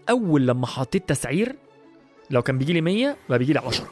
اول لما حطيت تسعير لو كان بيجي لي 100 بقى بيجي لي 10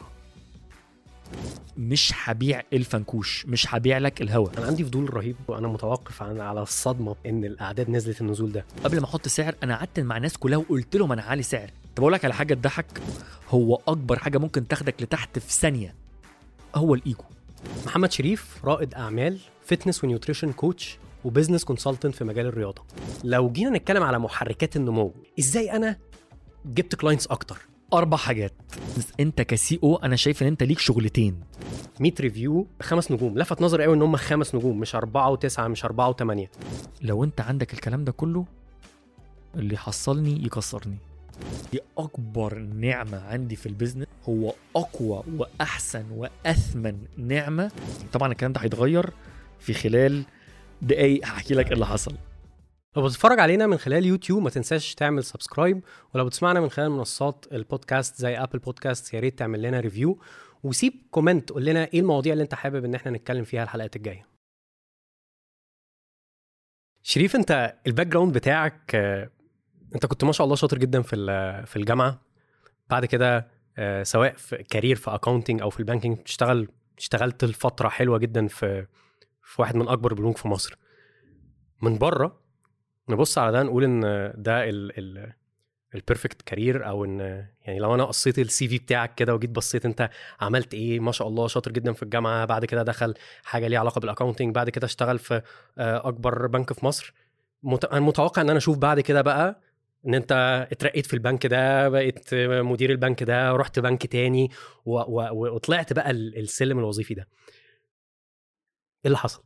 مش هبيع الفنكوش مش هبيع لك الهوا انا عندي فضول رهيب وانا متوقف عن على الصدمه ان الاعداد نزلت النزول ده قبل ما احط سعر انا قعدت مع الناس كلها وقلت لهم انا عالي سعر طب اقول لك على حاجه تضحك هو اكبر حاجه ممكن تاخدك لتحت في ثانيه هو الايجو محمد شريف رائد اعمال فتنس ونيوتريشن كوتش وبزنس كونسلتنت في مجال الرياضه لو جينا نتكلم على محركات النمو ازاي انا جبت كلاينتس اكتر اربع حاجات بس انت كسي او انا شايف ان انت ليك شغلتين 100 ريفيو خمس نجوم لفت نظري قوي ان هم خمس نجوم مش أربعة وتسعة مش أربعة وثمانية لو انت عندك الكلام ده كله اللي يحصلني يكسرني دي اكبر نعمه عندي في البيزنس هو اقوى واحسن واثمن نعمه طبعا الكلام ده هيتغير في خلال دقايق هحكي لك إيه اللي حصل لو بتتفرج علينا من خلال يوتيوب ما تنساش تعمل سبسكرايب ولو بتسمعنا من خلال منصات البودكاست زي ابل بودكاست يا ريت تعمل لنا ريفيو وسيب كومنت قول لنا ايه المواضيع اللي انت حابب ان احنا نتكلم فيها الحلقات الجايه شريف انت الباك جراوند بتاعك آه، انت كنت ما شاء الله شاطر جدا في ال- في الجامعه بعد كده آه، سواء في كارير في اكاونتنج او في البانكينج بتشتغل اشتغلت لفتره حلوه جدا في في واحد من اكبر البنوك في مصر من بره نبص على ده نقول ان ده ال ال البيرفكت كارير او ان يعني لو انا قصيت السي في بتاعك كده وجيت بصيت انت عملت ايه ما شاء الله شاطر جدا في الجامعه بعد كده دخل حاجه ليها علاقه بالاكاونتنج بعد كده اشتغل في آه، اكبر بنك في مصر مت- انا متوقع ان انا اشوف بعد كده بقى ان انت اترقيت في البنك ده بقيت مدير البنك ده رحت بنك تاني و و وطلعت بقى ال- السلم الوظيفي ده ايه اللي حصل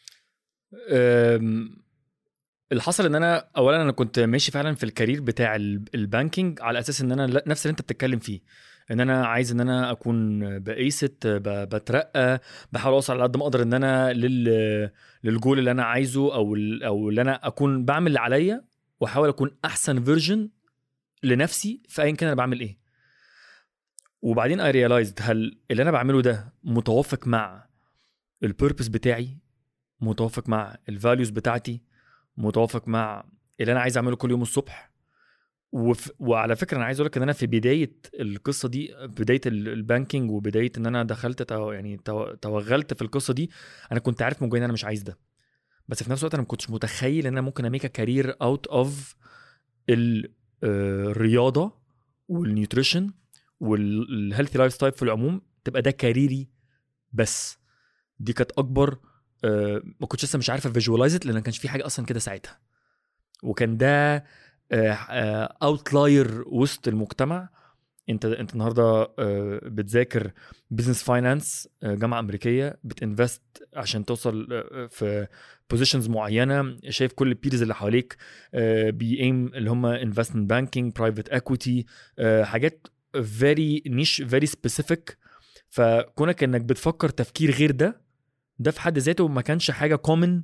أم، اللي حصل ان انا اولا انا كنت ماشي فعلا في الكارير بتاع ال- البانكينج على اساس ان انا لا- نفس اللي انت بتتكلم فيه ان انا عايز ان انا اكون بقيست ب- بترقى بحاول اوصل على قد ما اقدر ان انا لل للجول اللي انا عايزه او ال- او اللي انا اكون بعمل اللي عليا واحاول اكون احسن فيرجن لنفسي في ايا كان انا بعمل ايه وبعدين اي ريلايزد هل اللي انا بعمله ده متوافق مع البيربس بتاعي متوافق مع الفاليوز بتاعتي متوافق مع اللي انا عايز اعمله كل يوم الصبح وف... وعلى فكره انا عايز اقول لك ان انا في بدايه القصه دي بدايه ال- البانكينج وبدايه ان انا دخلت تو... يعني تو... توغلت في القصه دي انا كنت عارف من جوايا ان انا مش عايز ده بس في نفس الوقت انا ما كنتش متخيل ان انا ممكن اميك كارير اوت اوف الرياضه والنيوتريشن والهيلثي لايف ستايل في العموم تبقى ده كاريري بس دي كانت اكبر آه، ما كنتش لسه مش عارف افيجوالايز لان ما كانش في حاجه اصلا كده ساعتها وكان ده اوتلاير وسط المجتمع انت انت النهارده آه، بتذاكر بزنس فاينانس جامعه امريكيه بتنفست عشان توصل آه، في بوزيشنز معينه شايف كل البيرز اللي حواليك بيأيم اللي هم انفستمنت بانكينج برايفت اكويتي حاجات فيري نيش فيري سبيسيفيك فكونك انك بتفكر تفكير غير ده ده في حد ذاته ما كانش حاجه كومن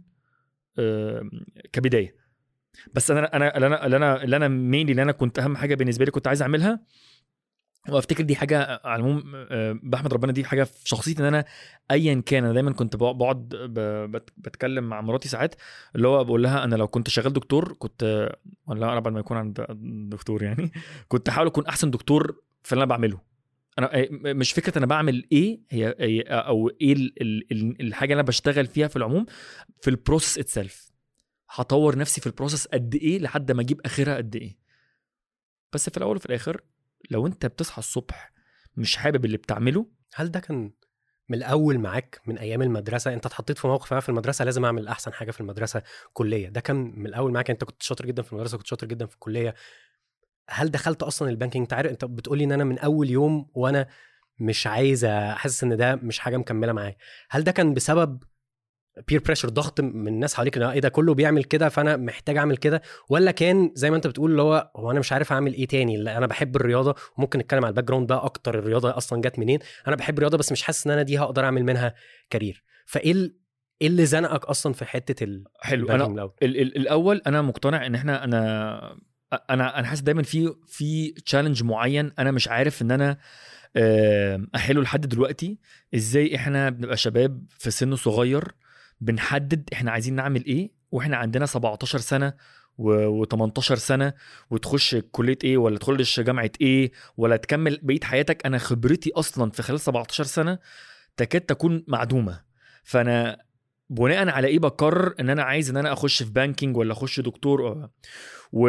كبدايه بس انا انا اللي انا اللي انا اللي انا مينلي اللي انا كنت اهم حاجه بالنسبه لي كنت عايز اعملها وافتكر دي حاجه على العموم آه، بحمد ربنا دي حاجه في شخصيتي ان انا ايا كان انا دايما كنت بق- بقعد ب- بت- بتكلم مع مراتي ساعات اللي هو بقول لها انا لو كنت شغال دكتور كنت ولا انا بعد ما يكون عند دكتور يعني كنت احاول اكون احسن دكتور في اللي انا بعمله انا آه، مش فكره انا بعمل ايه هي, هي او ايه ال- ال- ال- الحاجه اللي انا بشتغل فيها في العموم في البروسيس اتسلف هطور نفسي في البروسيس قد ايه لحد ما اجيب اخرها قد ايه بس في الاول وفي الاخر لو انت بتصحى الصبح مش حابب اللي بتعمله هل ده كان من الاول معاك من ايام المدرسه انت اتحطيت في موقف انا في المدرسه لازم اعمل احسن حاجه في المدرسه كليه ده كان من الاول معاك انت كنت شاطر جدا في المدرسه كنت شاطر جدا في الكليه هل دخلت اصلا البانكينج انت عارف انت بتقولي ان انا من اول يوم وانا مش عايز احس ان ده مش حاجه مكمله معايا هل ده كان بسبب بير بريشر ضغط من الناس حواليك ان ايه ده كله بيعمل كده فانا محتاج اعمل كده ولا كان زي ما انت بتقول اللي هو هو انا مش عارف اعمل ايه تاني لا انا بحب الرياضه وممكن نتكلم على الباك جراوند بقى اكتر الرياضه اصلا جت منين انا بحب الرياضه بس مش حاسس ان انا دي هقدر اعمل منها كارير فايه ال- ايه اللي زنقك اصلا في حته ال- حلو البانكينج انا الاول ال ال الاول انا مقتنع ان احنا انا انا انا حاسس دايما في في تشالنج معين انا مش عارف ان انا آه، احله لحد دلوقتي ازاي احنا بنبقى شباب في سن صغير بنحدد احنا عايزين نعمل ايه واحنا عندنا 17 سنه و18 سنه وتخش كليه ايه ولا تخش جامعه ايه ولا تكمل بقيه حياتك انا خبرتي اصلا في خلال 17 سنه تكاد تكون معدومه فانا بناء على ايه بقرر ان انا عايز ان انا اخش في بانكينج ولا اخش دكتور و...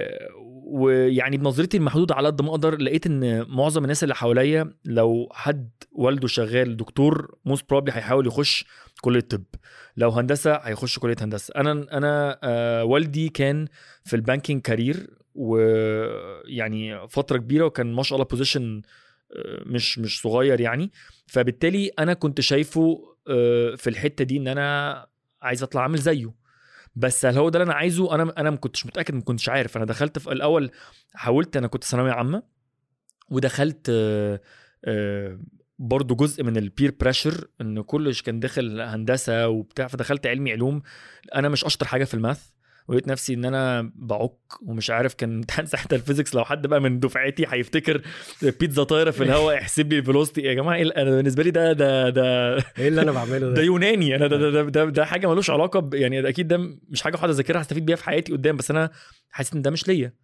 ويعني بنظرتي المحدوده على قد ما اقدر لقيت ان معظم الناس اللي حواليا لو حد والده شغال دكتور موست بروبلي هيحاول يخش كليه طب لو هندسه هيخش كليه هندسه انا انا آه والدي كان في البانكينج كارير ويعني فتره كبيره وكان ما شاء الله بوزيشن مش مش صغير يعني فبالتالي انا كنت شايفه آه، في الحته دي ان انا عايز اطلع عامل زيه بس هل هو ده اللي انا عايزه انا انا ما كنتش متاكد ما كنتش عارف انا دخلت في الاول حاولت انا كنت ثانويه عامه ودخلت آه، آه، برضو جزء من البير بريشر ان كلش كان داخل هندسه وبتاع فدخلت علمي علوم انا مش اشطر حاجه في الماث ولقيت نفسي ان انا بعك ومش عارف كان امتحان ساعتها الفيزيكس لو حد بقى من دفعتي هيفتكر بيتزا طايره في الهواء احسب لي الفيلوستي يا جماعه ايه انا بالنسبه لي ده ده ده ايه اللي انا بعمله ده ده يوناني انا ده ده, ده, ده, ده حاجه ملوش علاقه ب يعني اكيد ده مش حاجه هقعد اذاكرها هستفيد بيها في حياتي قدام بس انا حاسس ان ده مش ليا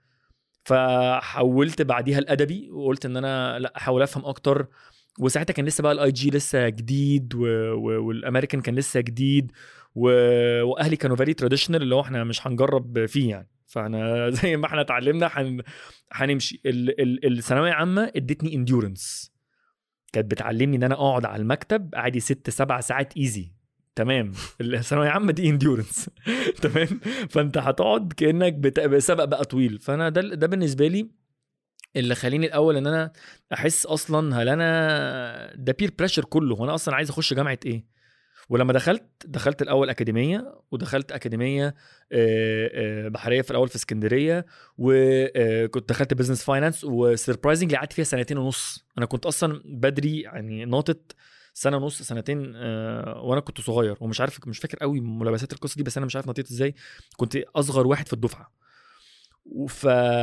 فحولت بعديها الادبي وقلت ان انا لا احاول افهم اكتر وساعتها كان لسه بقى الاي جي لسه جديد و... و... والامريكان كان لسه جديد و... واهلي كانوا فيري تراديشنال اللي هو احنا مش هنجرب فيه يعني فانا زي ما احنا اتعلمنا هن... هنمشي ال... ال... الثانويه عامه ادتني انديورنس كانت بتعلمني ان انا اقعد على المكتب عادي ست سبع ساعات ايزي تمام الثانويه عامه دي انديورنس تمام فانت هتقعد كانك بت... سبق بقى طويل فانا ده ده بالنسبه لي اللي خليني الاول ان انا احس اصلا هل انا ده بير بريشر كله هو انا اصلا عايز اخش جامعه ايه ولما دخلت دخلت الاول اكاديميه ودخلت اكاديميه آه، آه، بحريه في الاول في اسكندريه وكنت دخلت بزنس فاينانس وسربرايزنجلي قعدت فيها سنتين ونص انا كنت اصلا بدري يعني ناطط سنه ونص سنتين آه، وانا كنت صغير ومش عارف مش فاكر قوي ملابسات القصه دي بس انا مش عارف نطيت ازاي كنت اصغر واحد في الدفعه ف...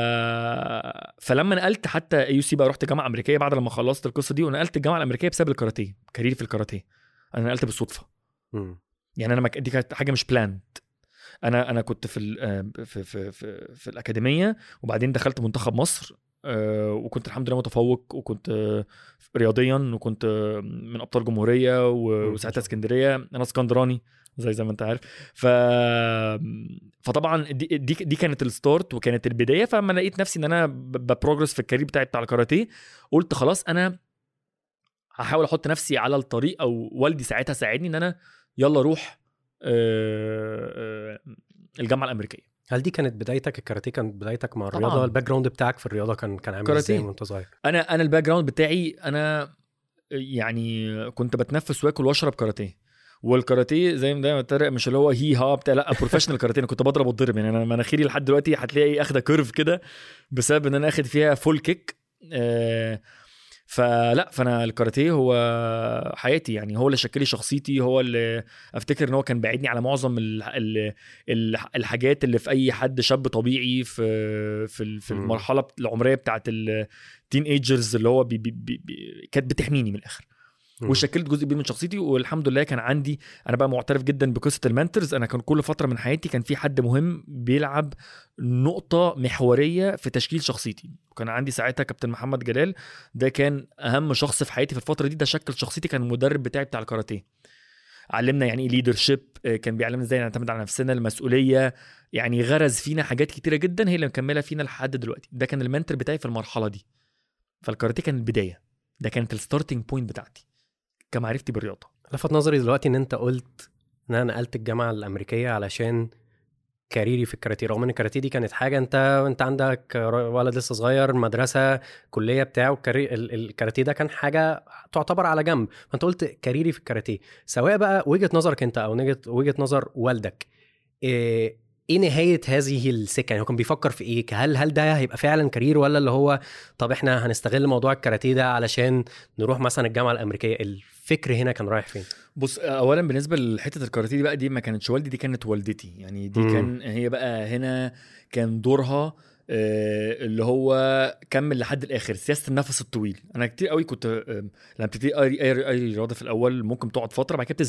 فلما نقلت حتى يو سي بقى رحت جامعه امريكيه بعد لما خلصت القصه دي ونقلت الجامعه الامريكيه بسبب الكاراتيه كاريري في الكاراتيه انا نقلت بالصدفه مم. يعني انا مك... دي كانت حاجه مش بلاند انا انا كنت في ال... آه، في في في, في الاكاديميه وبعدين دخلت منتخب مصر آه، وكنت الحمد لله متفوق وكنت آه، رياضيا وكنت آه، من ابطال جمهوريه و- مم. وساعتها اسكندريه انا اسكندراني زي زي ما انت عارف ف فطبعا دي دي, دي كانت الستارت وكانت البدايه فلما لقيت نفسي ان انا ب- ببروجرس في الكارير بتاعي بتاع الكاراتيه قلت خلاص انا هحاول احط نفسي على الطريق او والدي ساعتها ساعدني ان انا يلا روح آه، آه، الجامعه الامريكيه هل دي كانت بدايتك الكاراتيه كانت بدايتك مع طبعاً. الرياضه الباك جراوند بتاعك في الرياضه كان كان عامل كاراتيه. ازاي وانت صغير انا انا الباك جراوند بتاعي انا يعني كنت بتنفس واكل واشرب كاراتيه والكاراتيه زي ما دايما بتريق مش اللي هو هي ها بتاع لا بروفيشنال كاراتيه انا كنت بضرب واتضرب يعني انا مناخيري لحد دلوقتي هتلاقي اخده كيرف كده بسبب ان انا اخد فيها فول كيك آه فلا فانا الكاراتيه هو حياتي يعني هو اللي شكل لي شخصيتي هو اللي افتكر ان هو كان بعيدني على معظم ال ال ال الحاجات اللي في اي حد شاب طبيعي في في ال- في مم. المرحله العمريه بتاعت التين ايجرز اللي هو بي بي بي بي كانت بتحميني من الاخر مم. وشكلت جزء كبير من شخصيتي والحمد لله كان عندي انا بقى معترف جدا بقصه المنترز انا كان كل فتره من حياتي كان في حد مهم بيلعب نقطه محوريه في تشكيل شخصيتي وكان عندي ساعتها كابتن محمد جلال ده كان اهم شخص في حياتي في الفتره دي ده شكل شخصيتي كان المدرب بتاعي بتاع الكاراتيه علمنا يعني ايه ليدرشيب كان بيعلمنا ازاي نعتمد على نفسنا المسؤوليه يعني غرز فينا حاجات كتيره جدا هي اللي مكمله فينا لحد دلوقتي ده كان المنتر بتاعي في المرحله دي فالكاراتيه كان البدايه ده كانت الستارتنج بوينت بتاعتي كمعرفتي بالرياضه لفت نظري دلوقتي ان انت قلت ان انا نقلت الجامعه الامريكيه علشان كاريري في الكاراتيه رغم ان الكاراتيه دي كانت حاجه انت انت عندك ولد لسه صغير مدرسه كليه بتاع والكاري- ال- الكاراتيه ده كان حاجه تعتبر على جنب فانت قلت كاريري في الكاراتيه سواء بقى وجهه نظرك انت او نجة- وجهه نظر والدك ايه إيه نهايه هذه السكه يعني هو كان بيفكر في ايه هل هل ده هيبقى فعلا كارير ولا اللي هو طب احنا هنستغل موضوع الكاراتيه ده علشان نروح مثلا الجامعه الامريكيه الفكر هنا كان رايح فين بص اولا بالنسبه لحته الكاراتيه دي بقى دي ما كانتش والدي دي كانت والدتي يعني دي مم. كان هي بقى هنا كان دورها آه، اللي هو كمل لحد الاخر سياسه النفس الطويل انا كتير قوي كنت آه، لما بتبتدي اي اي اي رياضه في الاول ممكن تقعد فتره بعد كده بتزهق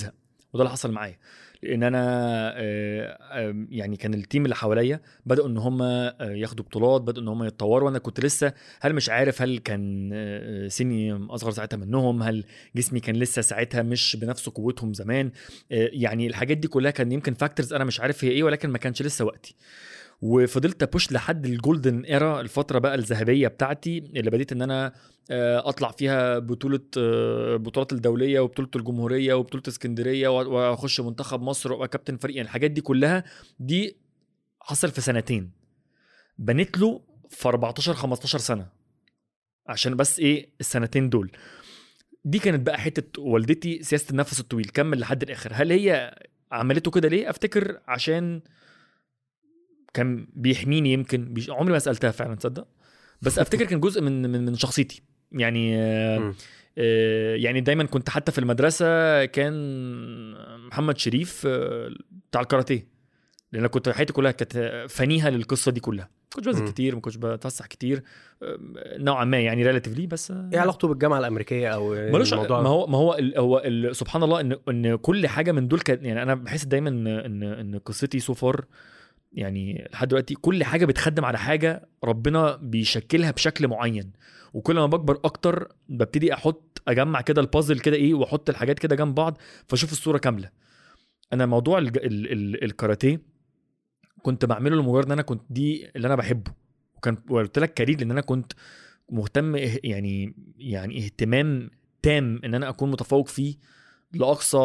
وده اللي حصل معايا لان انا آه، آم، يعني كان التيم اللي حواليا بداوا ان هم آه، ياخدوا بطولات بداوا ان هم يتطوروا وانا كنت لسه هل مش عارف هل كان آه، سني اصغر ساعتها منهم هل جسمي كان لسه ساعتها مش بنفس قوتهم زمان آه، يعني الحاجات دي كلها كان يمكن فاكتورز انا مش عارف هي ايه ولكن ما كانش لسه وقتي وفضلت ابوش لحد الجولدن ايرا الفتره بقى الذهبيه بتاعتي اللي بديت ان انا آه، اطلع فيها بطوله آه، بطولات الدوليه وبطوله الجمهوريه وبطوله اسكندريه وأ- واخش منتخب مصر وابقى كابتن فريق يعني الحاجات دي كلها دي حصل في سنتين بنيت له في 14 15 سنه عشان بس ايه السنتين دول دي كانت بقى حته والدتي سياسه النفس الطويل كمل لحد الاخر هل هي عملته كده ليه افتكر عشان كان بيحميني يمكن بيش... عمري ما سالتها فعلا تصدق بس افتكر كان جزء من من, من شخصيتي يعني آه، مم. آه، يعني دايما كنت حتى في المدرسه كان محمد شريف آه، بتاع الكاراتيه لان أنا كنت حياتي كلها كانت فنيها للقصه دي كلها ما كنتش بنزل مم. كتير ما كنتش بتفسح كتير آه، نوعا ما يعني ريلاتيفلي بس آه، ايه علاقته بالجامعه الامريكيه او ملوش الموضوع ما هو ما هو ال هو ال سبحان الله ان ان كل حاجه من دول كانت يعني انا بحس دايما ان ان ان قصتي سو فار يعني لحد دلوقتي كل حاجه بتخدم على حاجه ربنا بيشكلها بشكل معين وكل ما بكبر اكتر ببتدي احط اجمع كده البازل كده ايه واحط الحاجات كده جنب بعض فاشوف الصوره كامله انا موضوع الج- ال ال الكاراتيه كنت بعمله لمجرد ان انا كنت دي اللي انا بحبه وكان وقلت لك كارير لان انا كنت مهتم إه- يعني يعني اهتمام تام ان انا اكون متفوق فيه لاقصى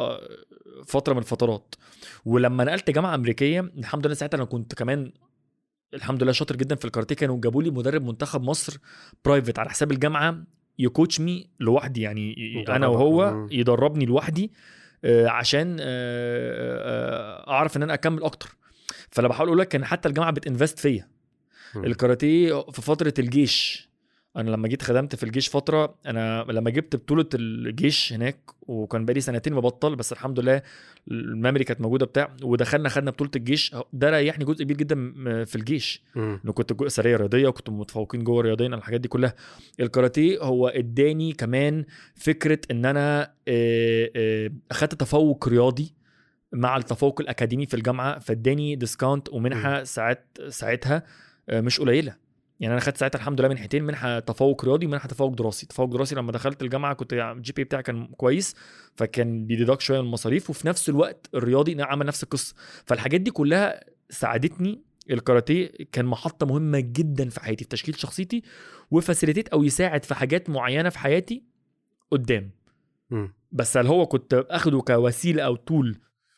فتره من الفترات ولما نقلت جامعه امريكيه الحمد لله ساعتها انا كنت كمان الحمد لله شاطر جدا في الكاراتيه كانوا جابوا لي مدرب منتخب مصر برايفت على حساب الجامعه يكوتش مي لوحدي يعني ي- انا يدربك. وهو مم. يدربني لوحدي آه، عشان آه، آه، اعرف ان انا اكمل اكتر فانا بحاول اقول لك كان حتى الجامعه بتنفست فيا مم. الكاراتيه في فتره الجيش انا لما جيت خدمت في الجيش فتره انا لما جبت بطوله الجيش هناك وكان بقالي سنتين مبطل بس الحمد لله الميموري كانت موجوده بتاع ودخلنا خدنا بطوله الجيش ده ريحني جزء كبير جدا م- في الجيش مم. انه كنت جو- سريه رياضيه وكنت متفوقين جوه رياضيا الحاجات دي كلها الكاراتيه هو اداني كمان فكره ان انا آه، آه، اخدت تفوق رياضي مع التفوق الاكاديمي في الجامعه فاداني ديسكاونت ومنحه ساعات ساعتها آه، مش قليله يعني انا خدت ساعتها الحمد لله منحتين منحه تفوق رياضي ومنحه تفوق دراسي تفوق دراسي لما دخلت الجامعه كنت يعني الجي بي بتاعي كان كويس فكان بيديدكت شويه من المصاريف وفي نفس الوقت الرياضي عمل نفس القصه فالحاجات دي كلها ساعدتني الكاراتيه كان محطه مهمه جدا في حياتي في تشكيل شخصيتي وفاسيليتيت او يساعد في حاجات معينه في حياتي قدام مم. بس هل هو كنت اخده كوسيله او تول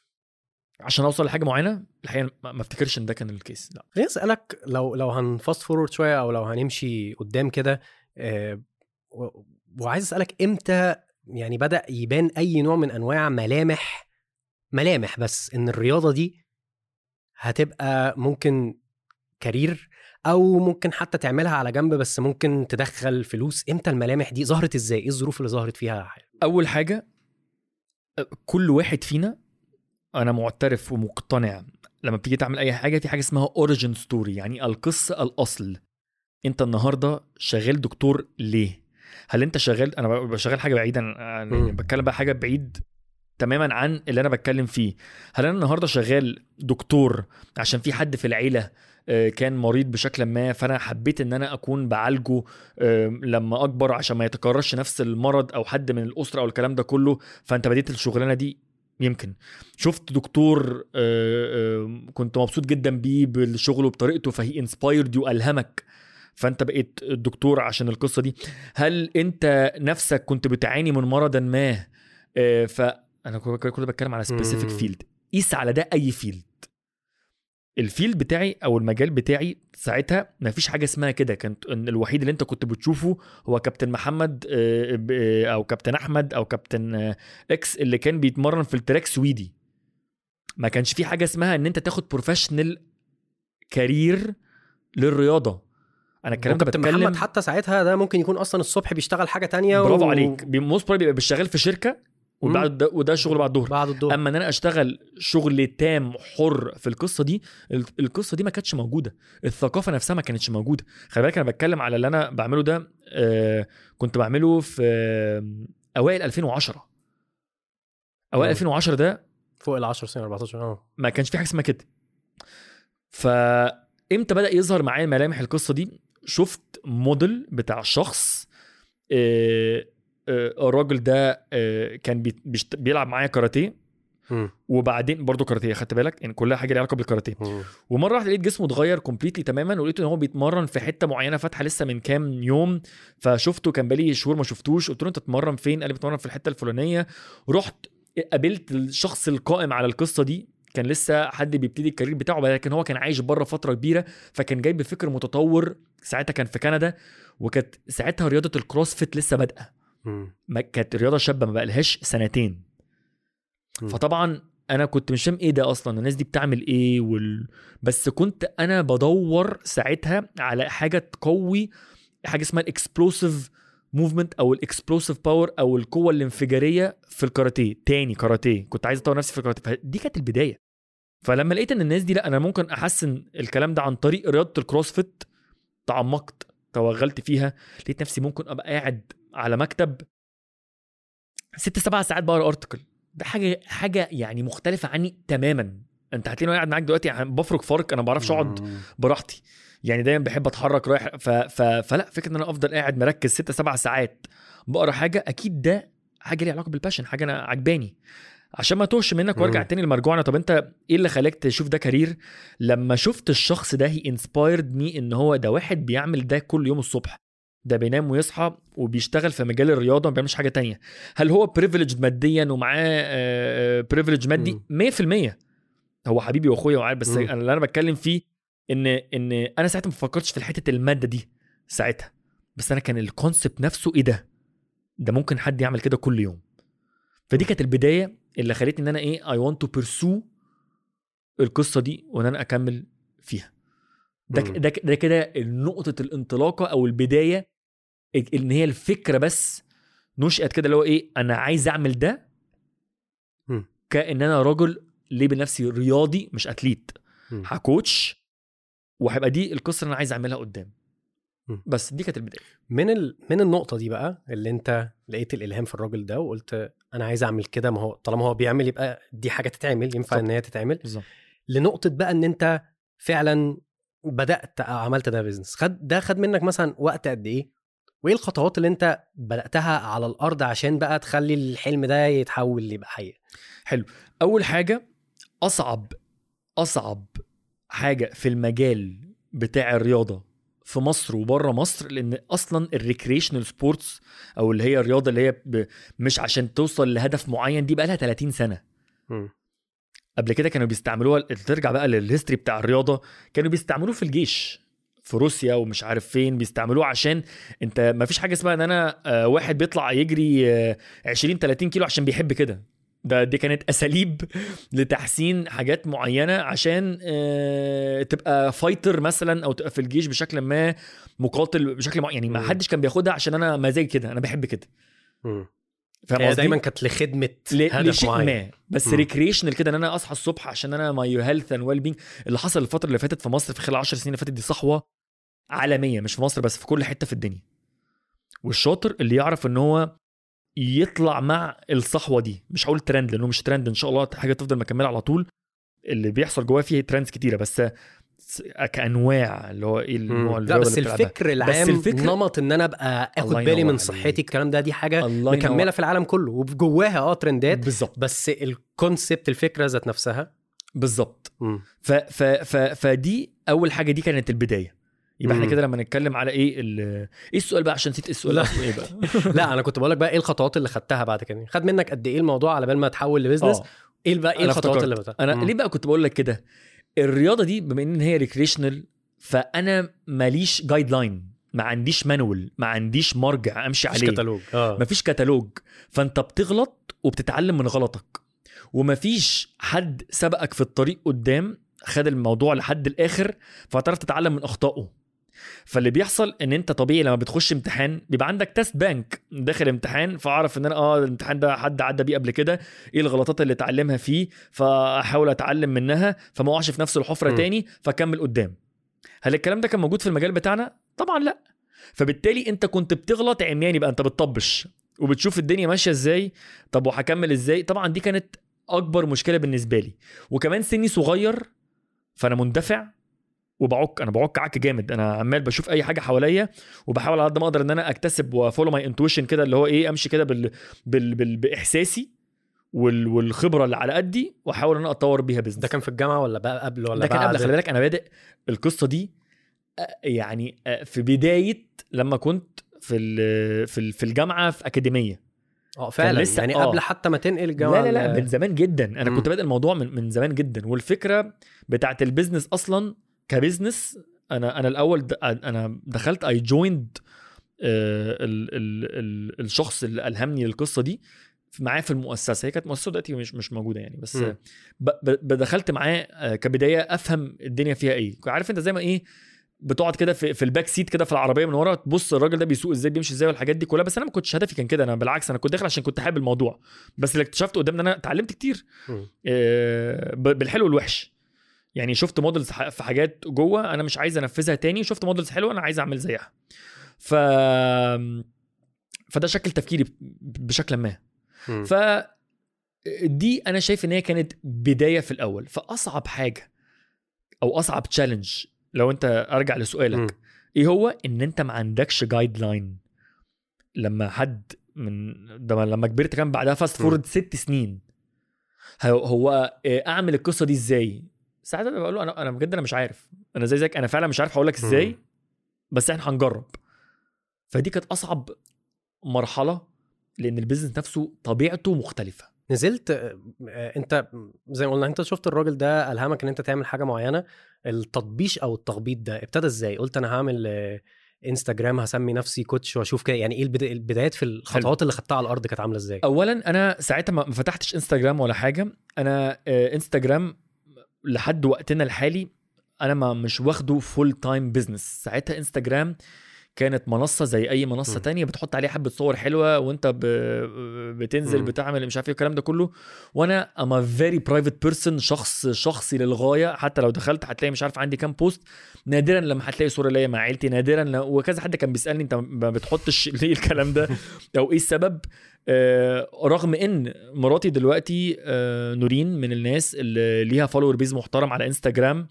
عشان اوصل لحاجه معينه الحقيقه ما ما افتكرش ان ده كان الكيس لا خليني اسالك لو لو هنفاست فورورد شويه او لو هنمشي قدام كده آه، و- وعايز اسالك امتى يعني بدا يبان اي نوع من انواع ملامح ملامح بس ان الرياضه دي هتبقى ممكن كارير او ممكن حتى تعملها على جنب بس ممكن تدخل فلوس امتى الملامح دي ظهرت ازاي ايه الظروف اللي ظهرت فيها اول حاجه كل واحد فينا انا معترف ومقتنع لما بتيجي تعمل اي حاجه في حاجه اسمها اوريجين ستوري يعني القصه الاصل انت النهارده شغال دكتور ليه هل انت شغال انا ببقى شغال حاجه بعيدا عن- يعني مم. بتكلم بقى حاجه بعيد تماما عن اللي انا بتكلم فيه هل انا النهارده شغال دكتور عشان في حد في العيله آه، كان مريض بشكل ما فانا حبيت ان انا اكون بعالجه آه، لما اكبر عشان ما يتكررش نفس المرض او حد من الاسره او الكلام ده كله فانت بديت الشغلانه دي يمكن شفت دكتور آه، آه، كنت مبسوط جدا بيه بالشغل وبطريقته فهي انسبايرد والهمك فانت بقيت الدكتور عشان القصه دي هل انت نفسك كنت بتعاني من مرض ما آه، فانا كل كل بتكلم على سبيسيفيك مم. فيلد قيس على ده اي فيلد الفيلد بتاعي او المجال بتاعي ساعتها ما فيش حاجه اسمها كده كانت إن الوحيد اللي انت كنت بتشوفه هو كابتن محمد آه، ب- آه، او كابتن احمد او كابتن آه، اكس اللي كان بيتمرن في التراك سويدي ما كانش في حاجه اسمها ان انت تاخد بروفيشنال كارير للرياضه انا الكلام ده كابتن بتكلم محمد حتى ساعتها ده ممكن يكون اصلا الصبح بيشتغل حاجه تانية برافو و- عليك موست بيبقى بيشتغل في شركه وبعد ده وده شغل بعد الظهر بعد الظهر اما ان انا اشتغل شغل تام حر في القصه دي ال- القصه دي ما كانتش موجوده الثقافه نفسها ما كانتش موجوده خلي بالك انا بتكلم على اللي انا بعمله ده آه كنت بعمله في آه اوائل 2010 اوائل مم. 2010 ده فوق ال 10 سنين 14 اه ما كانش في حاجه اسمها كده فامتى بدا يظهر معايا ملامح القصه دي شفت موديل بتاع شخص آه، آه، الراجل ده آه، كان بي- بيشت- بيلعب معايا كاراتيه مم. وبعدين برضه كاراتيه خدت بالك يعني كلها حاجه ليها علاقه بالكاراتيه مم. ومره واحده لقيت جسمه اتغير كومبليتلي تماما ولقيته ان هو بيتمرن في حته معينه فاتحه لسه من كام يوم فشفته كان بقالي شهور ما شفتوش قلت له انت بتتمرن فين قال لي بتمرن في الحته الفلانيه رحت قابلت الشخص القائم على القصه دي كان لسه حد بيبتدي الكارير بتاعه لكن هو كان عايش بره فتره كبيره فكان جاي بفكر متطور ساعتها كان في كندا وكانت ساعتها رياضه الكروسفيت لسه بادئه مم. ما كانت رياضه شابه ما بقالهاش سنتين مم. فطبعا انا كنت مش فاهم ايه ده اصلا الناس دي بتعمل ايه وال... بس كنت انا بدور ساعتها على حاجه تقوي حاجه اسمها الاكسبلوسيف موفمنت او الاكسبلوسيف باور او القوه الانفجاريه في الكاراتيه تاني كاراتيه كنت عايز اطور نفسي في الكاراتيه فدي كانت البدايه فلما لقيت ان الناس دي لا انا ممكن احسن الكلام ده عن طريق رياضه الكروسفيت تعمقت توغلت فيها لقيت نفسي ممكن ابقى قاعد على مكتب ست سبع ساعات بقرا ارتكل ده حاجه حاجه يعني مختلفه عني تماما انت هتلاقيني وأنا قاعد معاك دلوقتي يعني بفرك فرق انا ما بعرفش اقعد مم. براحتي يعني دايما بحب اتحرك رايح ف... ف... فلا فكره ان انا افضل قاعد مركز ست سبع ساعات بقرا حاجه اكيد ده حاجه ليها علاقه بالباشن حاجه انا عجباني عشان ما توش منك وارجع مم. تاني لمرجوعنا طب انت ايه اللي خلاك تشوف ده كارير لما شفت الشخص ده هي انسبايرد مي ان هو ده واحد بيعمل ده كل يوم الصبح ده بينام ويصحى وبيشتغل في مجال الرياضه ما بيعملش حاجه تانية هل هو بريفليج ماديا ومعاه بريفليج مادي 100% هو حبيبي واخويا وعارف بس مم. انا اللي انا بتكلم فيه ان ان انا ساعتها ما فكرتش في حته الماده دي ساعتها بس انا كان الكونسبت نفسه ايه ده ده ممكن حد يعمل كده كل يوم فدي كانت البدايه اللي خلتني ان انا ايه اي ونت تو بيرسو القصه دي وان انا اكمل فيها ده ك- مم. ده ك- ده كده نقطه الانطلاقه او البدايه ان هي الفكره بس نشأت كده اللي هو ايه انا عايز اعمل ده مم. كان انا راجل ليه بنفسي رياضي مش اتليت مم. هكوتش وهيبقى دي القصه اللي انا عايز اعملها قدام مم. بس دي كانت البدايه من ال... من النقطة دي بقى اللي انت لقيت الالهام في الراجل ده وقلت انا عايز اعمل كده ما هو طالما هو بيعمل يبقى دي حاجة تتعمل ينفع بالظبط. ان هي تتعمل بالظبط لنقطة بقى ان انت فعلا بدأت أو عملت ده بيزنس خد ده خد منك مثلا وقت قد ايه وايه الخطوات اللي انت بدأتها على الارض عشان بقى تخلي الحلم ده يتحول يبقى حقيقة اول حاجه اصعب اصعب حاجه في المجال بتاع الرياضه في مصر وبره مصر لان اصلا الريكريشنال سبورتس او اللي هي الرياضه اللي هي ب... مش عشان توصل لهدف معين دي بقى لها 30 سنه مم. قبل كده كانوا بيستعملوها ترجع بقى للهيستوري بتاع الرياضه كانوا بيستعملوه في الجيش في روسيا ومش عارف فين بيستعملوه عشان انت ما فيش حاجه اسمها ان انا آه، واحد بيطلع يجري آه، 20 30 كيلو عشان بيحب كده ده دي كانت اساليب لتحسين حاجات معينه عشان آه، تبقى فايتر مثلا او تبقى في الجيش بشكل ما مقاتل بشكل معين يعني ما مم. حدش كان بياخدها عشان انا مزاجي كده انا بحب كده مم. فاهم هي قصدي؟ دايما كانت لخدمة ل- هدف لشيء معين ما بس مم. ريكريشنال كده ان انا اصحى الصبح عشان انا ماي هيلث اند ويل بينج اللي حصل الفتره اللي فاتت في مصر في خلال 10 سنين اللي فاتت دي صحوه عالميه مش في مصر بس في كل حته في الدنيا والشاطر اللي يعرف ان هو يطلع مع الصحوه دي مش هقول ترند لانه مش ترند ان شاء الله حاجه تفضل مكمله على طول اللي بيحصل جواه فيه ترندز كتيره بس س- كانواع اللي هو ايه النوع مم. لا الرياضة بس اللي بتلعبها. الفكر العام الفكر- نمط ان انا ابقى اخد الله بالي ينور من عليك. صحتي الكلام ده دي حاجه الله ينور. مكمله في العالم كله وجواها اه ترندات بالظبط بس الكونسبت الفكره ذات نفسها بالظبط مم. ف ف ف فدي اول حاجه دي كانت البدايه يبقى احنا مم. كده لما نتكلم على ايه ال- ايه السؤال بقى عشان نسيت إيه السؤال لا. أصلاً ايه بقى لا انا كنت بقول لك بقى ايه الخطوات اللي خدتها بعد كده خد منك قد ايه الموضوع على بال ما تحول لبزنس اه ايه بقى ايه أنا الخطوات افتكرت. اللي بدأت انا ليه بقى كنت بقول لك كده الرياضه دي بما ان هي ريكريشنال فانا ماليش جايد لاين ما عنديش مانوال ما عنديش مرجع امشي مش عليه كتالوج اه مفيش كتالوج فانت بتغلط وبتتعلم من غلطك ومفيش حد سبقك في الطريق قدام خد الموضوع لحد الاخر فتعرف تتعلم من اخطائه فاللي بيحصل ان انت طبيعي لما بتخش امتحان بيبقى عندك تيست بانك داخل امتحان فاعرف ان انا اه الامتحان ده حد عدى بيه قبل كده ايه الغلطات اللي اتعلمها فيه فاحاول اتعلم منها فما اقعش في نفس الحفره م. تاني فاكمل قدام هل الكلام ده كان موجود في المجال بتاعنا طبعا لا فبالتالي انت كنت بتغلط عمياني بقى انت بتطبش وبتشوف الدنيا ماشيه ازاي طب وهكمل ازاي طبعا دي كانت اكبر مشكله بالنسبه لي وكمان سني صغير فانا مندفع وبعك انا بعك عك جامد انا عمال بشوف اي حاجه حواليا وبحاول على قد ما اقدر ان انا اكتسب وفولو ماي انتويشن كده اللي هو ايه امشي كده بال... بال... بال... باحساسي وال... والخبره اللي على قدي واحاول ان انا اتطور بيها بزنس ده كان في الجامعه ولا بقى قبل ولا ده كان بعد؟ قبل خلي بالك انا بادئ القصه دي آه، يعني آه، في بدايه لما كنت في ال- في ال- في الجامعه في اكاديميه اه فعلا لسه- يعني آه. قبل حتى ما تنقل الجامعه لا لا لا ل- من زمان جدا انا مم. كنت بادئ الموضوع من من زمان جدا والفكره بتاعت البيزنس اصلا كبزنس انا انا الاول د- انا دخلت اي جويند الشخص اللي الهمني للقصه دي معاه في المؤسسه هي كانت مؤسسه دلوقتي مش مش موجوده يعني بس مم. ب- ب- دخلت معاه آه، كبدايه افهم الدنيا فيها ايه عارف انت زي ما ايه بتقعد كده في, في الباك سيت كده في العربيه من ورا تبص الراجل ده بيسوق ازاي بيمشي ازاي والحاجات دي كلها بس انا ما كنتش هدفي كان كده انا بالعكس انا كنت داخل عشان كنت حابب الموضوع بس اللي اكتشفته قدام ان انا اتعلمت كتير مم. آه، ب- بالحلو والوحش يعني شفت مودلز ح- في حاجات جوه انا مش عايز انفذها تاني شفت مودلز حلوه انا عايز اعمل زيها ف فده شكل تفكيري ب- بشكل ما مم. ف دي انا شايف ان هي كانت بدايه في الاول فاصعب حاجه او اصعب تشالنج لو انت ارجع لسؤالك مم. ايه هو ان انت ما عندكش جايد لاين لما حد من ده لما كبرت كان بعدها فاست م. فورد ست سنين هو- هو آه، اعمل القصه دي ازاي ساعات انا بقول له انا انا بجد انا مش عارف انا زي زيك انا فعلا مش عارف هقول لك ازاي م. بس احنا هنجرب فدي كانت اصعب مرحله لان البيزنس نفسه طبيعته مختلفه نزلت آه، آه، انت زي ما قلنا انت شفت الراجل ده الهمك ان انت تعمل حاجه معينه التطبيش او التخبيط ده ابتدى ازاي قلت انا هعمل آه، انستجرام هسمي نفسي كوتش واشوف كده يعني ايه البدا- البدايات في الخطوات اللي خدتها على الارض كانت عامله ازاي اولا انا ساعتها ما ما فتحتش انستجرام ولا حاجه انا آه، انستجرام لحد وقتنا الحالي انا ما مش واخده فول تايم بزنس ساعتها انستجرام كانت منصه زي اي منصه م. تانية بتحط عليها حبه صور حلوه وانت ب... بتنزل م. بتعمل مش عارف ايه الكلام ده كله وانا ام فيري برايفت بيرسون شخص شخصي للغايه حتى لو دخلت هتلاقي مش عارف عندي كام بوست نادرا لما هتلاقي صوره ليا مع عيلتي نادرا ل... وكذا حد كان بيسالني انت ما بتحطش ليه الكلام ده او ايه السبب آه، رغم ان مراتي دلوقتي آه، نورين من الناس اللي ليها فولور بيز محترم على انستجرام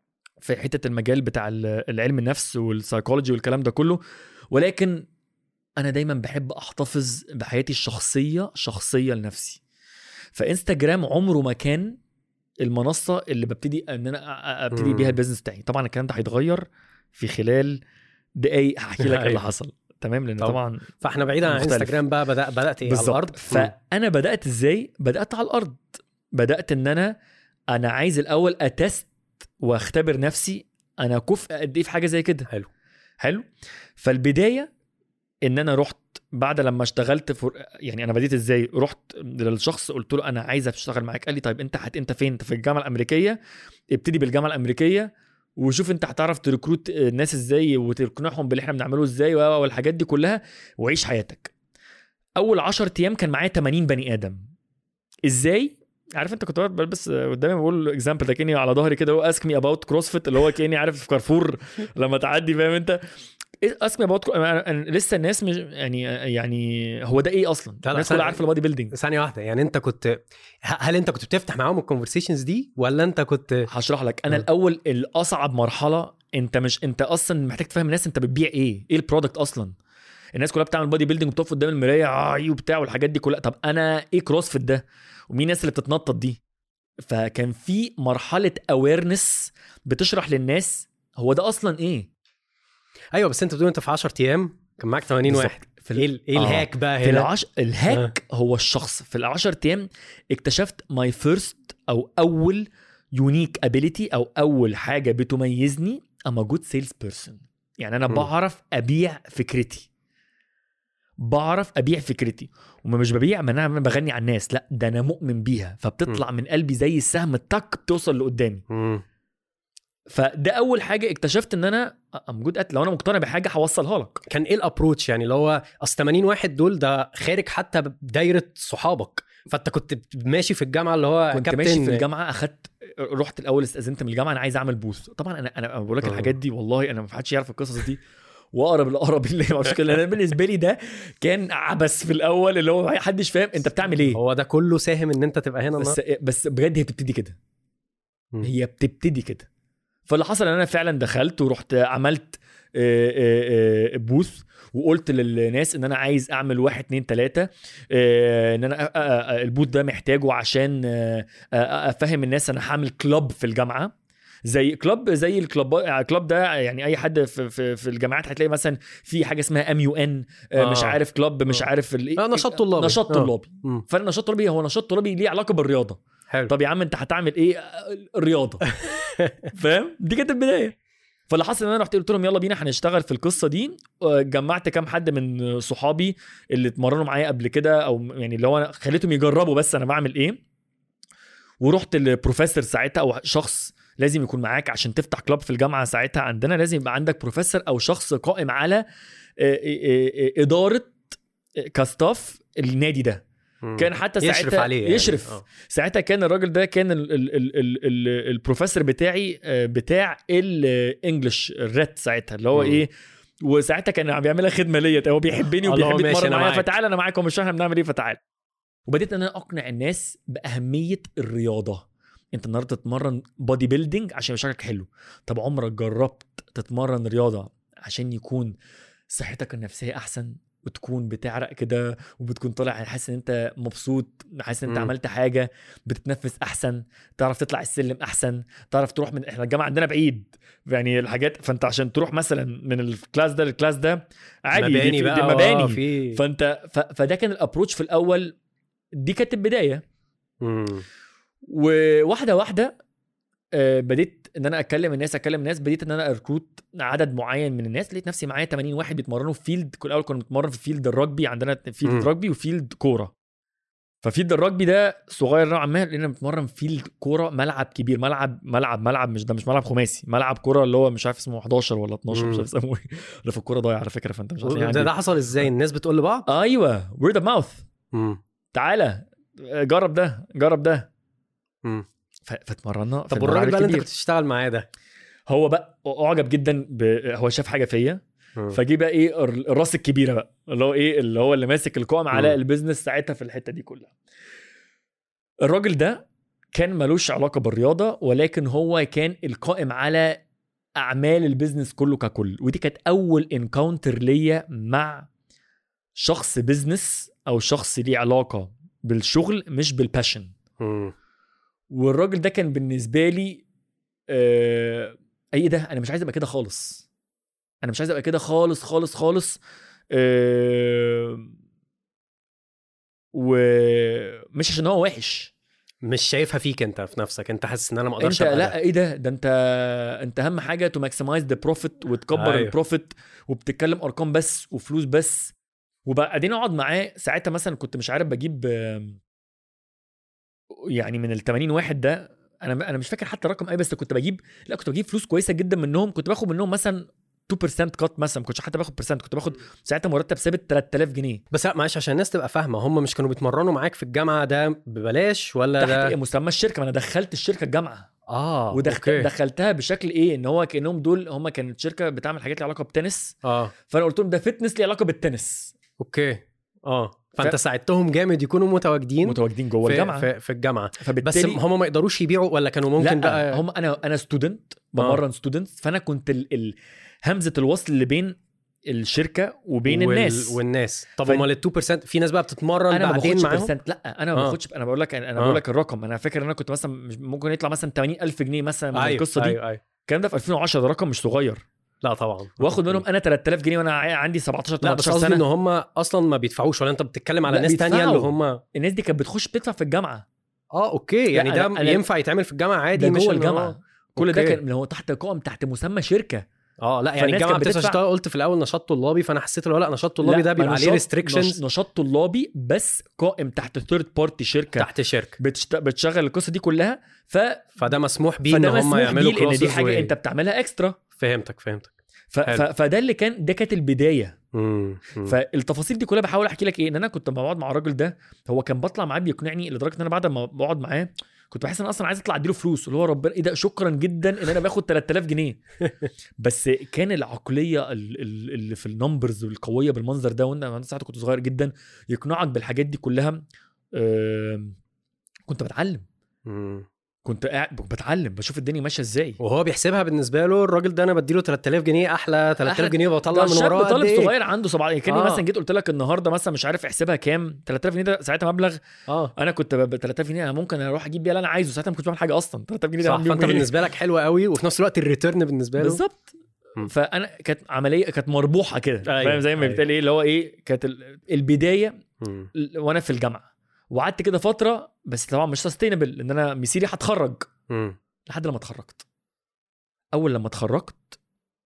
في حته المجال بتاع ال- العلم النفس والسايكولوجي والكلام ده كله ولكن انا دايما بحب احتفظ بحياتي الشخصيه شخصيه لنفسي فانستجرام عمره ما كان المنصه اللي ببتدي ان انا أ- أ- ابتدي مم. بيها البيزنس بتاعي طبعا الكلام ده هيتغير في خلال دقايق هحكي لك إيه اللي أيوة. حصل تمام لان طب طبعا فاحنا بعيدا عن مختلف. انستجرام بقى بدأ بدات ايه على بالظبط الارض مم. فانا بدات ازاي بدات على الارض بدات ان انا انا عايز الاول اتست واختبر نفسي انا كفء قد ايه في حاجه زي كده حلو. حلو فالبدايه ان انا رحت بعد لما اشتغلت في يعني انا بديت ازاي رحت للشخص قلت له انا عايز اشتغل معاك قال لي طيب انت هت انت فين انت في الجامعه الامريكيه ابتدي بالجامعه الامريكيه وشوف انت هتعرف تركروت الناس ازاي وتقنعهم باللي احنا بنعمله ازاي و- والحاجات دي كلها وعيش حياتك اول 10 ايام كان معايا 80 بني ادم ازاي عارف انت كنت بلبس قدامي بقول اكزامبل ده كاني على ظهري كده اسك مي اباوت كروسفيت اللي هو كاني عارف في كارفور لما تعدي فاهم انت اسك مي اباوت لسه الناس مش يعني يعني هو ده ايه اصلا لا، الناس ثانية. كلها عارفه البادي بيلدينج ثانيه واحده يعني انت كنت ه- هل انت كنت بتفتح معاهم الكونفرسيشنز دي ولا انت كنت هشرح لك انا اه. الاول الاصعب مرحله انت مش انت اصلا محتاج تفهم الناس انت بتبيع ايه ايه البرودكت اصلا الناس كلها بتعمل بادي بيلدينج وبتقف قدام المرايه اه وبتاع والحاجات دي كلها طب انا ايه كروسفيت ده ومين الناس اللي بتتنطط دي فكان في مرحله اويرنس بتشرح للناس هو ده اصلا ايه ايوه بس انت بتقول انت في 10 ايام كان معاك 80 بالظبط. واحد في ايه ال- ايه آه. الهاك بقى في هنا العش... الهاك هو الشخص في العشر ايام اكتشفت ماي فيرست او اول يونيك ابيليتي او اول حاجه بتميزني ام جود سيلز بيرسون يعني انا م. بعرف ابيع فكرتي بعرف ابيع فكرتي وما مش ببيع ما انا بغني على الناس لا ده انا مؤمن بيها فبتطلع من قلبي زي السهم التك بتوصل لقدامي مم. فده اول حاجه اكتشفت ان انا ام جود لو انا مقتنع بحاجه هوصلها لك كان ايه الابروتش يعني اللي هو اصل 80 واحد دول ده خارج حتى بدايره صحابك فانت كنت ماشي في الجامعه اللي هو كنت كابتن ماشي في الجامعه اخدت رحت الاول استاذنت من الجامعه انا عايز اعمل بوث طبعا انا انا بقول لك آه. الحاجات دي والله انا ما حدش يعرف القصص دي واقرب الاقرب اللي ما اعرفش كده. انا بالنسبه لي ده كان عبث في الاول اللي هو ما حدش فاهم انت بتعمل ايه هو ده كله ساهم ان انت تبقى هنا بس النهارده بس بجد هي بتبتدي كده مم. هي بتبتدي كده فاللي حصل ان انا فعلا دخلت ورحت عملت آه، آه، آه، بوث وقلت للناس ان انا عايز اعمل واحد اتنين تلاته آه، ان انا آه، آه، آه، البوث ده محتاجه عشان آه، آه، افهم الناس انا هعمل كلوب في الجامعه زي كلوب زي الكلوب الكلوب ده يعني اي حد في في, في الجامعات هتلاقي مثلا في حاجه اسمها ام يو ان مش آه. عارف كلوب مش آه. عارف ال- آه، نشاط طلابي. نشاط آه. طلابي مم. فالنشاط الطلابي هو نشاط طلابي ليه علاقه بالرياضه حلو طب يا عم انت هتعمل ايه الرياضه فاهم دي كانت البدايه فاللي حصل ان انا رحت قلت لهم يلا بينا هنشتغل في القصه دي آه، جمعت كام حد من صحابي اللي اتمرنوا معايا قبل كده او يعني اللي هو انا خليتهم يجربوا بس انا بعمل ايه ورحت للبروفيسور ساعتها او شخص لازم يكون معاك عشان تفتح كلاب في الجامعه ساعتها عندنا لازم يبقى عندك بروفيسور او شخص قائم على آه، آه، آه، اداره آه، كاستاف النادي ده مم. كان حتى ساعتها يشرف عليه يعني. يشرف آه. ساعتها كان الراجل ده كان ال ال ال ال ال البروفيسور بتاعي آه، بتاع الانجلش الريت ساعتها اللي هو مم. ايه وساعتها كان عم بيعملها خدمه ليا هو بيحبني اللي هو وبيحب ماشي، يتمرن أنا معايا معاك. فتعالى انا معاك ومش احنا بنعمل ايه فتعالى وبديت ان انا اقنع الناس باهميه الرياضه انت النهارده تتمرن بودي بيلدينج عشان يبقى شكلك حلو طب عمرك جربت تتمرن رياضه عشان يكون صحتك النفسيه احسن وتكون بتعرق كده وبتكون طالع حاسس ان انت مبسوط حاسس ان انت مم. عملت حاجه بتتنفس احسن تعرف تطلع السلم احسن تعرف تروح من احنا الجامعه عندنا بعيد يعني الحاجات فانت عشان تروح مثلا من الكلاس ده للكلاس ده عادي دي مباني في- بقى دي آه، مباني في فانت ف... فده كان الابروتش في الاول دي كانت البدايه مم. وواحده واحده آه، بديت ان انا اتكلم الناس اتكلم الناس بديت ان انا اركروت عدد معين من الناس لقيت نفسي معايا 80 واحد بيتمرنوا في فيلد كل الاول كنا بنتمرن في فيلد الرجبي عندنا فيلد مم. رجبي وفيلد كوره ففيلد الرجبي ده صغير نوعا ما لان بنتمرن في فيلد كوره ملعب كبير ملعب ملعب ملعب مش ده مش ملعب خماسي ملعب كوره اللي هو مش عارف اسمه 11 ولا 12 مش مم. عارف اسمه ايه انا في الكوره ضايع على فكره فانت مش عارف ده, يعني ده حصل ازاي الناس بتقول لبعض ايوه وورد اوف ماوث مم. تعالى جرب ده جرب ده مم. ف- فاتمرنا في طب الملعب والراجل بقى اللي انت الكبير. كنت بتشتغل معاه ده هو بقى اعجب جدا ب... هو شاف حاجه فيا مم. فجي بقى ايه الر- الراس الكبيره بقى اللي هو ايه اللي هو اللي ماسك القائم على مم. البيزنس ساعتها في الحته دي كلها الراجل ده كان ملوش علاقه بالرياضه ولكن هو كان القائم على اعمال البيزنس كله ككل ودي كانت اول انكاونتر ليا مع شخص بيزنس او شخص ليه علاقه بالشغل مش بالباشن مم. والراجل ده كان بالنسبه لي آه ايه ده انا مش عايز ابقى كده خالص انا مش عايز ابقى كده خالص خالص خالص آه ومش عشان هو وحش مش شايفها فيك انت في نفسك انت حاسس ان انا ما انت اقدرش ابقى لا ده. ايه ده ده انت انت اهم حاجه تو ماكسمايز ذا بروفيت وتكبر أيوه. البروفيت وبتتكلم ارقام بس وفلوس بس وبعدين اقعد معاه ساعتها مثلا كنت مش عارف بجيب آم، يعني من ال 80 واحد ده انا انا مش فاكر حتى رقم ايه بس كنت بجيب لا كنت بجيب فلوس كويسه جدا منهم كنت باخد منهم مثلا 2% كات مثلا ما كنتش حتى باخد برسنت كنت باخد ساعتها مرتب ثابت 3000 جنيه بس لا معلش عشان الناس تبقى فاهمه هم مش كانوا بيتمرنوا معاك في الجامعه ده ببلاش ولا تحت ده إيه مسمى الشركه ما انا دخلت الشركه الجامعه اه ودخلت اوكي دخلتها بشكل ايه ان هو كانهم دول هم كانت شركه بتعمل حاجات ليها علاقه بتنس اه فانا قلت لهم ده فتنس ليه علاقه بالتنس اوكي اه فانت ف- ساعدتهم جامد يكونوا متواجدين متواجدين جوه في, الجامعه في, في الجامعه بس فبالتالي هم ما يقدروش يبيعوا ولا كانوا ممكن لا بقى هم انا انا ستودنت بمرن ستودنتس فانا كنت ال... ال... همزه الوصل اللي بين الشركه وبين وال... الناس والناس طب ف- امال ال 2% في ناس بقى بتتمرن انا ما بعدين باخدش معاهم برسنت لا انا ما آه. باخدش انا بقول لك انا آه. بقول لك الرقم انا فاكر ان انا كنت مثلا مش ممكن يطلع مثلا 80000 جنيه مثلا من ايوه القصه دي ايوه ايوه الكلام ده في 2010 ده رقم مش صغير لا طبعا واخد منهم انا 3000 جنيه وانا عندي 17 لا بس 18 قصدي ان سنه هم اصلا ما بيدفعوش ولا انت بتتكلم على لا، ناس تانية اللي بيدفعوا. هم الناس دي كانت بتخش بتدفع في الجامعه اه اوكي يعني لا، ده أنا- أنا- ينفع يتعمل في الجامعه عادي ده مش جوه إن هو- الجامعه كل ده أوكي. كان اللي هو تحت قائم تحت مسمى شركه اه لا يعني فالناس الجامعه كانت بتدفع بتدفع- عشان قلت في الاول نشاط طلابي فانا حسيت اللي هو لا نشاط طلابي لا، ده ما بيبقى عليه نشاط- ريستريكشنز نش- نشاط طلابي بس قائم تحت ثيرد بارتي شركه تحت شركه بتشت... بتشغل القصه دي كلها ف فده مسموح بيه ان فده هم مسموح يعملوا بيه لان دي classes حاجه و- انت بتعملها اكسترا فهمتك فهمتك ف... ف... حلو. فده اللي كان ده كانت البدايه مم. مم. فالتفاصيل دي كلها بحاول احكي لك ايه ان انا كنت لما بقعد مع الراجل ده هو كان بطلع معاه بيقنعني لدرجه ان انا بعد ما بقعد معاه كنت بحس ان أنا اصلا عايز اطلع اديله فلوس اللي هو ربنا ايه ده شكرا جدا ان انا باخد 3000 جنيه بس كان العقليه ال- ال- اللي في النمبرز القويه بالمنظر ده وانا أنا ساعتها كنت صغير جدا يقنعك بالحاجات دي كلها آم، كنت بتعلم مم. كنت قاعد بتعلم بشوف الدنيا ماشيه ازاي وهو بيحسبها بالنسبه له الراجل ده انا بديله 3000 جنيه احلى 3000 جنيه بطلع ده من شاب وراه قد طالب ايه صغير عنده 17 كاني آه. مثلا جيت قلت لك النهارده مثلا مش عارف احسبها كام 3000 جنيه ده ساعتها مبلغ اه انا كنت ب 3000 جنيه أنا ممكن اروح اجيب بيها اللي انا عايزه ساعتها ما كنتش بعمل حاجه اصلا 3000 جنيه ده صح أعمل بيهم فانت إيه؟ بالنسبه لك حلوه قوي وفي نفس الوقت الريتيرن بالنسبه له بالظبط مم. فانا كانت عمليه كانت مربوحه كده أيوة، فاهم زي ما أيوة. بيتقال ايه اللي هو ايه كانت ال- البدايه مم. ال- وانا في الجامعه وقعدت كده فتره بس طبعا مش سستينبل ان انا مسيري هتخرج مم. لحد لما اتخرجت اول لما اتخرجت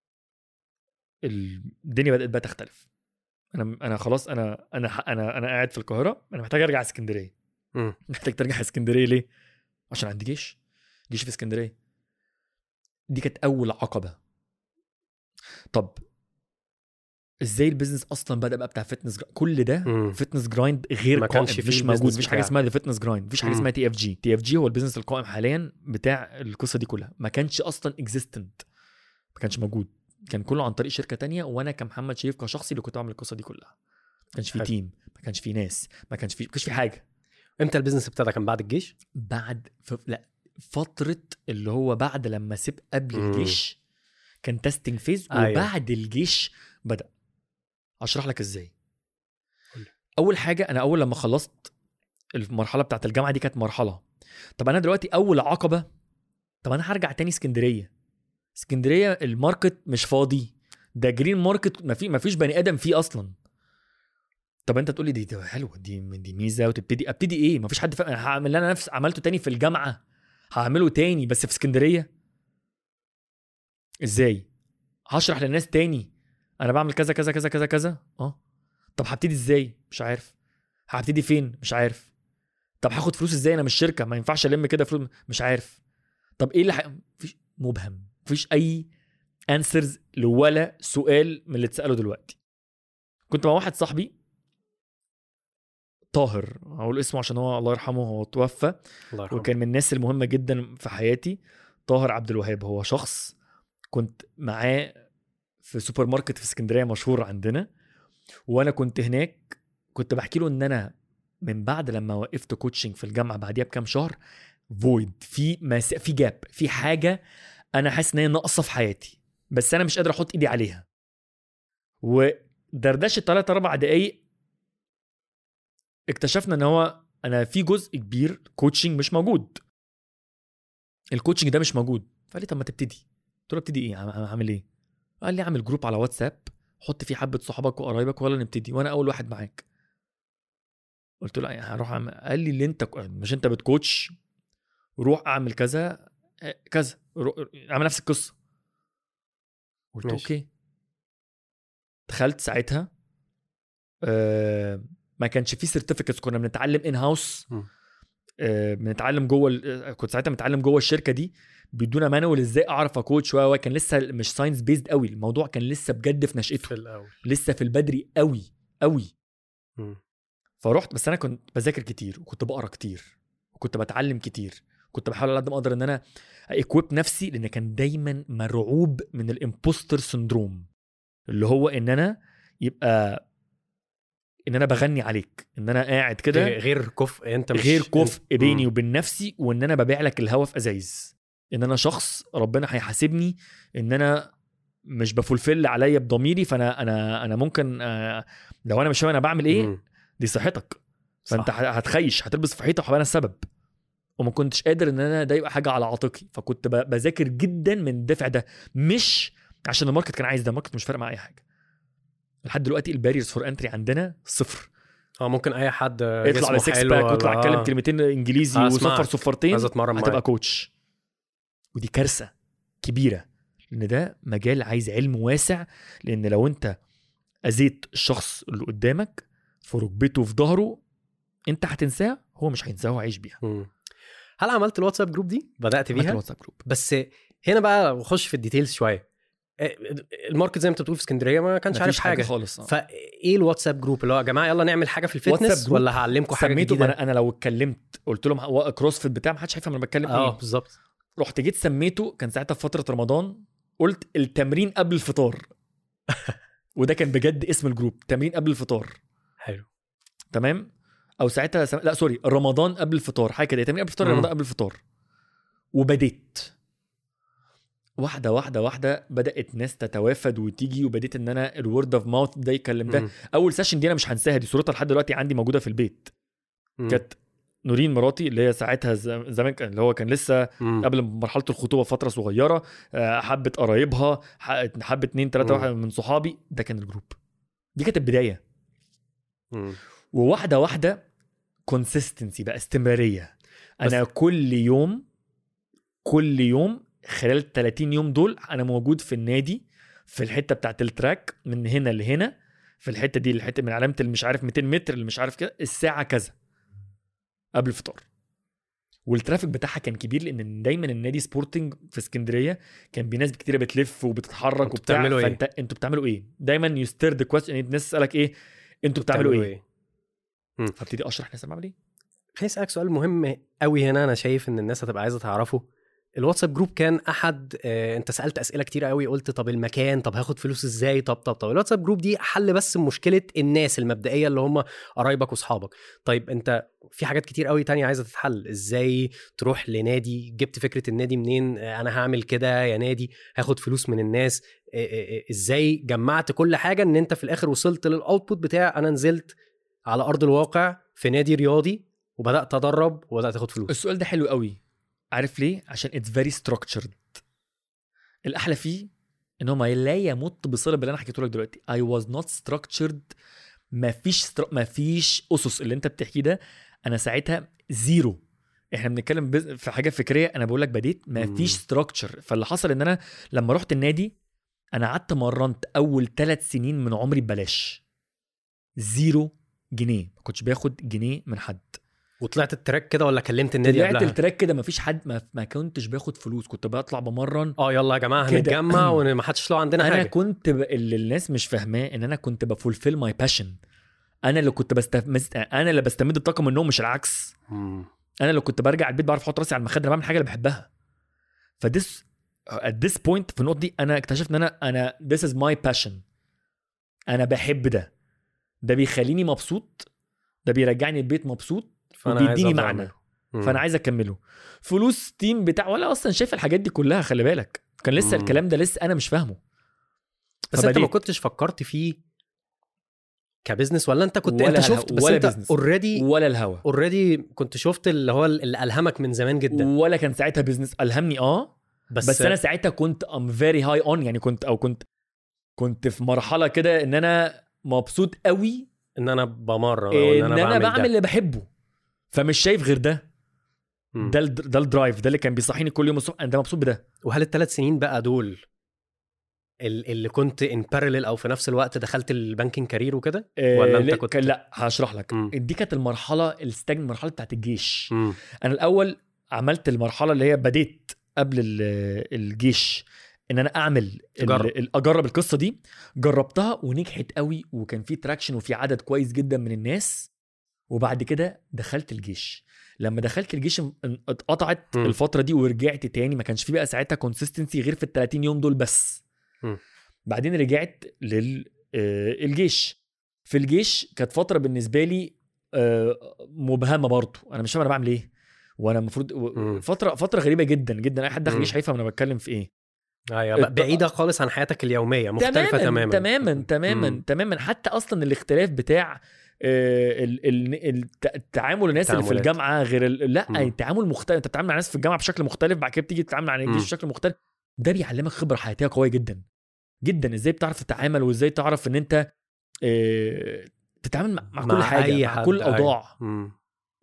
الدنيا بدات بقى تختلف انا انا خلاص انا انا انا انا قاعد في القاهره انا محتاج ارجع اسكندريه مم. محتاج ترجع اسكندريه ليه عشان عندي جيش جيش في اسكندريه دي كانت اول عقبه طب ازاي البيزنس اصلا بدا بقى بتاع فتنس كل ده مم. فتنس جرايند غير ما قائم كانش فيه مش البيزنس موجود مفيش حاجه بتاعه. اسمها ذا فتنس جرايند مفيش حاجه مم. اسمها تي اف جي تي اف جي هو البيزنس القائم حاليا بتاع القصه دي كلها ما كانش اصلا اكزيستنت ما كانش موجود كان كله عن طريق شركه تانية وانا كمحمد شريف كشخصي اللي كنت بعمل القصه دي كلها ما كانش في حلو. تيم ما كانش في ناس ما كانش في ما كانش في حاجه امتى البيزنس ابتدى كان بعد الجيش بعد ف... لا فتره اللي هو بعد لما سيب قبل مم. الجيش كان تيستنج فيز أيوة. وبعد الجيش بدا اشرح لك ازاي قولي. اول حاجه انا اول لما خلصت المرحله بتاعت الجامعه دي كانت مرحله طب انا دلوقتي اول عقبه طب انا هرجع تاني اسكندريه اسكندريه الماركت مش فاضي ده جرين ماركت ما في ما فيش بني ادم فيه اصلا طب انت تقول لي دي, دي حلوه دي دي ميزه وتبتدي ابتدي ايه ما فيش حد فاهم انا هعمل اللي انا نفس عملته تاني في الجامعه هعمله تاني بس في اسكندريه ازاي هشرح للناس تاني انا بعمل كذا كذا كذا كذا كذا اه طب هبتدي ازاي مش عارف هبتدي فين مش عارف طب هاخد فلوس ازاي انا مش شركه ما ينفعش الم كده فلوس مش عارف طب ايه اللي ح... مفيش مبهم مفيش اي انسرز لولا سؤال من اللي اتساله دلوقتي كنت مع واحد صاحبي طاهر هقول اسمه عشان هو الله يرحمه هو توفى الله يرحمه وكان من الناس المهمه جدا في حياتي طاهر عبد الوهاب هو شخص كنت معاه في سوبر ماركت في اسكندريه مشهور عندنا وانا كنت هناك كنت بحكي له ان انا من بعد لما وقفت كوتشنج في الجامعه بعديها بكام شهر فويد في مس... في جاب في حاجه انا حاسس ان هي ناقصه في حياتي بس انا مش قادر احط ايدي عليها ودردشه 3 4 دقايق اكتشفنا ان هو انا في جزء كبير كوتشنج مش موجود الكوتشنج ده مش موجود فقال لي طب ما تبتدي قلت له ابتدي ايه عم- هعمل ايه قال لي اعمل جروب على واتساب حط فيه حبه صحابك وقرايبك ولا نبتدي وانا اول واحد معاك قلت له يعني هروح أعمل. قال لي اللي انت مش انت بتكوتش روح اعمل كذا آه، كذا رو- اعمل نفس القصه قلت ماشي. اوكي دخلت ساعتها آه ما كانش فيه سيرتيفيكتس كنا بنتعلم ان هاوس مم. آه بنتعلم جوه ال- آه، كنت ساعتها متعلم جوه الشركه دي بيدونا مانوال ازاي اعرف اكوتش و و- كان لسه مش ساينس بيزد قوي الموضوع كان لسه بجد في نشأته في الاول لسه في البدري قوي قوي مم. فرحت بس انا كنت بذاكر كتير وكنت بقرا كتير وكنت بتعلم كتير كنت بحاول على قد ما اقدر ان انا اكويب نفسي لان كان دايما مرعوب من الامبوستر سندروم اللي هو ان انا يبقى ان انا بغني عليك ان انا قاعد كده غير كفء انت مش غير كفء مم. بيني وبين نفسي وان انا ببيع لك الهوا في ازايز ان انا شخص ربنا هيحاسبني ان انا مش بفولفل عليا بضميري فانا انا انا ممكن آه، لو انا مش فاهم انا بعمل ايه مم. دي صحتك فانت صح. ه- هتخيش هتلبس في حيطه وهبقى انا السبب وما كنتش قادر ان انا ده يبقى حاجه على عاتقي فكنت ب- بذاكر جدا من الدافع ده مش عشان الماركت كان عايز ده الماركت مش فارق معاه اي حاجه لحد دلوقتي الباريرز فور انتري عندنا صفر اه ممكن اي حد يطلع جسمه بسكس حلو باك ولا- ويطلع يتكلم آه. كلمتين انجليزي آه، وصفر اسمعك. صفرتين عايز اتمرن هتبقى معاك كوتش ودي كارثه كبيره لان ده مجال عايز علم واسع لان لو انت اذيت الشخص اللي قدامك في ركبته في ظهره انت هتنساه هو مش هينساه هو هيعيش بيها مم. هل عملت الواتساب جروب دي بدات عملت بيها الواتساب جروب بس هنا بقى بخش في الديتيلز شويه آه، الماركت زي ما انت بتقول في اسكندريه ما كانش عارف مفيش حاجه, خالص آه. فايه الواتساب جروب اللي هو يا جماعه يلا نعمل حاجه في واتساب الفتنس جروب ولا هعلمكم حاجه سميته جديده انا انا لو اتكلمت قلت لهم هو كروسفيت بتاع ما حدش هيفهم انا بتكلم اه ايه بالظبط رحت جيت سميته كان ساعتها في فتره رمضان قلت التمرين قبل الفطار وده كان بجد اسم الجروب تمرين قبل الفطار حلو تمام او ساعتها سم... لا سوري رمضان قبل الفطار حاجه كده تمرين قبل الفطار مم. رمضان قبل الفطار وبديت واحده واحده واحده بدات ناس تتوافد وتيجي وبديت ان انا الورد اوف ماوث ده يكلم ده مم. اول سيشن دي انا مش هنساها دي صورتها لحد دلوقتي عندي موجوده في البيت مم. كانت نورين مراتي اللي هي ساعتها ز- زمان كان- اللي هو كان لسه مم. قبل مرحله الخطوبه فتره صغيره آه، حبت قرايبها ح- حبت اتنين تلاته مم. واحد من صحابي ده كان الجروب دي كانت البدايه مم. وواحده واحده كونسيستنسي بقى استمراريه انا كل يوم كل يوم خلال ال 30 يوم دول انا موجود في النادي في الحته بتاعت التراك من هنا لهنا في الحته دي الحته من علامه اللي مش عارف 200 متر اللي مش عارف كده الساعه كذا قبل الفطار والترافيك بتاعها كان كبير لان دايما النادي سبورتنج في اسكندريه كان بناس كتيره بتلف وبتتحرك انتوا وبتاع بتعملوا ايه؟ فانت انتوا بتعملوا ايه دايما يسترد كويستشن الناس تسالك ايه انتوا بتعملوا ايه فابتدي اشرح الناس أنا بعمل ايه خليني اسالك سؤال مهم قوي هنا انا شايف ان الناس هتبقى عايزه تعرفه الواتساب جروب كان احد آه، انت سالت اسئله كتيره قوي قلت طب المكان طب هاخد فلوس ازاي طب طب طب الواتساب جروب دي حل بس مشكله الناس المبدئيه اللي هم قرايبك واصحابك طيب انت في حاجات كتير قوي تانية عايزه تتحل ازاي تروح لنادي جبت فكره النادي منين آه، انا هعمل كده يا نادي هاخد فلوس من الناس آه، آه، آه، ازاي جمعت كل حاجه ان انت في الاخر وصلت للاوتبوت بتاع انا نزلت على ارض الواقع في نادي رياضي وبدات ادرب وبدات اخد فلوس السؤال ده حلو قوي عارف ليه عشان اتس فيري ستراكتشرد الاحلى فيه ان هو ما لا يمت بصله باللي انا حكيته لك دلوقتي I was not structured مفيش ستر... مفيش اسس اللي انت بتحكيه ده انا ساعتها زيرو احنا بنتكلم بز... في حاجه فكريه انا بقول لك بديت مفيش مم. ستراكشر فاللي حصل ان انا لما رحت النادي انا قعدت مرنت اول ثلاث سنين من عمري ببلاش زيرو جنيه ما كنتش باخد جنيه من حد وطلعت التراك كده ولا كلمت النادي طلعت قبلها التراك كده مفيش حد ما, ما كنتش باخد فلوس كنت بطلع بمرن اه يلا يا جماعه كده. هنتجمع وما حدش له عندنا انا حاجه كنت ب... اللي الناس مش فاهماه ان انا كنت بفولفيل ماي باشن انا اللي كنت بستف... انا اللي بستمد الطاقه من النوم مش العكس مم. انا اللي كنت برجع البيت بعرف احط راسي على المخده انا بعمل حاجه اللي بحبها فدس at this point في النقطه دي انا اكتشفت ان انا انا this is my passion انا بحب ده ده بيخليني مبسوط ده بيرجعني البيت مبسوط فانا عايز وبيديني أفضل معنى أعمله. مم. فانا عايز اكمله فلوس تيم بتاع ولا اصلا شايف الحاجات دي كلها خلي بالك كان لسه مم. الكلام ده لسه انا مش فاهمه بس انت ما فبديت. كنتش فكرت فيه كبزنس ولا انت كنت ولا انت الهوا- شفت بس ولا انت business. اوريدي ولا الهوا اوريدي كنت شفت اللي هو اللي الهمك من زمان جدا ولا كان ساعتها بيزنس الهمني اه بس, بس, بس انا ساعتها كنت ام فيري هاي اون يعني كنت او كنت كنت في مرحله كده ان انا مبسوط قوي ان انا بمرن او ان ان انا, انا بعمل ده. اللي بحبه فمش شايف غير ده مم. ده الد- ده الدرايف ده اللي كان بيصحيني كل يوم الصبح انا مبسوط بده وهل الثلاث سنين بقى دول ال- اللي كنت ان بارلل او في نفس الوقت دخلت البانكينج كارير وكده ولا انت لا- كنت كان- لا هشرح لك مم. دي كانت المرحله الستاجن المرحله بتاعت الجيش مم. انا الاول عملت المرحله اللي هي بديت قبل ال- الجيش ان انا اعمل ال- تجرب. ال- اجرب القصه دي جربتها ونجحت قوي وكان في تراكشن وفي عدد كويس جدا من الناس وبعد كده دخلت الجيش لما دخلت الجيش ان- اتقطعت مم. الفتره دي ورجعت تاني ما كانش في بقى ساعتها كونسيستنسي غير في ال 30 يوم دول بس مم. بعدين رجعت للجيش في الجيش كانت فتره بالنسبه لي آه، مبهمه برضه انا مش فاهم انا بعمل ايه وانا المفروض و- مم. فتره فتره غريبه جدا جدا اي حد داخل مم. الجيش هيفهم انا بتكلم في ايه ايوه الت- بقى بعيده خالص عن حياتك اليوميه مختلفه تماما تماما تماما مم. تماما حتى اصلا الاختلاف بتاع آه، ال- ال- الت- التعامل الناس اللي في التعاملات. الجامعه غير ال- لا مم. التعامل مختلف انت بتتعامل مع ناس في الجامعه بشكل مختلف بعد كده بتيجي تتعامل مع الجيش مم. بشكل مختلف ده بيعلمك خبره حياتيه قويه جدا جدا ازاي بتعرف تتعامل وازاي تعرف ان انت آه، تتعامل مع, مع, مع كل حاجه أي مع حد، كل أيوة. الاوضاع مم.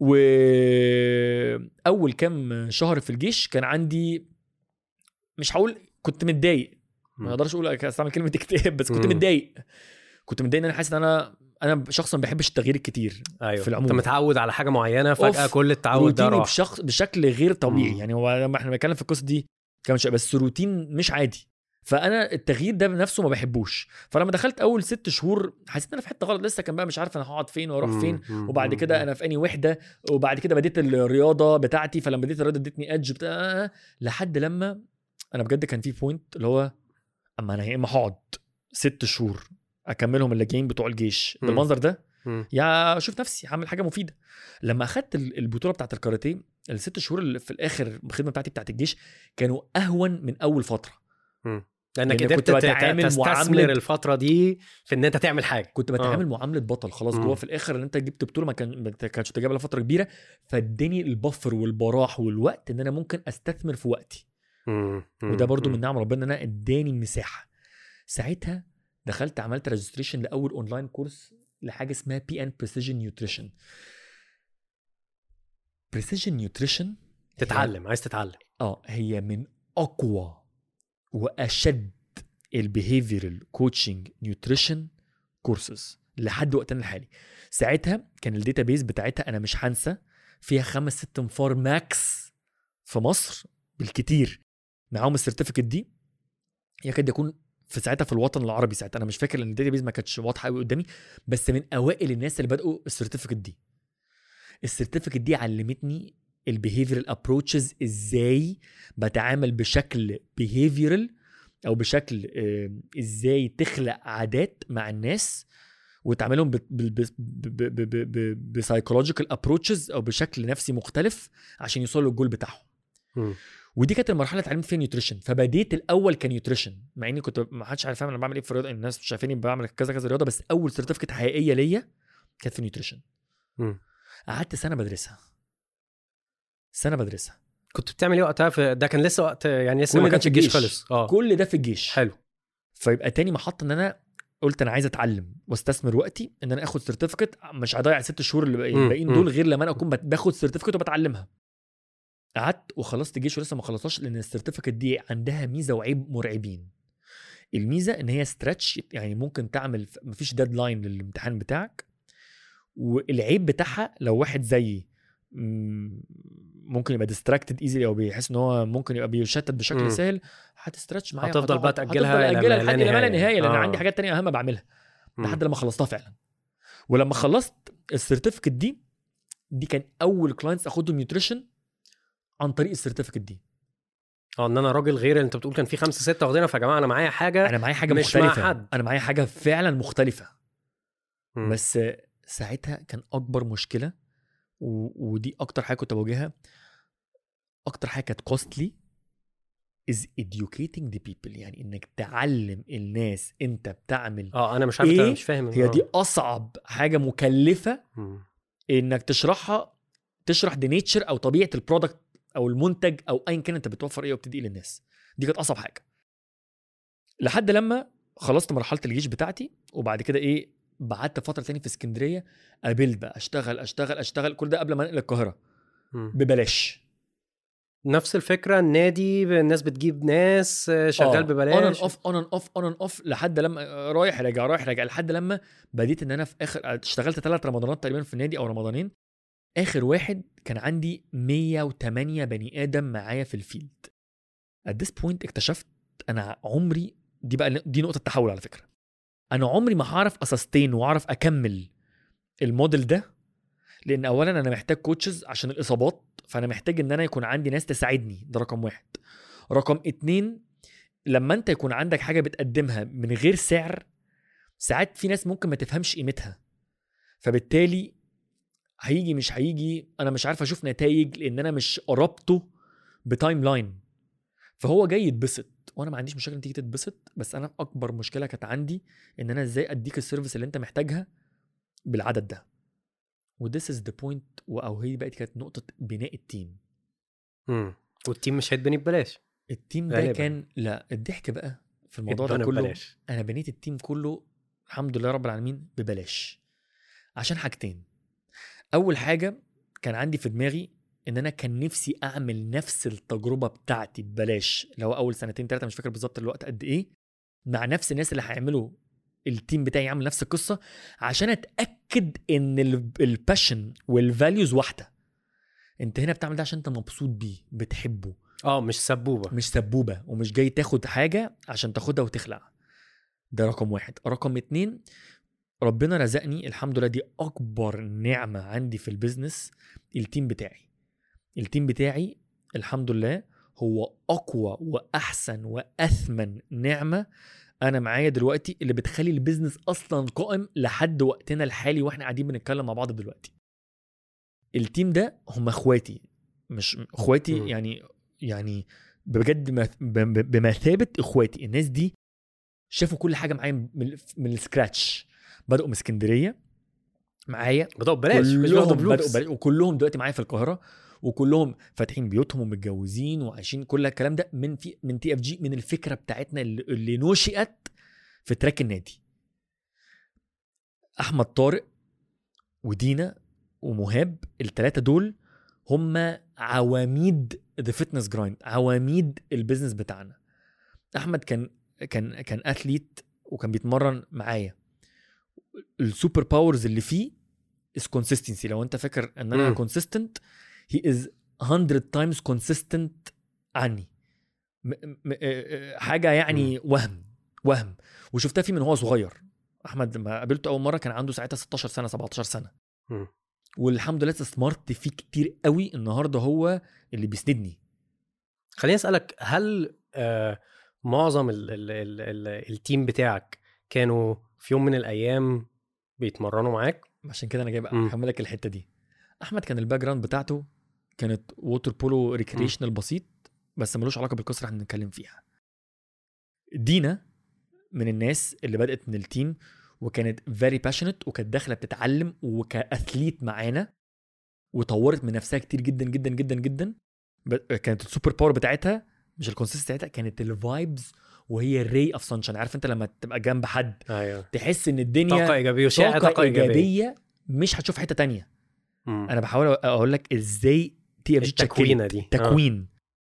واول كام شهر في الجيش كان عندي مش هقول كنت متضايق ما مم. اقدرش اقول استعمل كلمه اكتئاب بس كنت مم. متضايق كنت متضايق ان انا حاسس ان انا انا شخص ما بحبش التغيير الكتير ايوه في العموم. انت متعود على حاجه معينه فجاه أوف. كل التعود ده روتيني راح بشخص بشكل غير طبيعي مم. يعني هو لما احنا بنتكلم في القصه دي كمان شويه بس روتين مش عادي فانا التغيير ده بنفسه ما بحبوش فلما دخلت اول ست شهور حسيت ان انا في حته غلط لسه كان بقى مش عارف انا هقعد فين واروح فين مم. وبعد مم. كده انا في اني وحده وبعد كده بديت الرياضه بتاعتي فلما بديت الرياضه ادتني ادج بتاع لحد لما انا بجد كان في بوينت اللي هو اما انا يا اما هقعد ست شهور اكملهم اللي جايين بتوع الجيش مم. بالمنظر ده مم. يا اشوف نفسي هعمل حاجه مفيده لما اخدت ال- البطوله بتاعت الكاراتيه الست شهور اللي في الاخر الخدمه بتاعتي بتاعت الجيش كانوا اهون من اول فتره لانك لأن قدرت كنت ت- بتعامل تستثمر معاملة- الفتره دي في ان انت تعمل حاجه كنت بتعامل معامله بطل خلاص مم. جوه في الاخر ان انت جبت بطوله ما كان ما كانتش تجيبها لفتره كبيره فاداني البفر والبراح والوقت ان انا ممكن استثمر في وقتي مم. مم. وده برضو مم. من نعم ربنا ان انا اداني مساحه ساعتها دخلت عملت ريجستريشن لاول اونلاين كورس لحاجه اسمها بي ان بريسيجن نيوتريشن بريسيجن نيوتريشن تتعلم عايز تتعلم اه هي من اقوى واشد البيهيفيرال كوتشنج نيوتريشن كورسز لحد وقتنا الحالي ساعتها كان الداتابيز بتاعتها انا مش هنسى فيها خمس ست انفار ماكس في مصر بالكتير معاهم السيرتيفيكت دي يكاد يكون في ساعتها في الوطن العربي ساعتها انا مش فاكر لان الداتابيز ما كانتش واضحه قوي قدامي بس من اوائل الناس اللي بداوا السيرتيفيكت دي السيرتيفيكت دي علمتني البيهيفيرال ابروتشز ازاي بتعامل بشكل بيهيفيرال او بشكل آه، ازاي تخلق عادات مع الناس وتعملهم بسايكولوجيكال ابروتشز او بشكل نفسي مختلف عشان يوصلوا للجول بتاعهم مم. ودي كانت المرحله اللي اتعلمت فيها نيوتريشن فبديت الاول كنيوتريشن مع اني كنت ما حدش عارف انا بعمل ايه في الرياضه الناس مش شايفيني بعمل كذا كذا رياضه بس اول سيرتيفيكت حقيقيه ليا كانت في نيوتريشن مم. قعدت سنه بدرسها سنه بدرسها كنت بتعمل ايه وقتها في ده كان لسه وقت يعني لسه كل ما ده كانش في الجيش الجيش. خلص اه كل ده في الجيش حلو فيبقى تاني محطه ان انا قلت انا عايز اتعلم واستثمر وقتي ان انا اخد سيرتيفيكت مش هضيع الست شهور اللي باقي- مم، الباقيين مم. دول غير لما انا اكون بت- باخد سيرتيفيكت وبتعلمها قعدت وخلصت الجيش ولسه ما خلصتش لان السيرتيفيكت دي عندها ميزه وعيب مرعبين الميزه ان هي ستريتش يعني ممكن تعمل ف- مفيش ديدلاين للامتحان بتاعك والعيب بتاعها لو واحد زيي مم، ممكن يبقى ديستراكتد ايزي او بيحس ان هو ممكن يبقى بيشتت بشكل مم. سهل هتسترتش معايا هتفضل بقى وهتقعد- تأجلها هتفضل إلى أجلها ما لا لحد ما لا نهاية. نهايه لان آه. عندي حاجات تانية اهم بعملها مم. لحد لما خلصتها فعلا ولما خلصت السيرتيفيكت دي دي كان اول كلاينتس اخدهم نيوتريشن عن طريق السيرتيفيكت دي اه ان انا راجل غير اللي انت بتقول كان في خمسه سته واخدينها فيا جماعه انا معايا حاجه انا معايا حاجه مش مع مختلفه حد. انا معايا حاجه فعلا مختلفه مم. بس ساعتها كان اكبر مشكله و... ودي اكتر حاجه كنت بواجهها اكتر حاجه كانت كوستلي is educating the people يعني انك تعلم الناس انت بتعمل اه انا مش عارف إيه؟ أنا مش فاهم هي آه. دي اصعب حاجه مكلفه مم. انك تشرحها تشرح دي نيتشر او طبيعه البرودكت او المنتج او ايا كان انت بتوفر ايه وبتدي للناس دي كانت اصعب حاجه لحد لما خلصت مرحله الجيش بتاعتي وبعد كده ايه بعدت فتره تاني في اسكندريه قابلت بقى اشتغل اشتغل اشتغل كل ده قبل ما انقل القاهره مم. ببلاش نفس الفكره النادي الناس بتجيب ناس آه، شغال اون ببلاش اوف اون اوف اون اوف لحد لما آه، رايح راجع رايح راجع لحد لما بديت ان انا في اخر اشتغلت ثلاث رمضانات تقريبا في النادي او رمضانين اخر واحد كان عندي 108 بني ادم معايا في الفيلد at this point اكتشفت انا عمري دي بقى دي نقطه تحول على فكره انا عمري ما هعرف اسستين واعرف اكمل الموديل ده لان اولا انا محتاج كوتشز عشان الاصابات فانا محتاج ان انا يكون عندي ناس تساعدني ده رقم واحد رقم اتنين لما انت يكون عندك حاجه بتقدمها من غير سعر ساعات في ناس ممكن ما تفهمش قيمتها فبالتالي هيجي مش هيجي انا مش عارف اشوف نتائج لان انا مش قربته بتايم لاين فهو جاي يتبسط وانا ما عنديش مشكله ان تيجي تتبسط بس انا اكبر مشكله كانت عندي ان انا ازاي اديك السيرفيس اللي انت محتاجها بالعدد ده وذس از ذا بوينت او هي بقت كانت نقطه بناء التيم مم. والتيم مش هيتبني ببلاش التيم ده غالباً. كان لا الضحك بقى في الموضوع ده اتبنى كله ببلاش. انا بنيت التيم كله الحمد لله رب العالمين ببلاش عشان حاجتين اول حاجه كان عندي في دماغي ان انا كان نفسي اعمل نفس التجربه بتاعتي ببلاش اللي هو اول سنتين ثلاثه مش فاكر بالظبط الوقت قد ايه مع نفس الناس اللي هيعملوا التيم بتاعي يعمل نفس القصه عشان اتاكد ان الباشن والفاليوز واحده انت هنا بتعمل ده عشان انت مبسوط بيه بتحبه اه مش سبوبه مش سبوبه ومش جاي تاخد حاجه عشان تاخدها وتخلع ده رقم واحد رقم اتنين ربنا رزقني الحمد لله دي اكبر نعمه عندي في البيزنس التيم بتاعي التيم بتاعي الحمد لله هو اقوى واحسن واثمن نعمه انا معايا دلوقتي اللي بتخلي البيزنس اصلا قائم لحد وقتنا الحالي واحنا قاعدين بنتكلم مع بعض دلوقتي التيم ده هم اخواتي مش اخواتي مم. يعني يعني بجد مث- ب- ب- بمثابه اخواتي الناس دي شافوا كل حاجه معايا من من السكراتش بداوا من اسكندريه معايا بدأوا ببلاش مش بياخدوا كلهم فلوس بدأوا ببلاش وكلهم دلوقتي معايا في القاهره وكلهم فاتحين بيوتهم ومتجوزين وعايشين كل الكلام ده من في من تي اف جي من الفكره بتاعتنا اللي, اللي نشئت في تراك النادي احمد طارق ودينا ومهاب الثلاثه دول هم عواميد ذا فيتنس جرايند عواميد البيزنس بتاعنا احمد كان كان كان اثليت وكان بيتمرن معايا السوبر باورز اللي فيه از كونسيستنسي لو انت فاكر ان انا مم. كونسيستنت هي از 100 تايمز كونسيستنت عني م- م- آه، آه، حاجه يعني وهم وهم وشفتها فيه من هو صغير احمد لما قابلته اول مره كان عنده ساعتها 16 سنه 17 سنه مم. والحمد لله استثمرت فيه كتير قوي النهارده هو اللي بيسندني خليني اسالك هل آه معظم ال ال ال ال التيم بتاعك كانوا في يوم من الايام بيتمرنوا معاك عشان كده انا جاي بقى مم. اكمل لك الحته دي احمد كان الباك جراوند بتاعته كانت ووتر بولو ريكريشنال بسيط بس ملوش علاقه بالقصه اللي احنا بنتكلم فيها دينا من الناس اللي بدات من التيم وكانت فيري باشنت وكانت داخله بتتعلم وكاثليت معانا وطورت من نفسها كتير جدا جدا جدا جدا ب- كانت السوبر باور بتاعتها مش الكونسيست بتاعتها كانت الفايبز وهي الري اوف سانشاين عارف انت لما تبقى جنب حد ايوه تحس ان الدنيا طاقه ايجابيه وشائع طاقه طاقه ايجابيه ايجابيه مش هتشوف حته تانية مم. انا بحاول اقول لك ازاي تي اف جي التكوينه دي آه. تكوين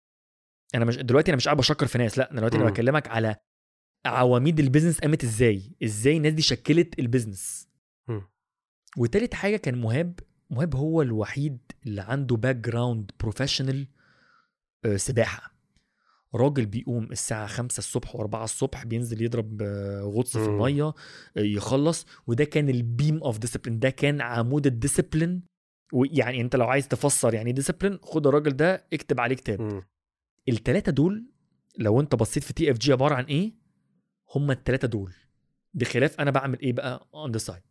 انا مش دلوقتي انا مش قاعد بشكر في ناس لا انا دلوقتي انا مم. بكلمك على عواميد البيزنس قامت ازاي ازاي الناس دي شكلت البيزنس مم. وتالت حاجه كان مهاب مهاب هو الوحيد اللي عنده باك جراوند بروفيشنال سباحه راجل بيقوم الساعة 5 الصبح و4 الصبح بينزل يضرب آه، غطس في مم. المية آه، يخلص وده كان البيم اوف ديسيبلين ده كان عمود الديسيبلين ويعني انت لو عايز تفسر يعني ديسيبلين خد الراجل ده اكتب عليه كتاب مم. التلاتة دول لو انت بصيت في تي اف جي عباره عن ايه هم التلاتة دول بخلاف انا بعمل ايه بقى اون ذا سايد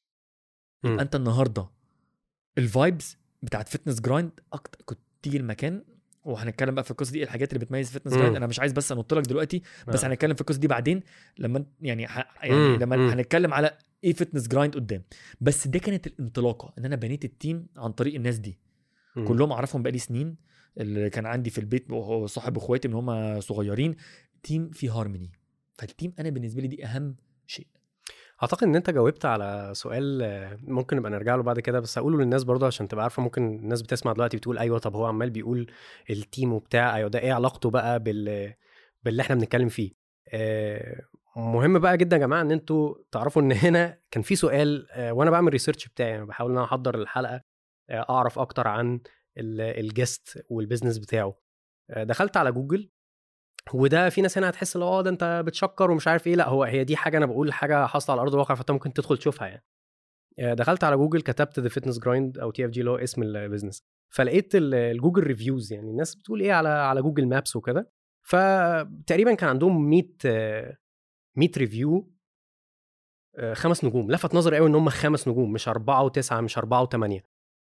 مم. انت النهارده الفايبز بتاعت فتنس جرايند اكتر كنت تيجي المكان وهنتكلم بقى في القصه دي إيه الحاجات اللي بتميز فتنس مم. جرايند انا مش عايز بس انط لك دلوقتي بس آه. هنتكلم في القصه دي بعدين لما يعني ح... يعني مم. لما مم. هنتكلم على ايه فتنس جرايند قدام بس ده كانت الانطلاقه ان انا بنيت التيم عن طريق الناس دي مم. كلهم اعرفهم بقالي سنين اللي كان عندي في البيت وهو صاحب اخواتي من هم صغيرين تيم في هارموني فالتيم انا بالنسبه لي دي اهم شيء اعتقد ان انت جاوبت على سؤال آه، ممكن نبقى نرجع له بعد كده بس اقوله للناس برضه عشان تبقى عارفه ممكن الناس بتسمع دلوقتي بتقول ايوه طب هو عمال بيقول التيم وبتاع ايوه ده ايه علاقته بقى بال باللي احنا بنتكلم فيه آه، مهم بقى جدا يا جماعه ان انتوا تعرفوا ان هنا كان في سؤال آه، وانا بعمل ريسيرش بتاعي انا بحاول ان انا احضر الحلقه آه، اعرف اكتر عن ال- الجست والبيزنس بتاعه آه، دخلت على جوجل وده في ناس هنا هتحس اللي هو "آه، ده انت بتشكر ومش عارف ايه لا هو هي دي حاجه انا بقول حاجه حاصله على ارض الواقع فانت ممكن تدخل تشوفها يعني آه، دخلت على جوجل كتبت ذا فيتنس جرايند او تي اف جي اللي هو اسم البيزنس فلقيت ال- الجوجل ريفيوز يعني الناس بتقول ايه على على جوجل مابس وكده فتقريبا كان عندهم 100 آه، 100 ريفيو آه، خمس نجوم لفت نظري قوي ان هم خمس نجوم مش أربعة وتسعة مش أربعة وثمانية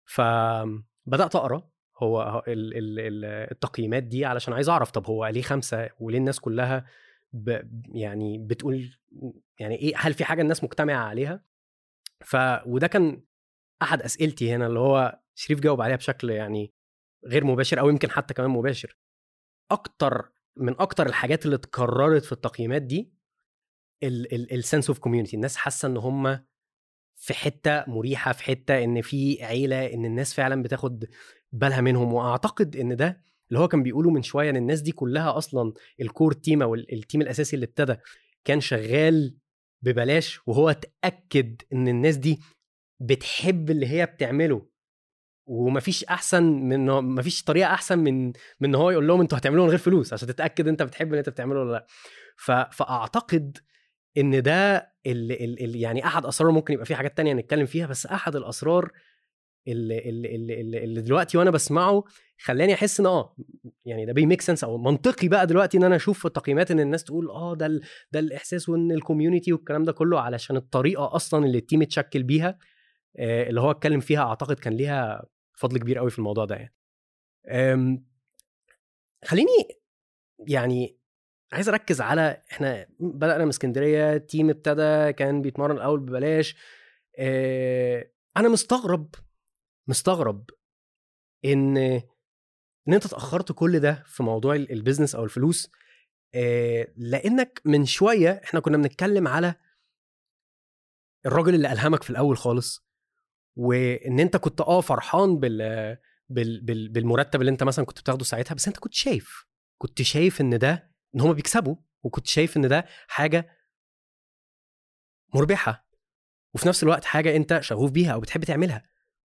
فبدأت أقرأ هو هو ال- ال- ال- التقييمات دي علشان عايز أعرف طب هو ليه خمسة وليه الناس كلها ب يعني بتقول يعني إيه هل في حاجة الناس مجتمعة عليها ف وده كان أحد أسئلتي هنا اللي هو شريف جاوب عليها بشكل يعني غير مباشر أو يمكن حتى كمان مباشر أكتر من أكتر الحاجات اللي اتكررت في التقييمات دي السنس اوف كوميونتي الناس حاسه ان هم في حته مريحه في حته ان في عيله ان الناس فعلا بتاخد بالها منهم واعتقد ان ده اللي هو كان بيقوله من شويه ان الناس دي كلها اصلا الكور تيم او ال- التيم الاساسي اللي ابتدى كان شغال ببلاش وهو اتاكد ان الناس دي بتحب اللي هي بتعمله ومفيش احسن من إنه- مفيش طريقه احسن من من ان هو يقول لهم انتوا هتعملوه من غير فلوس عشان تتاكد انت بتحب اللي انت بتعمله ولا لا ف... فاعتقد ان ده ال... ال... ال... يعني احد اسرار ممكن يبقى في حاجات تانية نتكلم فيها بس احد الاسرار اللي, اللي, اللي, اللي, اللي دلوقتي وانا بسمعه خلاني احس ان اه يعني ده بيميك سنس او منطقي بقى دلوقتي ان انا اشوف في التقييمات ان الناس تقول اه ده ال... ده الاحساس وان الكوميونتي والكلام ده كله علشان الطريقه اصلا اللي التيم اتشكل بيها آه، اللي هو اتكلم فيها اعتقد كان ليها فضل كبير قوي في الموضوع ده يعني أم، خليني يعني عايز اركز على احنا بدانا من اسكندريه تيم ابتدى كان بيتمرن الاول ببلاش آه، انا مستغرب مستغرب ان ان انت اتاخرت كل ده في موضوع ال- البيزنس او الفلوس آه، لانك من شويه احنا كنا بنتكلم على الراجل اللي الهمك في الاول خالص وان انت كنت اه فرحان بال بال بال بالمرتب اللي انت مثلا كنت بتاخده ساعتها بس انت كنت شايف كنت شايف ان ده ان هم بيكسبوا وكنت شايف ان ده حاجه مربحه وفي نفس الوقت حاجه انت شغوف بيها او بتحب تعملها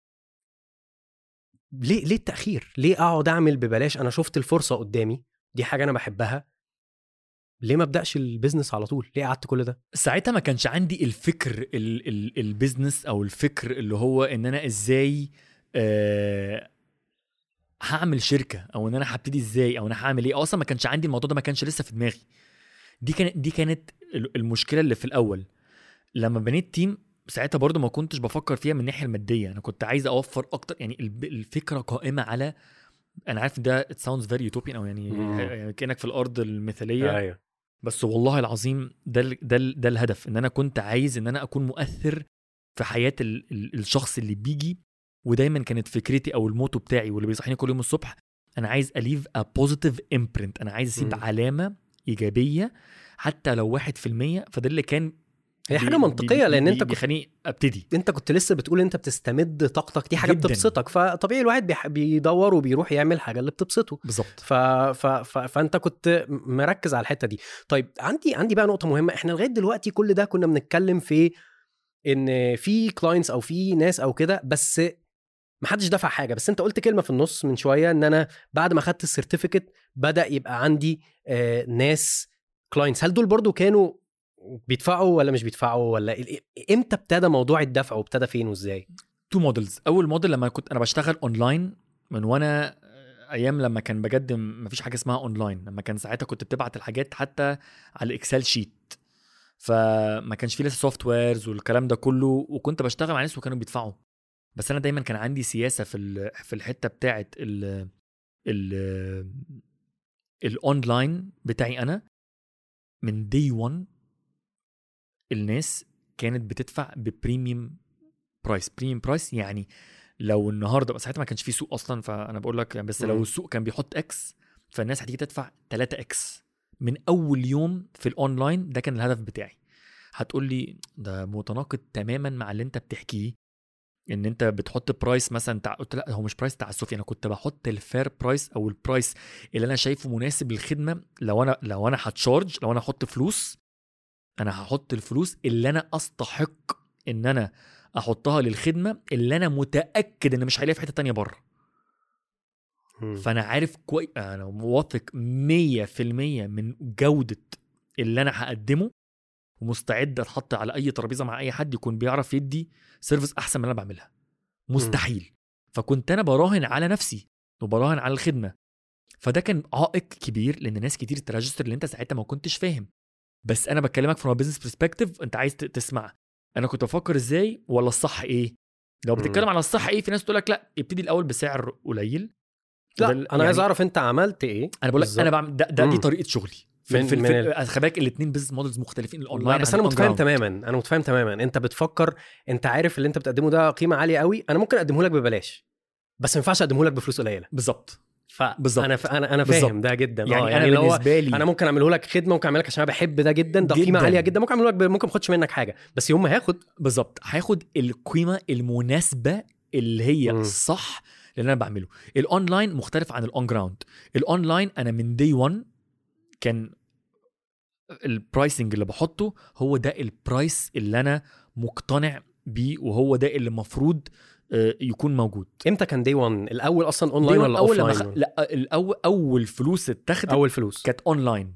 ليه ليه التاخير ليه اقعد اعمل ببلاش انا شفت الفرصه قدامي دي حاجه انا بحبها ليه ما ابداش البيزنس على طول ليه قعدت كل ده ساعتها ما كانش عندي الفكر ال ال البيزنس او الفكر اللي هو ان انا ازاي آه هعمل شركه او ان انا هبتدي ازاي او انا هعمل ايه اصلا ما كانش عندي الموضوع ده ما كانش لسه في دماغي دي كانت دي كانت ال- المشكله اللي في الاول لما بنيت تيم ساعتها برضو ما كنتش بفكر فيها من الناحيه الماديه انا كنت عايز اوفر اكتر يعني الب- الفكره قائمه على انا عارف ده it sounds very utopian او يعني, مم. يعني كانك في الارض المثاليه ايوه بس والله العظيم ده ال- ده ال- ده الهدف ان انا كنت عايز ان انا اكون مؤثر في حياه ال ال الشخص اللي بيجي ودايما كانت فكرتي او الموتو بتاعي واللي بيصحيني كل يوم الصبح انا عايز اليف ا بوزيتيف امبرنت انا عايز اسيب مم. علامه ايجابيه حتى لو 1% فده اللي كان هي حاجه بي- منطقيه بي- لان بي- انت كنت بيخليني ابتدي انت كنت لسه بتقول انت بتستمد طاقتك دي حاجه جداً. بتبسطك فطبيعي الواحد بيح- بيدور وبيروح يعمل الحاجه اللي بتبسطه بالظبط ف... ف... ف... فانت كنت مركز على الحته دي طيب عندي عندي بقى نقطه مهمه احنا لغايه دلوقتي كل ده كنا بنتكلم في ان في كلاينتس او في ناس او كده بس ما حدش دفع حاجه بس انت قلت كلمه في النص من شويه ان انا بعد ما خدت السيرتيفيكت بدا يبقى عندي آه ناس كلاينتس هل دول برضو كانوا بيدفعوا ولا مش بيدفعوا ولا ال- امتى ابتدى موضوع الدفع وابتدى فين وازاي تو موديلز اول موديل لما كنت انا بشتغل اونلاين من وانا ايام لما كان بقدم مفيش حاجه اسمها اونلاين لما كان ساعتها كنت بتبعت الحاجات حتى على الاكسل شيت فما كانش في لسه سوفت ويرز والكلام ده كله وكنت بشتغل مع ناس وكانوا بيدفعوا بس انا دايما كان عندي سياسه في ال- في الحته بتاعه ال ال الاونلاين بتاعي انا من دي 1 الناس كانت بتدفع ببريميوم برايس بريميوم برايس يعني لو النهارده بس ساعتها ما كانش في سوق اصلا فانا بقول لك بس مم. لو السوق كان بيحط اكس فالناس هتيجي تدفع 3 اكس من اول يوم في الاونلاين ده كان الهدف بتاعي هتقول لي ده متناقض تماما مع اللي انت بتحكيه ان انت بتحط برايس مثلا تع... قلت لا هو مش برايس تعسفي انا كنت بحط الفير برايس او البرايس اللي انا شايفه مناسب للخدمه لو انا لو انا هتشارج لو انا هحط فلوس انا هحط الفلوس اللي انا استحق ان انا احطها للخدمه اللي انا متاكد ان مش هلاقيها في حته تانية بره فانا عارف كويس انا واثق 100% من جوده اللي انا هقدمه ومستعد اتحط على اي ترابيزه مع اي حد يكون بيعرف يدي سيرفيس احسن من اللي انا بعملها مستحيل فكنت انا براهن على نفسي وبراهن على الخدمه فده كان عائق كبير لان ناس كتير تراجستر اللي انت ساعتها ما كنتش فاهم بس انا بكلمك فروم بزنس برسبكتيف انت عايز ت- تسمع انا كنت بفكر ازاي ولا الصح ايه لو مم. بتتكلم على الصح ايه في ناس تقول لك لا ابتدي الاول بسعر قليل لا وده ال- انا عايز يعني اعرف انت عملت ايه انا بقول لك بالظبط. انا بعمل ده, ده دي مم. طريقه شغلي في من- في, من في ال- خلي بالك الاثنين بزنس موديلز مختلفين الاونلاين لا بس عن انا متفاهم الأون تماما انا متفاهم تماما انت بتفكر انت عارف اللي انت بتقدمه ده قيمه عاليه قوي انا ممكن اقدمه لك ببلاش بس ما ينفعش اقدمه لك بفلوس قليله بالظبط ف بالظبط. انا ف... انا انا بالظبط. فاهم ده جدا يعني, اه يعني اللي انا هو بالنسبه لي انا ممكن اعمله لك خدمه ممكن اعمل لك عشان انا بحب ده جدا ده قيمه جداً. عاليه جدا ممكن اعمله لك ب... ممكن ما اخدش منك حاجه بس يوم ما هاخد بالظبط هاخد القيمه المناسبه اللي هي مم. الصح اللي انا بعمله الاونلاين مختلف عن الاون جراوند الاونلاين انا من دي 1 كان البرايسنج اللي بحطه هو ده البرايس اللي انا مقتنع بيه وهو ده اللي المفروض آه، يكون موجود امتى كان دي 1 الاول اصلا اونلاين ولا اول اوف لما خ... لا الاول اول فلوس اتاخدت اول فلوس كانت اونلاين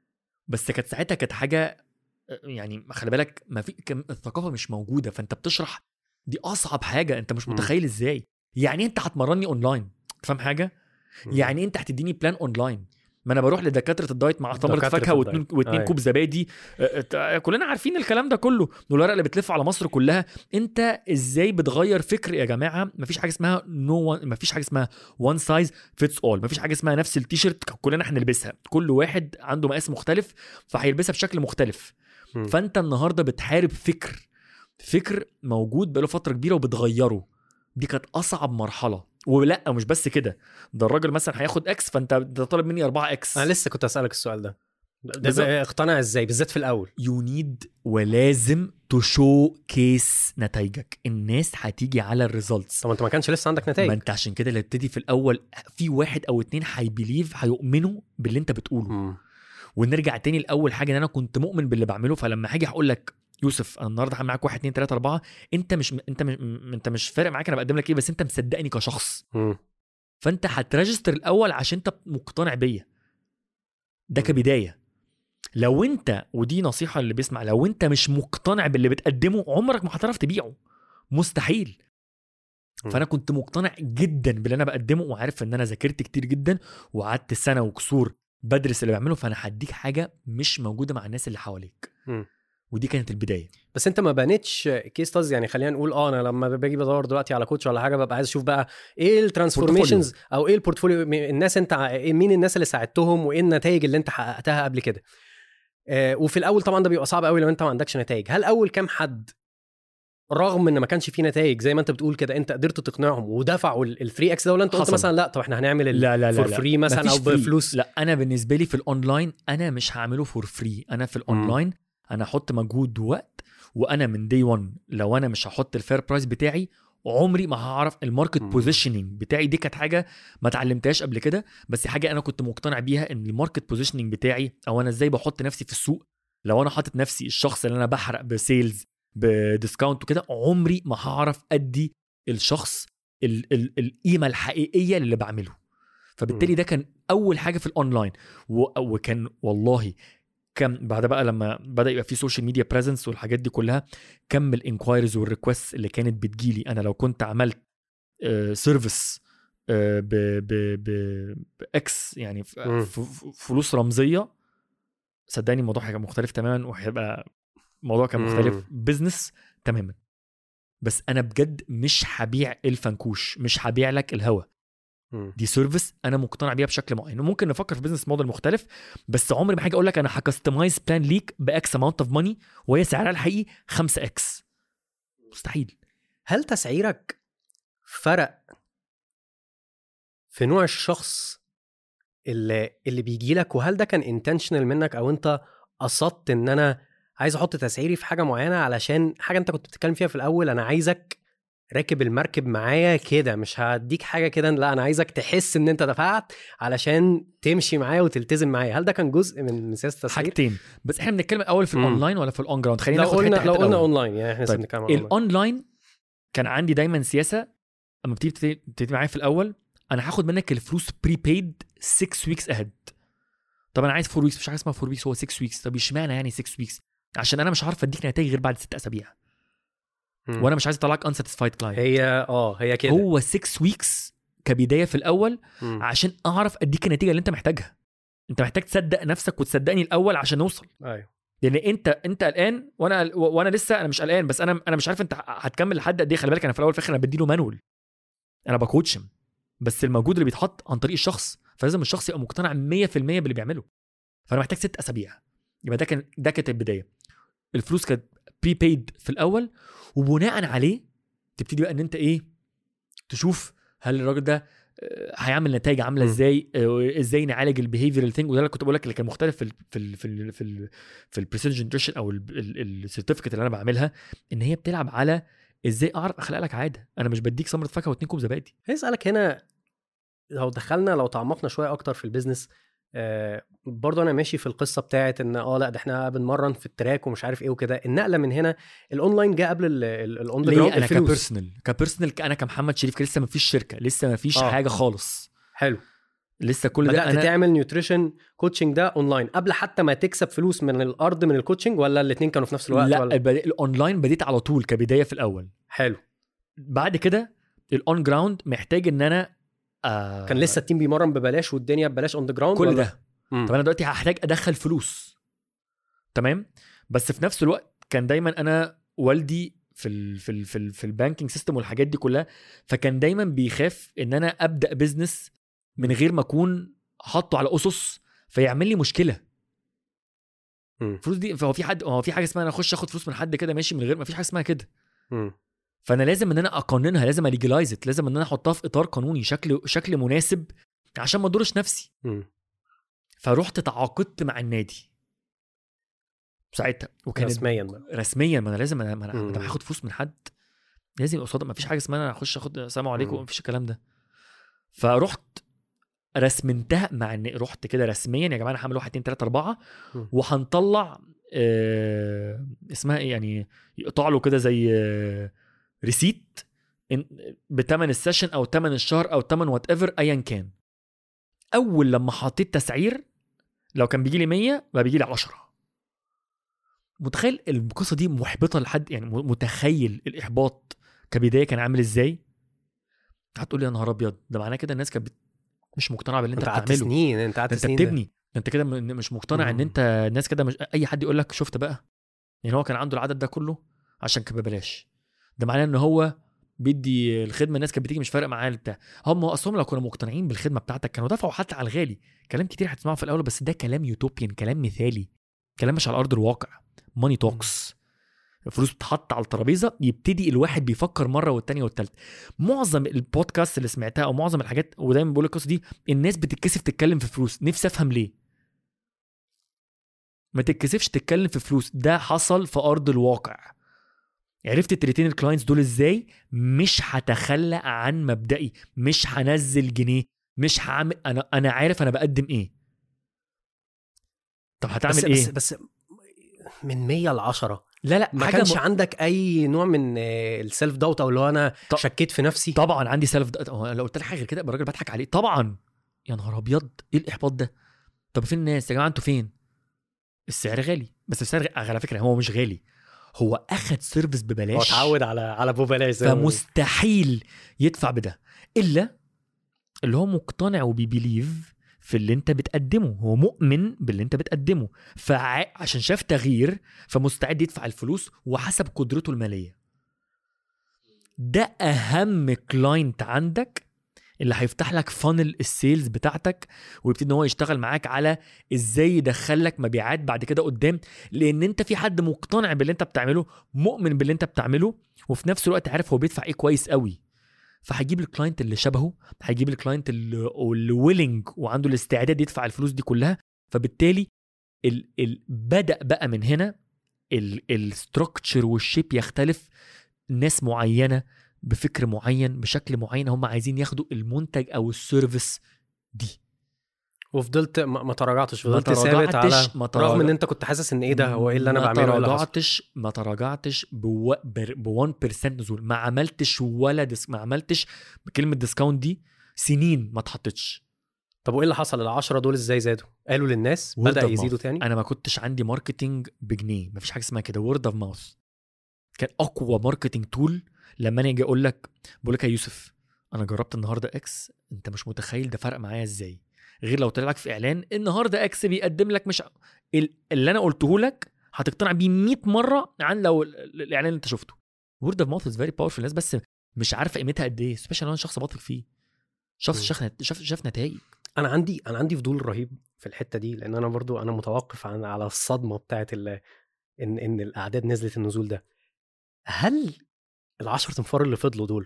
بس كانت ساعتها كانت حاجه يعني خلي بالك ما في كان الثقافه مش موجوده فانت بتشرح دي اصعب حاجه انت مش مم. متخيل ازاي يعني انت هتمرني اونلاين فاهم حاجه يعني انت هتديني بلان اونلاين ما انا بروح لدكاتره الدايت مع تمره دكاترة فاكهه واتنين, الدايت. واتنين أيوة. كوب زبادي اه، اه، كلنا عارفين الكلام ده كله والورقه اللي بتلف على مصر كلها انت ازاي بتغير فكر يا جماعه مفيش حاجه اسمها نو no مفيش حاجه اسمها وان سايز فيتس اول مفيش حاجه اسمها نفس التيشيرت كلنا هنلبسها كل واحد عنده مقاس مختلف فهيلبسها بشكل مختلف مم. فانت النهارده بتحارب فكر فكر موجود بقاله فتره كبيره وبتغيره دي كانت اصعب مرحله ولا مش بس كده ده الراجل مثلا هياخد اكس فانت ده طالب مني 4 اكس انا لسه كنت اسالك السؤال ده ده بالظبط. بقى اقتنع ازاي بالذات في الاول يو نيد ولازم تشو كيس نتائجك الناس هتيجي على الريزلتس طب انت ما كانش لسه عندك ما نتائج انت عشان كده اللي ابتدي في الاول في واحد او اتنين هيبيليف هيؤمنوا باللي انت بتقوله مم. ونرجع تاني لاول حاجه ان انا كنت مؤمن باللي بعمله فلما هاجي هقول لك يوسف انا النهارده هعمل معاك واحد اتنين تلاته اربعه انت مش انت مش انت مش فارق معاك انا بقدم لك ايه بس انت مصدقني كشخص مم. فانت هتريجستر الاول عشان انت مقتنع بيا ده مم. كبدايه لو انت ودي نصيحه اللي بيسمع لو انت مش مقتنع باللي بتقدمه عمرك ما هتعرف تبيعه مستحيل مم. فانا كنت مقتنع جدا باللي انا بقدمه وعارف ان انا ذاكرت كتير جدا وقعدت سنه وكسور بدرس اللي بعمله فانا هديك حاجه مش موجوده مع الناس اللي حواليك مم. ودي كانت البدايه بس انت ما بنيتش كيس ستاز يعني خلينا نقول اه انا لما باجي بدور دلوقتي على كوتش ولا حاجه ببقى عايز اشوف بقى ايه الترانسفورميشنز او ايه البورتفوليو م- الناس انت ع- إيه- مين الناس اللي ساعدتهم وايه النتائج اللي انت حققتها قبل كده آه وفي الاول طبعا ده بيبقى صعب قوي لو انت ما عندكش نتائج هل اول كام حد رغم ان ما كانش فيه نتائج زي ما انت بتقول كده انت قدرت تقنعهم ودفعوا ال 3 اكس ده ولا انت قلت حصل. مثلا لا طب احنا هنعمل لا لا لا فور لا. فري مثلا مفيش او free. بفلوس لا انا بالنسبه لي في الاونلاين انا مش هعمله فور فري انا في الاونلاين انا احط مجهود ووقت وانا من دي 1 لو انا مش هحط الفير برايس بتاعي عمري ما هعرف الماركت مم. بوزيشننج بتاعي دي كانت حاجه ما اتعلمتهاش قبل كده بس حاجه انا كنت مقتنع بيها ان الماركت بوزيشننج بتاعي او انا ازاي بحط نفسي في السوق لو انا حاطط نفسي الشخص اللي انا بحرق بسيلز بديسكاونت وكده عمري ما هعرف ادي الشخص ال- ال- القيمه الحقيقيه اللي بعمله فبالتالي مم. ده كان اول حاجه في الاونلاين و- وكان والله كم بعد بقى لما بدا يبقى في سوشيال ميديا بريزنس والحاجات دي كلها كم الانكوايريز والريكوست اللي كانت بتجيلي انا لو كنت عملت سيرفيس ب ب ب باكس يعني ف- مم. ف- ف- فلوس رمزيه صدقني الموضوع هيبقى مختلف تماما وهيبقى الموضوع كان مختلف مم. بزنس تماما بس انا بجد مش هبيع الفنكوش مش هبيع لك الهوا مم. دي سيرفيس انا مقتنع بيها بشكل معين وممكن نفكر في بزنس موديل مختلف بس عمري ما حاجه اقول لك انا هكستمايز بلان ليك باكس اماونت اوف ماني وهي سعرها الحقيقي 5 اكس مستحيل هل تسعيرك فرق في نوع الشخص اللي اللي بيجي لك وهل ده كان انتشنال منك او انت قصدت ان انا عايز احط تسعيري في حاجه معينه علشان حاجه انت كنت بتتكلم فيها في الاول انا عايزك راكب المركب معايا كده مش هديك حاجه كده لا انا عايزك تحس ان انت دفعت علشان تمشي معايا وتلتزم معايا هل ده كان جزء من سياسه التسعير حاجتين بس احنا بنتكلم الاول في مم. الاونلاين ولا في الاون جراوند خلينا لو ناخد قلنا حته لو حته قلنا الأول. اونلاين يعني احنا لسه طيب بنتكلم عن اونلاين الاونلاين كان عندي دايما سياسه اما بتيجي تبتدي معايا في الاول انا هاخد منك الفلوس بري بيد 6 ويكس اهيد طب انا عايز 4 ويكس مش حاجه اسمها 4 ويكس هو 6 ويكس طب اشمعنى يعني 6 ويكس عشان انا مش عارف اديك نتائج غير بعد 6 اسابيع مم. وانا مش عايز اطلعك انساتيسفايد كلاينت هي اه هي كده هو 6 ويكس كبدايه في الاول مم. عشان اعرف اديك النتيجه اللي انت محتاجها انت محتاج تصدق نفسك وتصدقني الاول عشان نوصل ايوه لان انت انت قلقان وانا وانا لسه انا مش قلقان بس انا انا مش عارف انت هتكمل لحد قد ايه خلي بالك انا في الاول في الاخر انا بديله مانوال انا بكوتشم بس المجهود اللي بيتحط عن طريق الشخص فلازم الشخص يبقى مقتنع 100% باللي بيعمله فانا محتاج ست اسابيع يبقى ده كان ده كانت البدايه الفلوس كانت بري بيد في الاول وبناء عليه تبتدي بقى ان انت ايه تشوف هل الراجل ده آه، هيعمل نتائج عامله م. ازاي آه، ازاي نعالج البيهيفيرال ثينج وده اللي كنت بقول لك اللي كان مختلف في ال في ال في ال في ال في البريسيجن نيوتريشن او السيرتيفيكت اللي انا بعملها ان هي بتلعب على ازاي اعرف اخلق لك عاده انا مش بديك سمره فاكهه واتنين كوب زبادي هيسألك هنا لو دخلنا لو تعمقنا شويه اكتر في البيزنس آه برضه انا ماشي في القصه بتاعت ان اه لا ده احنا بنمرن في التراك ومش عارف ايه وكده النقله من هنا الاونلاين جه قبل الاون ذا ليه جراوند انا الفلوس كبيرسونال كبيرسونال انا كمحمد شريف لسه ما فيش شركه لسه ما فيش آه. حاجه خالص حلو لسه كل ده بدات انا تعمل نيوتريشن كوتشنج ده اونلاين قبل حتى ما تكسب فلوس من الارض من الكوتشنج ولا الاثنين كانوا في نفس الوقت لا ولا بدأ الاونلاين بديت على طول كبدايه في الاول حلو بعد كده الاون جراوند محتاج ان انا آه كان لسه التيم بيمرن ببلاش والدنيا ببلاش اون ذا جراوند كل ده مم. طب انا دلوقتي هحتاج ادخل فلوس تمام بس في نفس الوقت كان دايما انا والدي في ال في ال في, ال في البانكينج سيستم والحاجات دي كلها فكان دايما بيخاف ان انا ابدا بزنس من غير ما اكون حاطه على اسس فيعمل لي مشكله مم. الفلوس دي فهو في حد هو في حاجه اسمها انا اخش اخد فلوس من حد كده ماشي من غير ما فيش حاجه اسمها كده مم. فانا لازم ان انا اقننها لازم اليجلايز لازم ان انا احطها في اطار قانوني شكل شكل مناسب عشان ما اضرش نفسي مم. فرحت تعاقدت مع النادي ساعتها وكانت رسميا بقى رسميا ما انا لازم انا ما انا مم. ما أنا هاخد فلوس من حد لازم يبقى قصاد ما فيش حاجه اسمها انا اخش اخد سلام عليكم مم. ما فيش الكلام ده فرحت رسمنتها مع ان رحت كده رسميا يا جماعه انا هعمل 1 2 3 4 مم. وهنطلع آه اسمها ايه يعني يقطع له كده زي آه ريسيت إن- بتمن السيشن او تمن الشهر او تمن وات ايفر ايا كان اول لما حطيت تسعير لو كان بيجي لي 100 بقى بيجي لي 10 متخيل القصه دي محبطه لحد يعني م- متخيل الاحباط كبدايه كان عامل ازاي هتقول لي يا نهار ابيض ده معناه كده الناس كانت بت- مش مقتنعه باللي انت, انت قعدت بتعمله سنين انت قعدت ده انت سنين ده. بتبني ده انت كده م- مش مقتنع ان مم. انت الناس كده مش اي حد يقول لك شفت بقى يعني هو كان عنده العدد ده كله عشان كان ببلاش ده معناه ان هو بيدي الخدمه الناس كانت بتيجي مش فارق معاه بتاع هم اصلا لو كانوا مقتنعين بالخدمه بتاعتك كانوا دفعوا حتى على الغالي كلام كتير هتسمعه في الاول بس ده كلام يوتوبيان كلام مثالي كلام مش على ارض الواقع ماني توكس الفلوس بتتحط على الترابيزه يبتدي الواحد بيفكر مره والتانيه والتالته معظم البودكاست اللي سمعتها او معظم الحاجات ودايما بقول القصه دي الناس بتتكسف تتكلم في فلوس نفسي افهم ليه ما تتكسفش تتكلم في فلوس ده حصل في ارض الواقع عرفت تريتين الكلاينتس دول ازاي مش هتخلى عن مبدئي مش هنزل جنيه مش هعمل انا انا عارف انا بقدم ايه طب هتعمل بس ايه بس بس من 100 ل 10 لا لا ما حاجة كانش م- عندك اي نوع من السيلف داوت او اللي هو انا ط- شكيت في نفسي طبعا عندي سيلف لو قلت لك حاجه غير كده يبقى الراجل بضحك عليه طبعا يا نهار ابيض ايه الاحباط ده طب فين الناس يا جماعه انتوا فين السعر غالي بس السعر غ... على فكره هو مش غالي هو اخد سيرفيس ببلاش هو اتعود على على ببلاش زي ما بيقولوا. فمستحيل يدفع بده الا اللي هو مقتنع وبيبيليف في اللي انت بتقدمه هو مؤمن باللي انت بتقدمه فعشان شاف تغيير فمستعد يدفع الفلوس وحسب قدرته الماليه ده اهم كلاينت عندك اللي هيفتح لك فانل السيلز بتاعتك ويبتدي ان هو يشتغل معاك على ازاي يدخلك مبيعات بعد كده قدام لان انت في حد مقتنع باللي انت بتعمله مؤمن باللي انت بتعمله وفي نفس الوقت عارف هو بيدفع ايه كويس قوي فهيجيب الكلاينت اللي شبهه هيجيب الكلاينت اللي اللي ويلنج وعنده الاستعداد يدفع الفلوس دي كلها فبالتالي ال ال بدا بقى من هنا الستركتشر والشيب يختلف ناس معينه بفكر معين بشكل معين هم عايزين ياخدوا المنتج او السيرفيس دي وفضلت ما ما تراجعتش ما فضلت ثابت على تراجعتش- ما تراجع- رغم ان انت كنت حاسس ان ايه ده هو ايه اللي انا ما بعمله إيه اللي حصل؟ تراجعتش ما تراجعتش ب 1% نزول ما عملتش ولا ديس ما عملتش كلمه ديسكاونت دي سنين ما اتحطتش طب وايه اللي حصل ال 10 دول ازاي زادوا قالوا للناس Word بدا of يزيدوا mouth. تاني انا ما كنتش عندي ماركتينج بجنيه ما فيش حاجه اسمها كده وورد اوف ماوث كان اقوى ماركتينج تول لما انا اجي اقول لك بقول لك يا يوسف انا جربت النهارده اكس انت مش متخيل ده فرق معايا ازاي غير لو طلع لك في اعلان النهارده اكس بيقدم لك مش ال- اللي انا قلته لك هتقتنع بيه 100 مره عن لو ال- ال- الاعلان اللي انت شفته وورد اوف ماوث از فيري باورفul الناس بس مش عارفه قيمتها قد ايه سبيشال لو انا شخص بثق فيه شخص مم. شاف شاف شاف نتائج انا عندي انا عندي فضول رهيب في الحته دي لان انا برضو انا متوقف عن على الصدمه بتاعت ال... ان ان الاعداد نزلت النزول ده هل العشر تنفار اللي فضلوا دول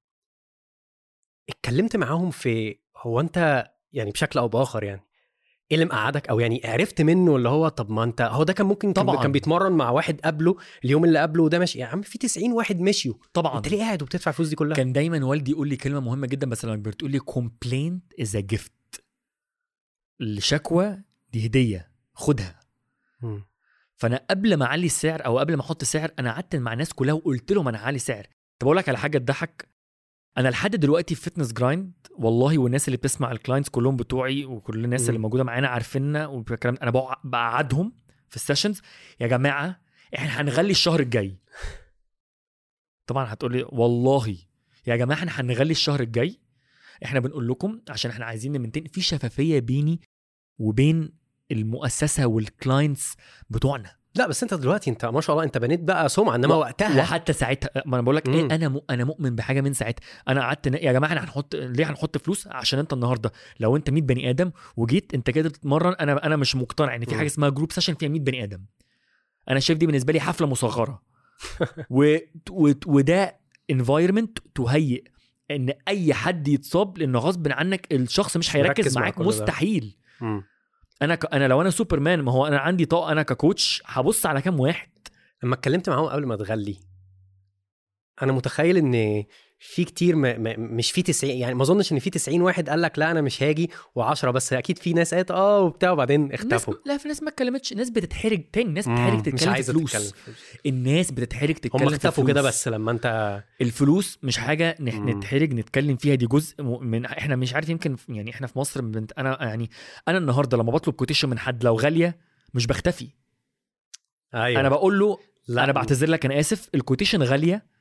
اتكلمت معاهم في هو انت يعني بشكل او باخر يعني ايه اللي مقعدك او يعني عرفت منه اللي هو طب ما انت هو ده كان ممكن كان- طبعاً. كان بيتمرن مع واحد قبله اليوم اللي قبله وده ماشي يا عم في 90 واحد مشيوا طبعا انت ليه قاعد وبتدفع الفلوس دي كلها كان دايما والدي يقول لي كلمه مهمه جدا بس لما كبرت يقول لي كومبلينت از ا جيفت الشكوى دي هديه خدها مم. فانا قبل ما اعلي السعر او قبل ما احط سعر انا قعدت مع الناس كلها وقلت لهم انا هعلي سعر طب اقول لك على حاجه تضحك انا لحد دلوقتي في فيتنس جرايند والله والناس اللي بتسمع الكلاينتس كلهم بتوعي وكل الناس مم. اللي موجوده معانا عارفيننا والكلام انا بقع- بقعدهم في السيشنز يا جماعه احنا هنغلي الشهر الجاي طبعا هتقولي والله يا جماعه احنا هنغلي الشهر الجاي احنا بنقول لكم عشان احنا عايزين نمنتين في شفافيه بيني وبين المؤسسه والكلاينتس بتوعنا لا بس انت دلوقتي انت ما شاء الله انت بنيت بقى سمعه انما و- وقتها وحتى ساعتها ما انا بقول لك ايه مم. انا م... انا مؤمن بحاجه من ساعتها انا قعدت ن- يا جماعه احنا هنحط ليه هنحط فلوس عشان انت النهارده لو انت 100 بني ادم وجيت انت كده بتتمرن انا انا مش مقتنع ان في مم. حاجه اسمها جروب سيشن فيها 100 بني ادم انا شايف دي بالنسبه لي حفله مصغره و... و... وده انفايرمنت تهيئ ان اي حد يتصاب لان غصب عنك الشخص مش مش هيركز مركز مع معاك كل ده. مستحيل مم. انا ك... انا لو انا سوبرمان ما هو انا عندي طاقه انا ككوتش هبص على كام واحد لما اتكلمت معاهم قبل ما تغلي انا متخيل ان في كتير ما ما مش في 90 يعني ما اظنش ان في 90 واحد قال لك لا انا مش هاجي و10 بس اكيد في ناس قالت اه وبتاع وبعدين ناس اختفوا لا في ناس ما اتكلمتش ناس بتتحرج تاني ناس مم. بتتحرج مش تتكلم في عايزه فلوس تتكلم الناس بتتحرج تتكلم هم في اختفوا فلوس. كده بس لما انت الفلوس مش حاجه نح- مم. نتحرج نتكلم فيها دي جزء م- من احنا مش عارف يمكن يعني احنا في مصر بنت انا يعني انا النهارده لما بطلب كوتيشن من حد لو غاليه مش بختفي ايوه انا بقول له لا انا بعتذر لك انا اسف الكوتيشن غاليه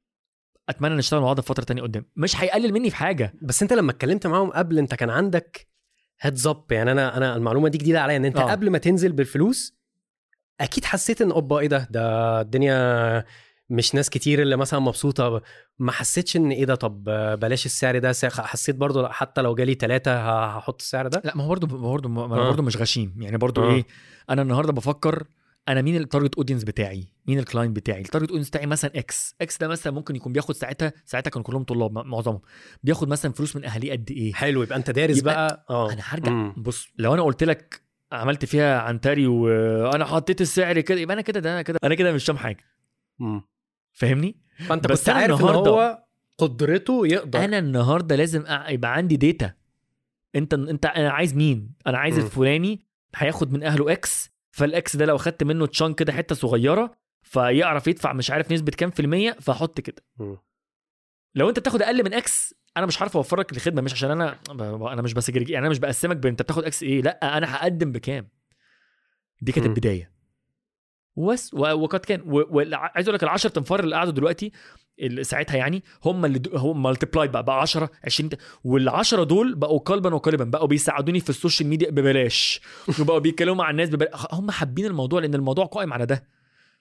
اتمنى نشتغل مع بعض في فتره تانية قدام مش هيقلل مني في حاجه بس انت لما اتكلمت معاهم قبل انت كان عندك هيدز اب يعني انا انا المعلومه دي جديده عليا ان انت آه. قبل ما تنزل بالفلوس اكيد حسيت ان اوبا ايه ده ده الدنيا مش ناس كتير اللي مثلا مبسوطه ما حسيتش ان ايه ده طب بلاش السعر ده سا- حسيت برضو لا، حتى لو جالي ثلاثة هحط السعر ده لا ما هو برضه برضه ما انا آه. برضه مش غشيم يعني برضه آه. ايه انا النهارده بفكر انا مين التارجت اودينس بتاعي مين الكلاينت بتاعي التارجت اودينس بتاعي مثلا اكس اكس ده مثلا ممكن يكون بياخد ساعتها ساعتها كانوا كلهم طلاب م- معظمهم بياخد مثلا فلوس من اهاليه قد ايه حلو يبقى انت دارس يبقى بقى اه انا هرجع مم. بص لو انا قلت لك عملت فيها عنتري وانا حطيت السعر كده يبقى انا كده ده انا كده انا كده مش فاهم حاجه مم. فاهمني فانت بس كنت أنا عارف ان النهاردة- هو قدرته يقدر انا النهارده لازم أ- يبقى عندي داتا انت انت انا عايز مين انا عايز مم. الفلاني هياخد من اهله اكس فالاكس ده لو خدت منه تشان كده حته صغيره فيعرف يدفع مش عارف نسبه كام في الميه فاحط كده مم. لو انت بتاخد اقل من اكس انا مش عارف اوفر لك الخدمه مش عشان انا ب- انا مش بسجل يعني انا مش بقسمك بين انت بتاخد اكس ايه لا انا هقدم بكام دي كانت مم. البدايه وبس و- وقد كان و- وع- عايز اقول لك ال 10 تنفار اللي قعدوا دلوقتي ال- ساعتها يعني هم اللي د- هم مالتيبلايد بقى بقى 10 20 وال10 دول بقوا قلبا وقالبا بقوا بيساعدوني في السوشيال ميديا ببلاش وبقوا بيتكلموا مع الناس ببلاش هم حابين الموضوع لان الموضوع قائم على ده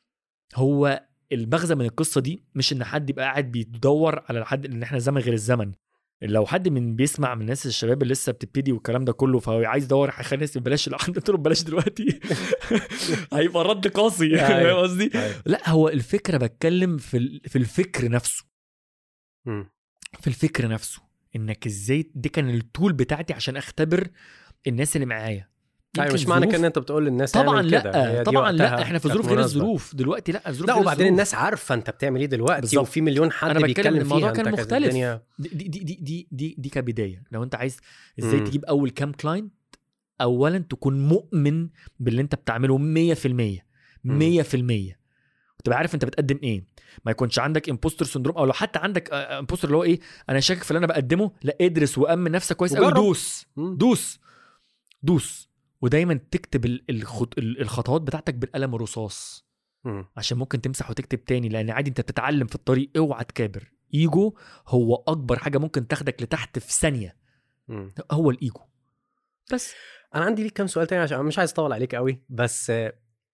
هو المغزى من القصه دي مش ان حد يبقى قاعد بيدور على حد ان احنا زمن غير الزمن لو حد من بيسمع من الناس الشباب اللي لسه بتبتدي والكلام ده كله فهو عايز يدور هيخلي الناس ببلاش لو حد قلت له ببلاش دلوقتي هيبقى رد قاسي أيوة. فاهم قصدي؟ أيوة. لا هو الفكره بتكلم في ال- في الفكر نفسه مم. في الفكر نفسه انك ازاي دي كان التول بتاعتي عشان اختبر الناس اللي معايا ايوه يمكن مش معنى ظروف- كده ان انت بتقول للناس طبعا اعمل كده. هي لا دي طبعا لا وقتها احنا في كانت ظروف غير مناسبة. الظروف دلوقتي لا الظروف لا غير وبعدين الظروف. الناس عارفه انت بتعمل ايه دلوقتي بالظبط. وفي مليون حد أنا بتكلم بيتكلم إن الموضوع فيها كان انت كانت مختلف. الدنيا دي دي دي دي دي دي, دي كبدايه لو انت عايز ازاي مم. تجيب اول كام كلاينت اولا تكون مؤمن باللي انت بتعمله 100% 100% وتبقى عارف انت بتقدم ايه ما يكونش عندك امبوستر سندروم او لو حتى عندك امبوستر اللي هو ايه انا شاكك في اللي انا بقدمه لا ادرس وامن نفسك كويس قوي وجرب. دوس مم. دوس دوس ودايما تكتب ال- الخط... ال- الخطوات بتاعتك بالقلم الرصاص مم. عشان ممكن تمسح وتكتب تاني لان عادي انت بتتعلم في الطريق اوعى تكابر ايجو هو اكبر حاجه ممكن تاخدك لتحت في ثانيه مم. هو الايجو بس انا عندي ليك كام سؤال تاني عشان أنا مش عايز اطول عليك قوي بس آه،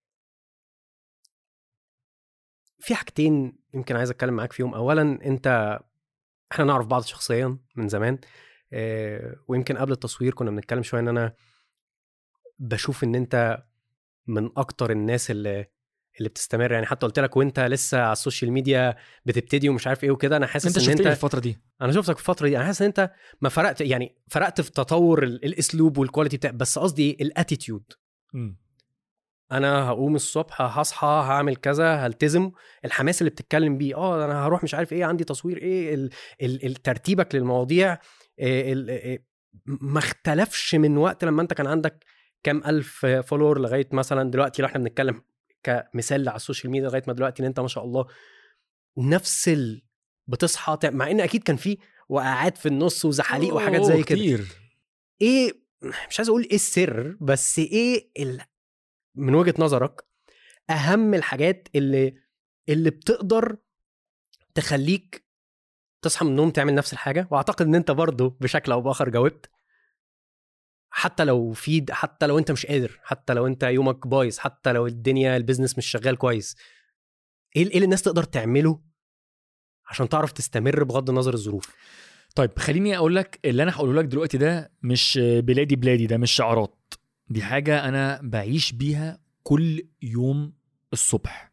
في حاجتين يمكن عايز اتكلم معاك فيهم اولا انت احنا نعرف بعض شخصيا من زمان آه، ويمكن قبل التصوير كنا بنتكلم شويه ان انا بشوف ان انت من اكتر الناس اللي اللي بتستمر يعني حتى قلت لك وانت لسه على السوشيال ميديا بتبتدي ومش عارف ايه وكده انا حاسس انت ان شفت انت ايه الفتره دي انا شفتك في الفتره دي انا حاسس ان انت ما فرقت يعني فرقت في تطور ال- الاسلوب والكواليتي بتاع بس قصدي الاتيتيود مم. انا هقوم الصبح هصحى هعمل كذا هلتزم الحماس اللي بتتكلم بيه اه انا هروح مش عارف ايه عندي تصوير ايه ال- ال- ال- ترتيبك للمواضيع إيه ال- إيه ما اختلفش من وقت لما انت كان عندك كام الف فولور لغايه مثلا دلوقتي لو احنا بنتكلم كمثال على السوشيال ميديا لغايه ما دلوقتي ان انت ما شاء الله نفس ال... بتصحى تع- مع ان اكيد كان في وقعات في النص وزحاليق وحاجات زي كده كتير ايه مش عايز اقول ايه السر بس ايه ال... من وجهه نظرك اهم الحاجات اللي اللي بتقدر تخليك تصحى من النوم تعمل نفس الحاجه واعتقد ان انت برضه بشكل او باخر جاوبت حتى لو في حتى لو انت مش قادر حتى لو انت يومك بايظ حتى لو الدنيا البيزنس مش شغال كويس ايه ايه اللي الناس تقدر تعمله عشان تعرف تستمر بغض النظر الظروف طيب خليني اقول لك اللي انا هقوله لك دلوقتي ده مش بلادي بلادي ده مش شعارات دي حاجه انا بعيش بيها كل يوم الصبح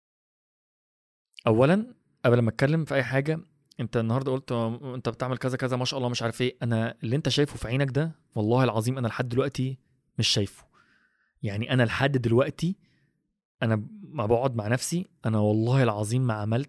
اولا قبل ما اتكلم في اي حاجه انت النهارده قلت آه، انت بتعمل كذا كذا ما شاء الله مش عارف ايه انا اللي انت شايفه في عينك ده والله العظيم انا لحد دلوقتي مش شايفه يعني انا لحد دلوقتي انا ما بقعد مع نفسي انا والله العظيم ما عملت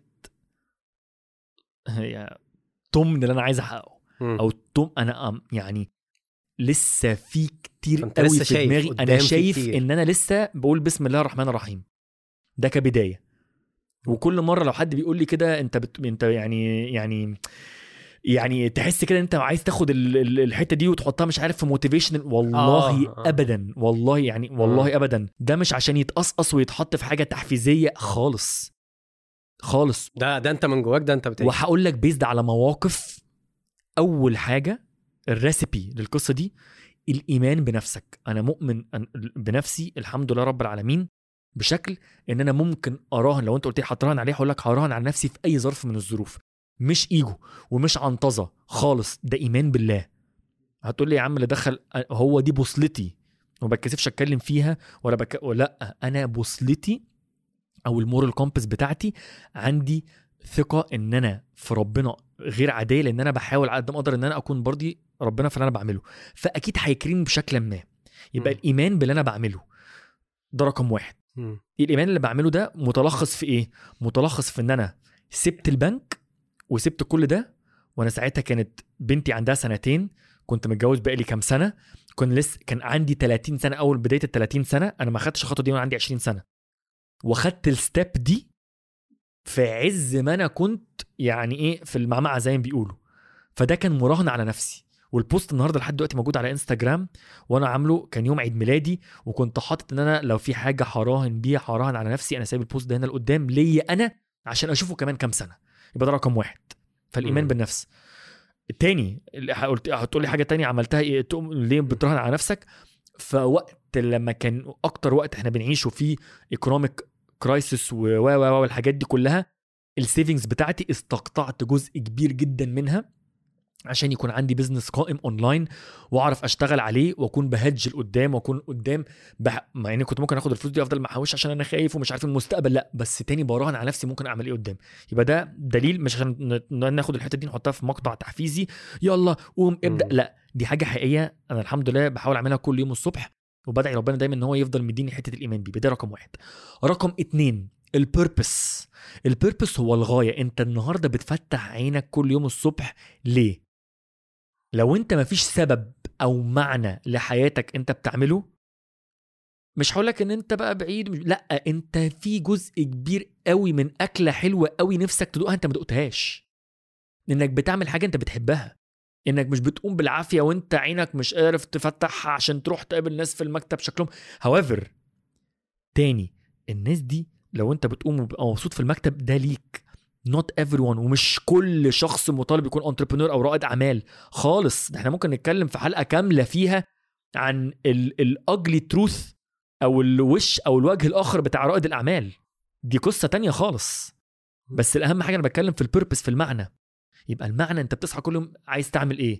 يعني تمن اللي انا عايز احققه او التوم انا أم يعني لسه في كتير فأنت قوي لسه في شايف دماغي قدام انا في شايف كتير. ان انا لسه بقول بسم الله الرحمن الرحيم ده كبدايه وكل مره لو حد بيقول لي كده انت بت... انت يعني يعني يعني تحس كده انت عايز تاخد ال- ال- الحته دي وتحطها مش عارف في موتيفيشنال والله آه، آه آه. ابدا والله يعني والله ابدا ده مش عشان يتقصقص ويتحط في حاجه تحفيزيه خالص خالص ده ده انت من جواك ده انت بتعيش وهقول لك بيزد على مواقف اول حاجه الريسبي للقصه دي الايمان بنفسك انا مؤمن أن- بنفسي الحمد لله رب العالمين بشكل ان انا ممكن اراهن لو انت قلت لي هتراهن عليه هقول لك هراهن على نفسي في اي ظرف من الظروف مش ايجو ومش عنطزه خالص ده ايمان بالله هتقول لي يا عم اللي دخل هو دي بوصلتي وما بتكسفش اتكلم فيها ولا بك... لا انا بوصلتي او المورال كومبس بتاعتي عندي ثقه ان انا في ربنا غير عاديه لان انا بحاول على قد ما اقدر ان انا اكون برضي ربنا في اللي انا بعمله فاكيد هيكرمني بشكل ما يبقى مم. الايمان باللي انا بعمله ده رقم واحد مم. الايمان اللي بعمله ده متلخص في ايه متلخص في ان انا سبت البنك وسبت كل ده وانا ساعتها كانت بنتي عندها سنتين كنت متجوز بقالي كام سنه كنت لسه كان عندي 30 سنه اول بدايه ال 30 سنه انا ما خدتش الخطوه دي وانا عندي 20 سنه واخدت الستep دي في عز ما انا كنت يعني ايه في المعمعه زي ما بيقولوا فده كان مراهنه على نفسي والبوست النهارده لحد دلوقتي موجود على انستجرام وانا عامله كان يوم عيد ميلادي وكنت حاطط ان انا لو في حاجه هراهن بيها هراهن على نفسي انا سايب البوست ده هنا لقدام ليا انا عشان اشوفه كمان كام سنه يبقى ده رقم واحد فالايمان مم. بالنفس التاني اللي قلت هتقول لي حاجه تانية عملتها ايه تقوم ليه بتراهن على نفسك فوقت لما كان اكتر وقت احنا بنعيشه فيه ايكونوميك كرايسيس و و و والحاجات دي كلها السيفنجز بتاعتي استقطعت جزء كبير جدا منها عشان يكون عندي بزنس قائم اونلاين واعرف اشتغل عليه واكون بهج لقدام واكون قدام بح... مع اني كنت ممكن اخد الفلوس دي افضل محوش عشان انا خايف ومش عارف المستقبل لا بس تاني براهن على نفسي ممكن اعمل ايه قدام يبقى ده دليل مش عشان ن- ناخد الحته دي نحطها في مقطع تحفيزي يلا قوم ابدا مم. لا دي حاجه حقيقيه انا الحمد لله بحاول اعملها كل يوم الصبح وبدعي ربنا دايما ان هو يفضل مديني حته الايمان بيه ده رقم واحد رقم اتنين البيربس البيربس هو الغايه انت النهارده بتفتح عينك كل يوم الصبح ليه لو انت مفيش سبب او معنى لحياتك انت بتعمله مش هقولك ان انت بقى بعيد مش- لا انت في جزء كبير قوي من اكله حلوه قوي نفسك تدوقها انت ما دقتهاش انك بتعمل حاجه انت بتحبها انك مش بتقوم بالعافيه وانت عينك مش عارف تفتحها عشان تروح تقابل ناس في المكتب شكلهم however تاني الناس دي لو انت بتقوم وبقى مبسوط في المكتب ده ليك not everyone ومش كل شخص مطالب يكون انتربرنور او رائد اعمال خالص ده احنا ممكن نتكلم في حلقه كامله فيها عن الاجلي تروث او الوش او الوجه الاخر بتاع رائد الاعمال دي قصه تانية خالص بس الاهم حاجه انا بتكلم في البيربس في المعنى يبقى المعنى انت بتصحى كل يوم عايز تعمل ايه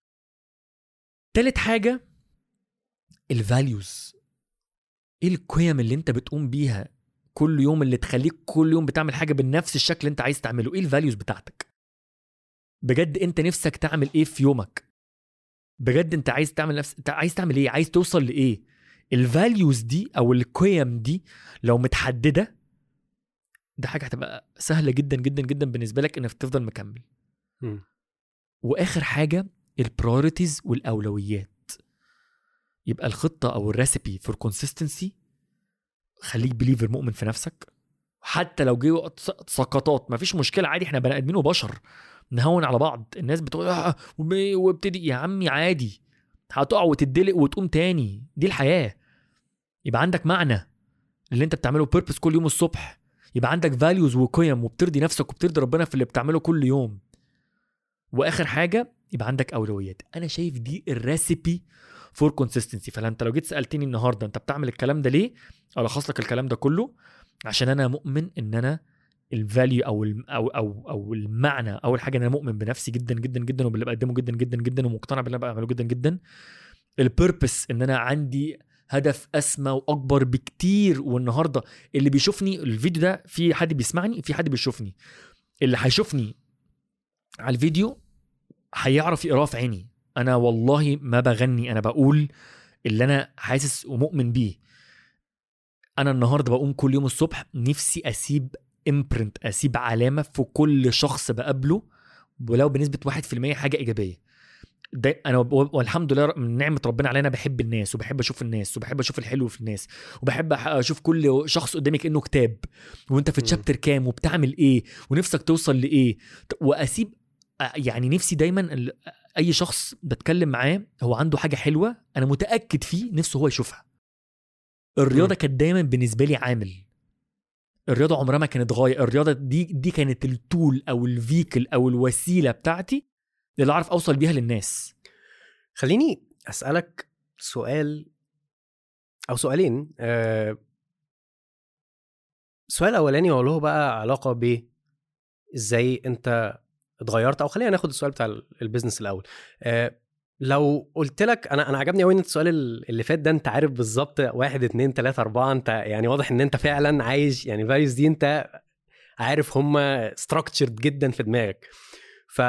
تالت حاجه الفاليوز ايه القيم اللي انت بتقوم بيها كل يوم اللي تخليك كل يوم بتعمل حاجه بنفس الشكل اللي انت عايز تعمله ايه الفاليوز بتاعتك بجد انت نفسك تعمل ايه في يومك بجد انت عايز تعمل نفس انت عايز تعمل ايه عايز توصل لايه الفاليوز دي او القيم دي لو متحدده ده حاجه هتبقى سهله جدا جدا جدا بالنسبه لك انك تفضل مكمل مم. واخر حاجه البرايورتيز والاولويات يبقى الخطه او الريسبي فور كونسيستنسي خليك بليفر مؤمن في نفسك حتى لو جه وقت سقطات مفيش مشكله عادي احنا بني ادمين وبشر نهون على بعض الناس بتقول آه وب- وابتدي يا عمي عادي هتقع وتدلق وتقوم تاني دي الحياه يبقى عندك معنى اللي انت بتعمله بيربس كل يوم الصبح يبقى عندك فاليوز وقيم وبترضي نفسك وبترضي ربنا في اللي بتعمله كل يوم واخر حاجه يبقى عندك اولويات انا شايف دي الريسيبي فور كونسيستنسي فانت لو جيت سالتني النهارده انت بتعمل الكلام ده ليه الخص لك الكلام ده كله عشان انا مؤمن ان انا الفاليو او ال او او او المعنى اول حاجه انا مؤمن بنفسي جدا جدا جدا وباللي بقدمه جدا جدا جدا ومقتنع باللي انا بعمله جدا جدا البيربس ان انا عندي هدف اسمى واكبر بكتير والنهارده اللي بيشوفني الفيديو ده في حد بيسمعني في حد بيشوفني اللي هيشوفني على الفيديو هيعرف يقراه في عيني انا والله ما بغني انا بقول اللي انا حاسس ومؤمن بيه انا النهارده بقوم كل يوم الصبح نفسي اسيب امبرنت اسيب علامه في كل شخص بقابله ولو بنسبه 1% حاجه ايجابيه ده انا و- والحمد لله من نعمه ربنا علينا بحب الناس وبحب اشوف الناس وبحب اشوف الحلو في الناس وبحب أح- اشوف كل شخص قدامي كانه كتاب وانت في مم. تشابتر كام وبتعمل ايه ونفسك توصل لايه ت- واسيب أ- يعني نفسي دايما ال- اي شخص بتكلم معاه هو عنده حاجه حلوه انا متاكد فيه نفسه هو يشوفها الرياضه مم. كانت دايما بالنسبه لي عامل الرياضه عمرها ما كانت غايه الرياضه دي دي كانت التول او الفيكل او الوسيله بتاعتي اللي اعرف اوصل بيها للناس خليني اسالك سؤال او سؤالين آه، السؤال الاولاني هو له بقى علاقه ب ازاي انت اتغيرت او خلينا ناخد السؤال بتاع ال- البيزنس الاول آه، لو قلت لك انا انا عجبني قوي ان السؤال ال- اللي فات ده انت عارف بالظبط واحد اتنين تلاته اربعه انت يعني واضح ان انت فعلا عايش يعني الفاليوز دي انت عارف هم ستراكتشرد جدا في دماغك ف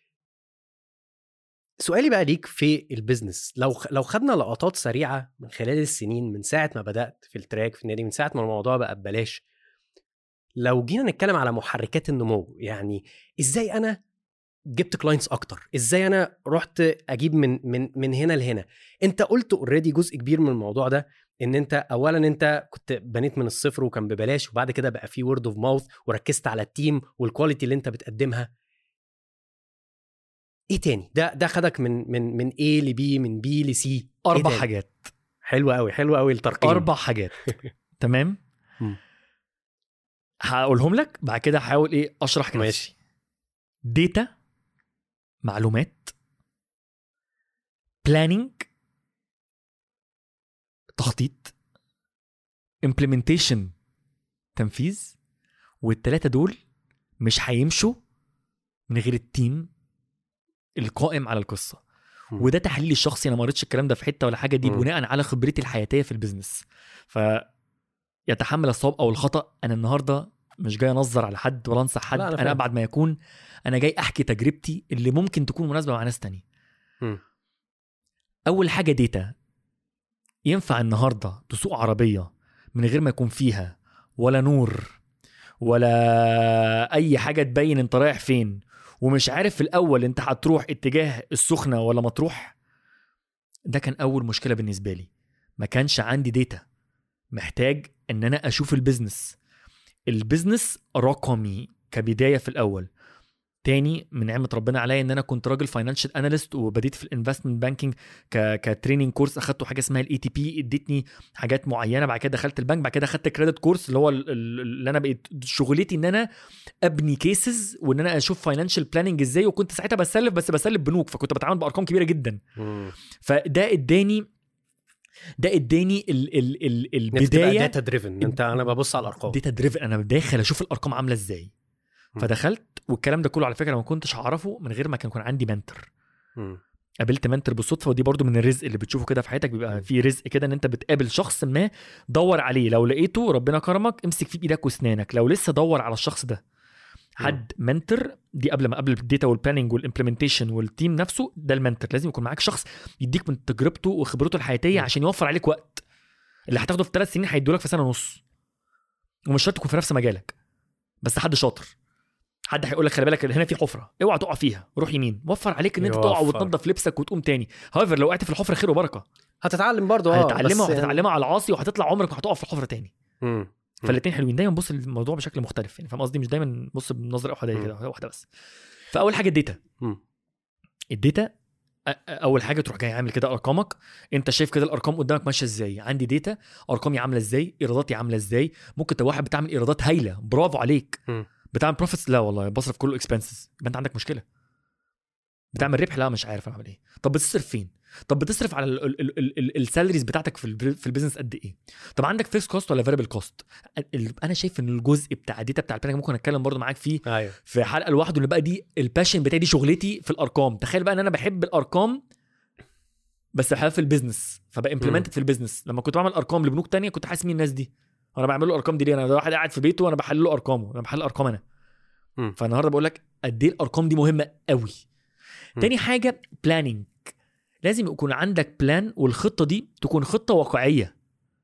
سؤالي بقى ليك في البيزنس لو لو خدنا لقطات سريعه من خلال السنين من ساعه ما بدات في التراك في النادي من ساعه ما الموضوع بقى ببلاش لو جينا نتكلم على محركات النمو يعني ازاي انا جبت كلاينتس اكتر ازاي انا رحت اجيب من من من هنا لهنا انت قلت اوريدي جزء كبير من الموضوع ده ان انت اولا انت كنت بنيت من الصفر وكان ببلاش وبعد كده بقى في وورد اوف ماوث وركزت على التيم والكواليتي اللي انت بتقدمها ايه تاني ده ده خدك من من من A ل B من B ل C إيه اربع تاني؟ حاجات حلو قوي حلو قوي الترقيم اربع حاجات تمام مم. هقولهم لك بعد كده هحاول ايه اشرح نفسي ماشي ديتا معلومات بلاننج تخطيط امبلمنتيشن تنفيذ والتلاتة دول مش هيمشوا من غير التيم القائم على القصه مم. وده تحليلي الشخصي انا ما قريتش الكلام ده في حته ولا حاجه دي مم. بناء على خبرتي الحياتيه في البيزنس ف يتحمل الصواب او الخطا انا النهارده مش جاي انظر على حد ولا انصح حد لا، أنا انا, فاهم. ابعد ما يكون انا جاي احكي تجربتي اللي ممكن تكون مناسبه مع ناس تانية مم. اول حاجه ديتا ينفع النهارده تسوق عربيه من غير ما يكون فيها ولا نور ولا اي حاجه تبين انت رايح فين ومش عارف في الاول انت هتروح اتجاه السخنه ولا مطروح ده كان اول مشكله بالنسبه لي ما كانش عندي ديتا محتاج ان انا اشوف البيزنس البيزنس رقمي كبدايه في الاول تاني من نعمه ربنا عليا ان انا كنت راجل فاينانشال اناليست وبديت في الانفستمنت بانكينج ك كتريننج كورس اخدته حاجه اسمها الاي تي بي ادتني حاجات معينه بعد كده دخلت البنك بعد كده اخدت كريدت كورس اللي هو ال- ال- اللي انا بقيت شغلتي ان انا ابني كيسز وان انا اشوف فاينانشال بلاننج ازاي وكنت ساعتها بسلف بس بسلف بنوك فكنت بتعامل بارقام كبيره جدا مم. فده اداني ده اداني ال ال ال إن أنت تبقى البدايه داتا دريفن انت انا ببص على الارقام داتا دريفن انا داخل اشوف الارقام عامله ازاي م. فدخلت والكلام ده كله على فكره ما كنتش هعرفه من غير ما كان يكون عندي منتور مم. قابلت منتور بالصدفه ودي برضو من الرزق اللي بتشوفه كده في حياتك بيبقى في رزق كده ان انت بتقابل شخص ما دور عليه لو لقيته ربنا كرمك امسك فيه بايدك واسنانك لو لسه دور على الشخص ده حد منتور دي قبل ما قبل الداتا والبلاننج والامبلمنتيشن والتيم نفسه ده المنتور لازم يكون معاك شخص يديك من تجربته وخبرته الحياتيه م. عشان يوفر عليك وقت اللي هتاخده في ثلاث سنين هيدولك في سنه ونص ومش شرط يكون في نفس مجالك بس حد شاطر حد هيقول لك خلي بالك هنا في حفره اوعى تقع فيها روح يمين وفر عليك ان انت تقع يوفر. وتنظف لبسك وتقوم تاني هايفر لو وقعت في الحفره خير وبركه هتتعلم برضه اه هتتعلمها بس- وهتتعلمها على العاصي وهتطلع عمرك ما هتقع في الحفره تاني مم. فالاثنين حلوين دايما بص للموضوع بشكل مختلف يعني فاهم قصدي مش دايما بص بنظره احاديه مم. كده واحده بس فاول حاجه الداتا مم. الداتا أ- أ- اول حاجه تروح جاي عامل كده ارقامك انت شايف كده الارقام قدامك ماشيه ازاي عندي داتا ارقامي عامله ازاي ايراداتي عامله ازاي ممكن تبقى واحد بتعمل ايرادات هايله برافو عليك مم. بتعمل بروفيتس لا والله بصرف كله اكسبنسز يبقى انت عندك مشكله بتعمل ربح لا مش عارف اعمل ايه طب بتصرف فين طب بتصرف على السالاريز بتاعتك في الب- في البيزنس قد ايه طب عندك فيكس كوست ولا فاريبل كوست انا شايف ان الجزء بتاع الداتا بتاع البلاننج ممكن اتكلم برضو معاك فيه ايوه في حلقه لوحده اللي بقى دي الباشن بتاعي دي شغلتي في الارقام تخيل بقى ان انا بحب الارقام بس بحبها في البيزنس فبقى امبلمنتد في البيزنس لما كنت بعمل ارقام لبنوك تانية كنت حاسس مين الناس دي انا بعمل له الارقام دي ليه انا ده واحد قاعد في بيته وانا بحلل له ارقامه انا بحلل ارقام انا مم. فالنهارده بقول لك قد ايه الارقام دي مهمه قوي مم. تاني حاجه بلاننج لازم يكون عندك بلان والخطه دي تكون خطه واقعيه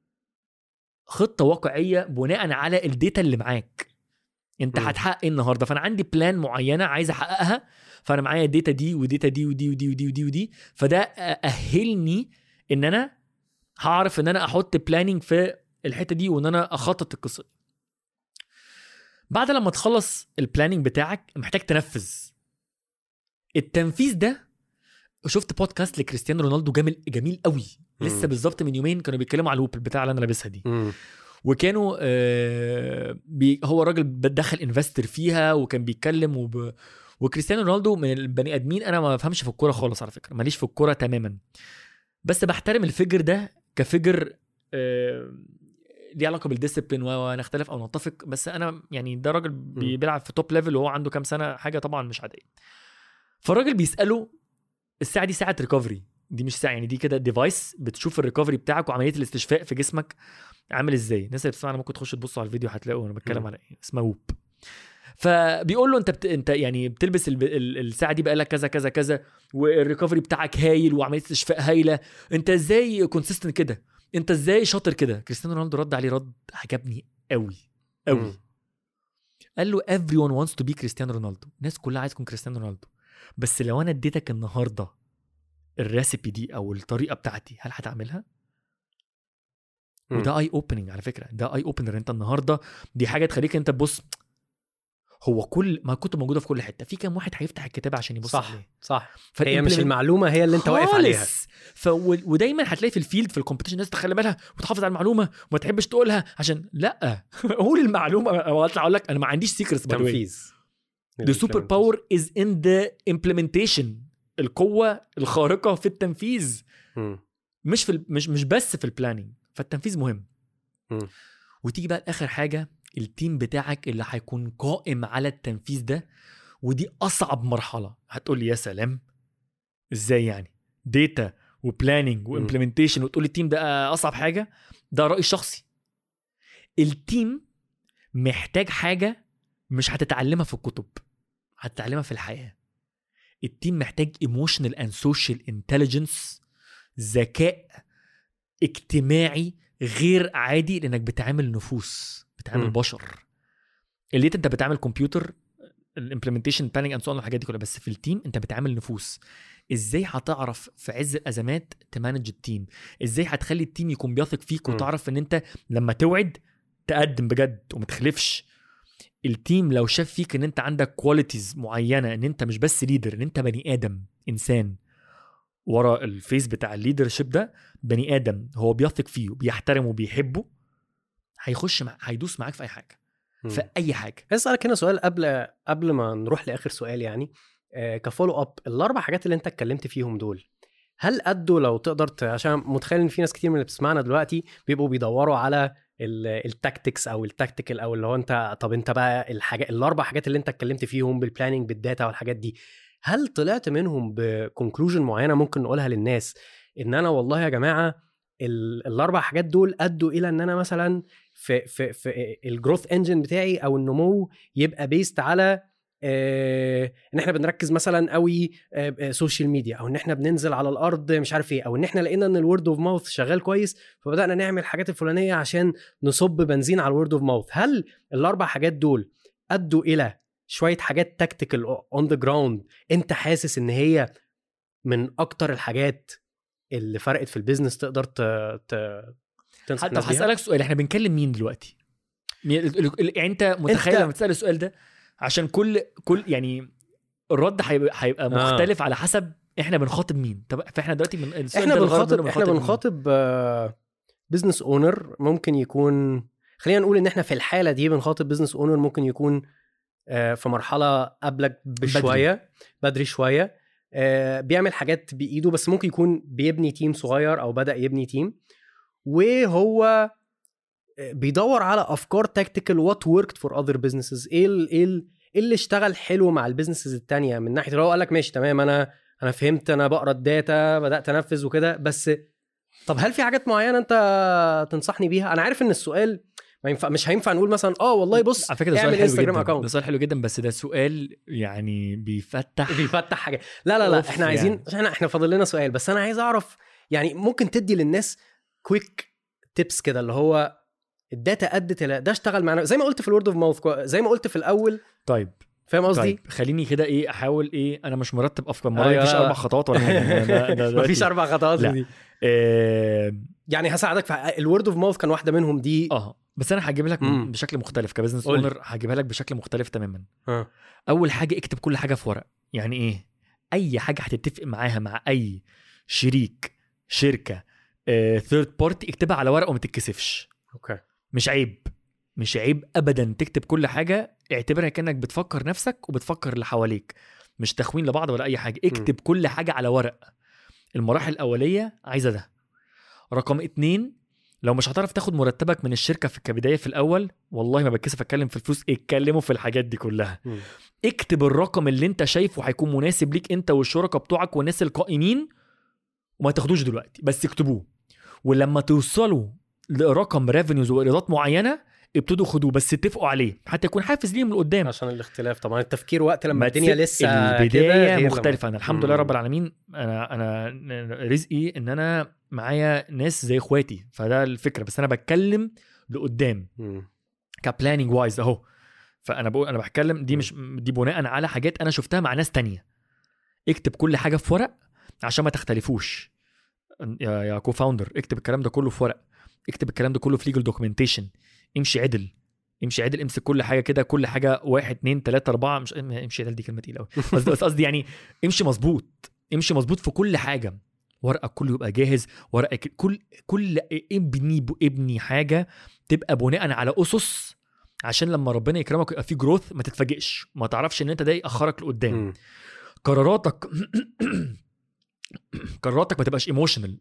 خطه واقعيه بناء على الداتا اللي معاك انت مم. هتحقق ايه النهارده فانا عندي بلان معينه عايز احققها فانا معايا الداتا دي وداتا دي ودي ودي ودي ودي ودي فده اهلني ان انا هعرف ان انا احط بلاننج في الحته دي وان انا اخطط القصه دي. بعد لما تخلص البلاننج بتاعك محتاج تنفذ التنفيذ ده شفت بودكاست لكريستيانو رونالدو جميل جميل قوي لسه مم. بالظبط من يومين كانوا بيتكلموا على الهوب بتاع اللي انا لابسها دي مم. وكانوا آه بي هو راجل بدخل انفستر فيها وكان بيتكلم وب... وكريستيانو رونالدو من البني ادمين انا ما بفهمش في الكوره خالص على فكره ماليش في الكوره تماما بس بحترم الفجر ده كفجر آه ليه علاقه بالديسيبلين ونختلف او نتفق بس انا يعني ده راجل بي- م. بيلعب في توب ليفل وهو عنده كام سنه حاجه طبعا مش عاديه فالراجل بيساله الساعه دي ساعه ريكفري دي مش ساعه يعني دي كده ديفايس بتشوف الريكفري بتاعك وعمليه الاستشفاء في جسمك عامل ازاي الناس اللي بتسمعنا ممكن تخش تبصوا على الفيديو هتلاقوا انا بتكلم مم. على ايه اسمها ووب فبيقول له انت بت... انت يعني بتلبس ال... ال... الساعه دي بقالك كذا كذا كذا والريكفري بتاعك هايل وعمليه استشفاء هايله انت ازاي كونسيستنت كده انت ازاي شاطر كده كريستيانو رونالدو رد عليه رد عجبني قوي قوي مم. قال له everyone wants to be كريستيانو رونالدو الناس كلها عايز تكون كريستيانو رونالدو بس لو انا اديتك النهارده الريسيبي دي او الطريقه بتاعتي هل هتعملها مم. وده اي اوبننج على فكره ده اي اوبنر انت النهارده دي حاجه تخليك انت تبص هو كل ما كنت موجوده في كل حته في كام واحد هيفتح الكتاب عشان يبص صح عليه صح هي مش فالimplement- المعلومه هي اللي انت واقف عليها خالص. ف و- ودايما هتلاقي في الفيلد في الكومبيتيشن الناس تخلي بالها وتحافظ على المعلومه وما تحبش تقولها عشان لا قول المعلومه او اطلع اقول لك انا ما عنديش سيكرتس تنفيذ The super power is in the implementation القوة الخارقة في التنفيذ مم. مش في ال- مش مش بس في البلاننج فالتنفيذ مهم مم. وتيجي بقى لاخر حاجة التيم بتاعك اللي هيكون قائم على التنفيذ ده ودي اصعب مرحلة هتقول لي يا سلام ازاي يعني داتا وبلاننج وامبلمنتيشن وتقول لي التيم ده اصعب حاجة ده رأيي الشخصي التيم محتاج حاجة مش هتتعلمها في الكتب هتتعلمها في الحياة التيم محتاج ايموشنال اند سوشيال انتليجنس ذكاء اجتماعي غير عادي لانك بتعامل نفوس بتعامل مم. بشر اللي انت بتعامل كمبيوتر الامبلمنتيشن بلاننج اند سو والحاجات دي كلها بس في التيم انت بتعامل نفوس ازاي هتعرف في عز الازمات تمانج التيم ازاي هتخلي التيم يكون بيثق فيك مم. وتعرف ان انت لما توعد تقدم بجد وما تخلفش التيم لو شاف فيك ان انت عندك كواليتيز معينه ان انت مش بس ليدر ان انت بني ادم انسان ورا الفيس بتاع الليدرشيب ده بني ادم هو بيثق فيه وبيحترمه وبيحبه هيخش مع... هيدوس معاك في اي حاجه مم. في اي حاجه عايز اسالك هنا سؤال قبل قبل ما نروح لاخر سؤال يعني آه كفولو اب الاربع حاجات اللي انت اتكلمت فيهم دول هل ادوا لو تقدر ت... عشان متخيل ان في ناس كتير من اللي بتسمعنا دلوقتي بيبقوا بيدوروا على التاكتكس او التكتيكال او اللي هو انت طب انت بقى الحاجات الاربع حاجات اللي انت اتكلمت فيهم بالبلاننج بالداتا والحاجات دي هل طلعت منهم بكونكلوجن معينه ممكن نقولها للناس ان انا والله يا جماعه ال- الاربع حاجات دول ادوا الى ان انا مثلا في في في الجروث انجن بتاعي او النمو يبقى بيست على آه، ان احنا بنركز مثلا قوي سوشيال ميديا او ان احنا بننزل على الارض مش عارف ايه او ان احنا لقينا ان الورد اوف ماوث شغال كويس فبدانا نعمل الحاجات الفلانيه عشان نصب بنزين على الورد اوف ماوث هل الاربع حاجات دول ادوا الى شويه حاجات تكتيكال اون ذا جراوند انت حاسس ان هي من اكتر الحاجات اللي فرقت في البيزنس تقدر ت... ت... تنصح حتى الناس بيها؟ هسالك سؤال احنا بنكلم مين دلوقتي مين- ال- ال- ال- يعني انت متخيل أنت- لما تسال السؤال ده عشان كل كل يعني الرد هيبقى هيبقى آه. مختلف على حسب احنا بنخاطب مين طب فاحنا دلوقتي من السؤال احنا ده الغرض بنخاطب منه احنا مين؟ بنخاطب بزنس اونر ممكن يكون خلينا نقول ان احنا في الحاله دي بنخاطب بزنس اونر ممكن يكون آه، في مرحله قبلك بشويه بدري شويه آه، بيعمل حاجات بايده بس ممكن يكون بيبني تيم صغير او بدا يبني تيم وهو آه، بيدور على افكار تكتيكال وات وركت فور اذر بزنسز ايه ال- ايه ال- إيه اللي اشتغل حلو مع البيزنسز التانية من ناحيه اللي هو قال لك ماشي تمام انا انا فهمت انا بقرا الداتا بدات انفذ وكده بس طب هل في حاجات معينه انت تنصحني بيها انا عارف ان السؤال ما ينفع مش هينفع نقول مثلا اه والله بص على فكره ده سؤال اعمل حلو انستجرام جدا اكونت ده سؤال حلو جدا بس ده سؤال يعني بيفتح بيفتح حاجه لا لا لا أوف احنا عايزين يعني. احنا احنا فاضل لنا سؤال بس انا عايز اعرف يعني ممكن تدي للناس كويك تيبس كده اللي هو الداتا ادت الى ده اشتغل معانا زي ما قلت في الورد اوف ماوث زي ما قلت في الاول طيب فاهم قصدي؟ طيب خليني كده ايه احاول ايه انا مش مرتب افكار مرة أيوة. مفيش اربع خطوات ولا حاجه ده- ده دلوقتي- مفيش اربع خطوات لا. دي آه، يعني هساعدك في الورد اوف ماوث كان واحده منهم دي اه بس انا هجيب لك مم. بشكل مختلف كبزنس قولي. اونر هجيبها لك بشكل مختلف تماما اه اول حاجه اكتب كل حاجه في ورق يعني ايه اي حاجه هتتفق معاها مع اي شريك شركه ثيرد بارتي اكتبها على ورق وما تتكسفش اوكي مش عيب مش عيب ابدا تكتب كل حاجه اعتبرها كانك بتفكر نفسك وبتفكر اللي حواليك مش تخوين لبعض ولا اي حاجه اكتب كل حاجه على ورق المراحل الاوليه عايزه ده رقم اتنين لو مش هتعرف تاخد مرتبك من الشركه في كبدايه في الاول والله ما بتكسف اتكلم في الفلوس اتكلموا في الحاجات دي كلها مم. اكتب الرقم اللي انت شايفه هيكون مناسب ليك انت والشركاء بتوعك والناس القائمين وما تاخدوش دلوقتي بس اكتبوه ولما توصلوا لرقم ريفينيوز وايرادات معينه ابتدوا خدوه بس اتفقوا عليه حتى يكون حافز ليهم لقدام عشان الاختلاف طبعا التفكير وقت لما ما الدنيا تسيب- لسه كده البدايه غير لما- مختلفه انا الحمد لله مم. رب العالمين انا انا رزقي ان انا معايا ناس زي اخواتي فده الفكره بس انا بتكلم لقدام مم. كبلاننج وايز اهو فانا بقول انا بتكلم دي م. مش دي بناء على حاجات انا شفتها مع ناس تانية اكتب كل حاجه في ورق عشان ما تختلفوش يا يا كو فاوندر اكتب الكلام ده كله في ورق اكتب الكلام ده كله في ليجل دوكيومنتيشن امشي عدل امشي عدل امسك كل حاجه كده كل حاجه واحد اتنين تلاته اربعه مش امشي عدل دي كلمه تقيله قوي بس بس قصدي يعني امشي مظبوط امشي مظبوط في كل حاجه ورقك كله يبقى جاهز ورقك كل كل ابني ابني حاجه تبقى بناء على اسس عشان لما ربنا يكرمك ويبقى في جروث ما تتفاجئش ما تعرفش ان انت ده ياخرك لقدام مم. قراراتك قراراتك ما تبقاش ايموشنال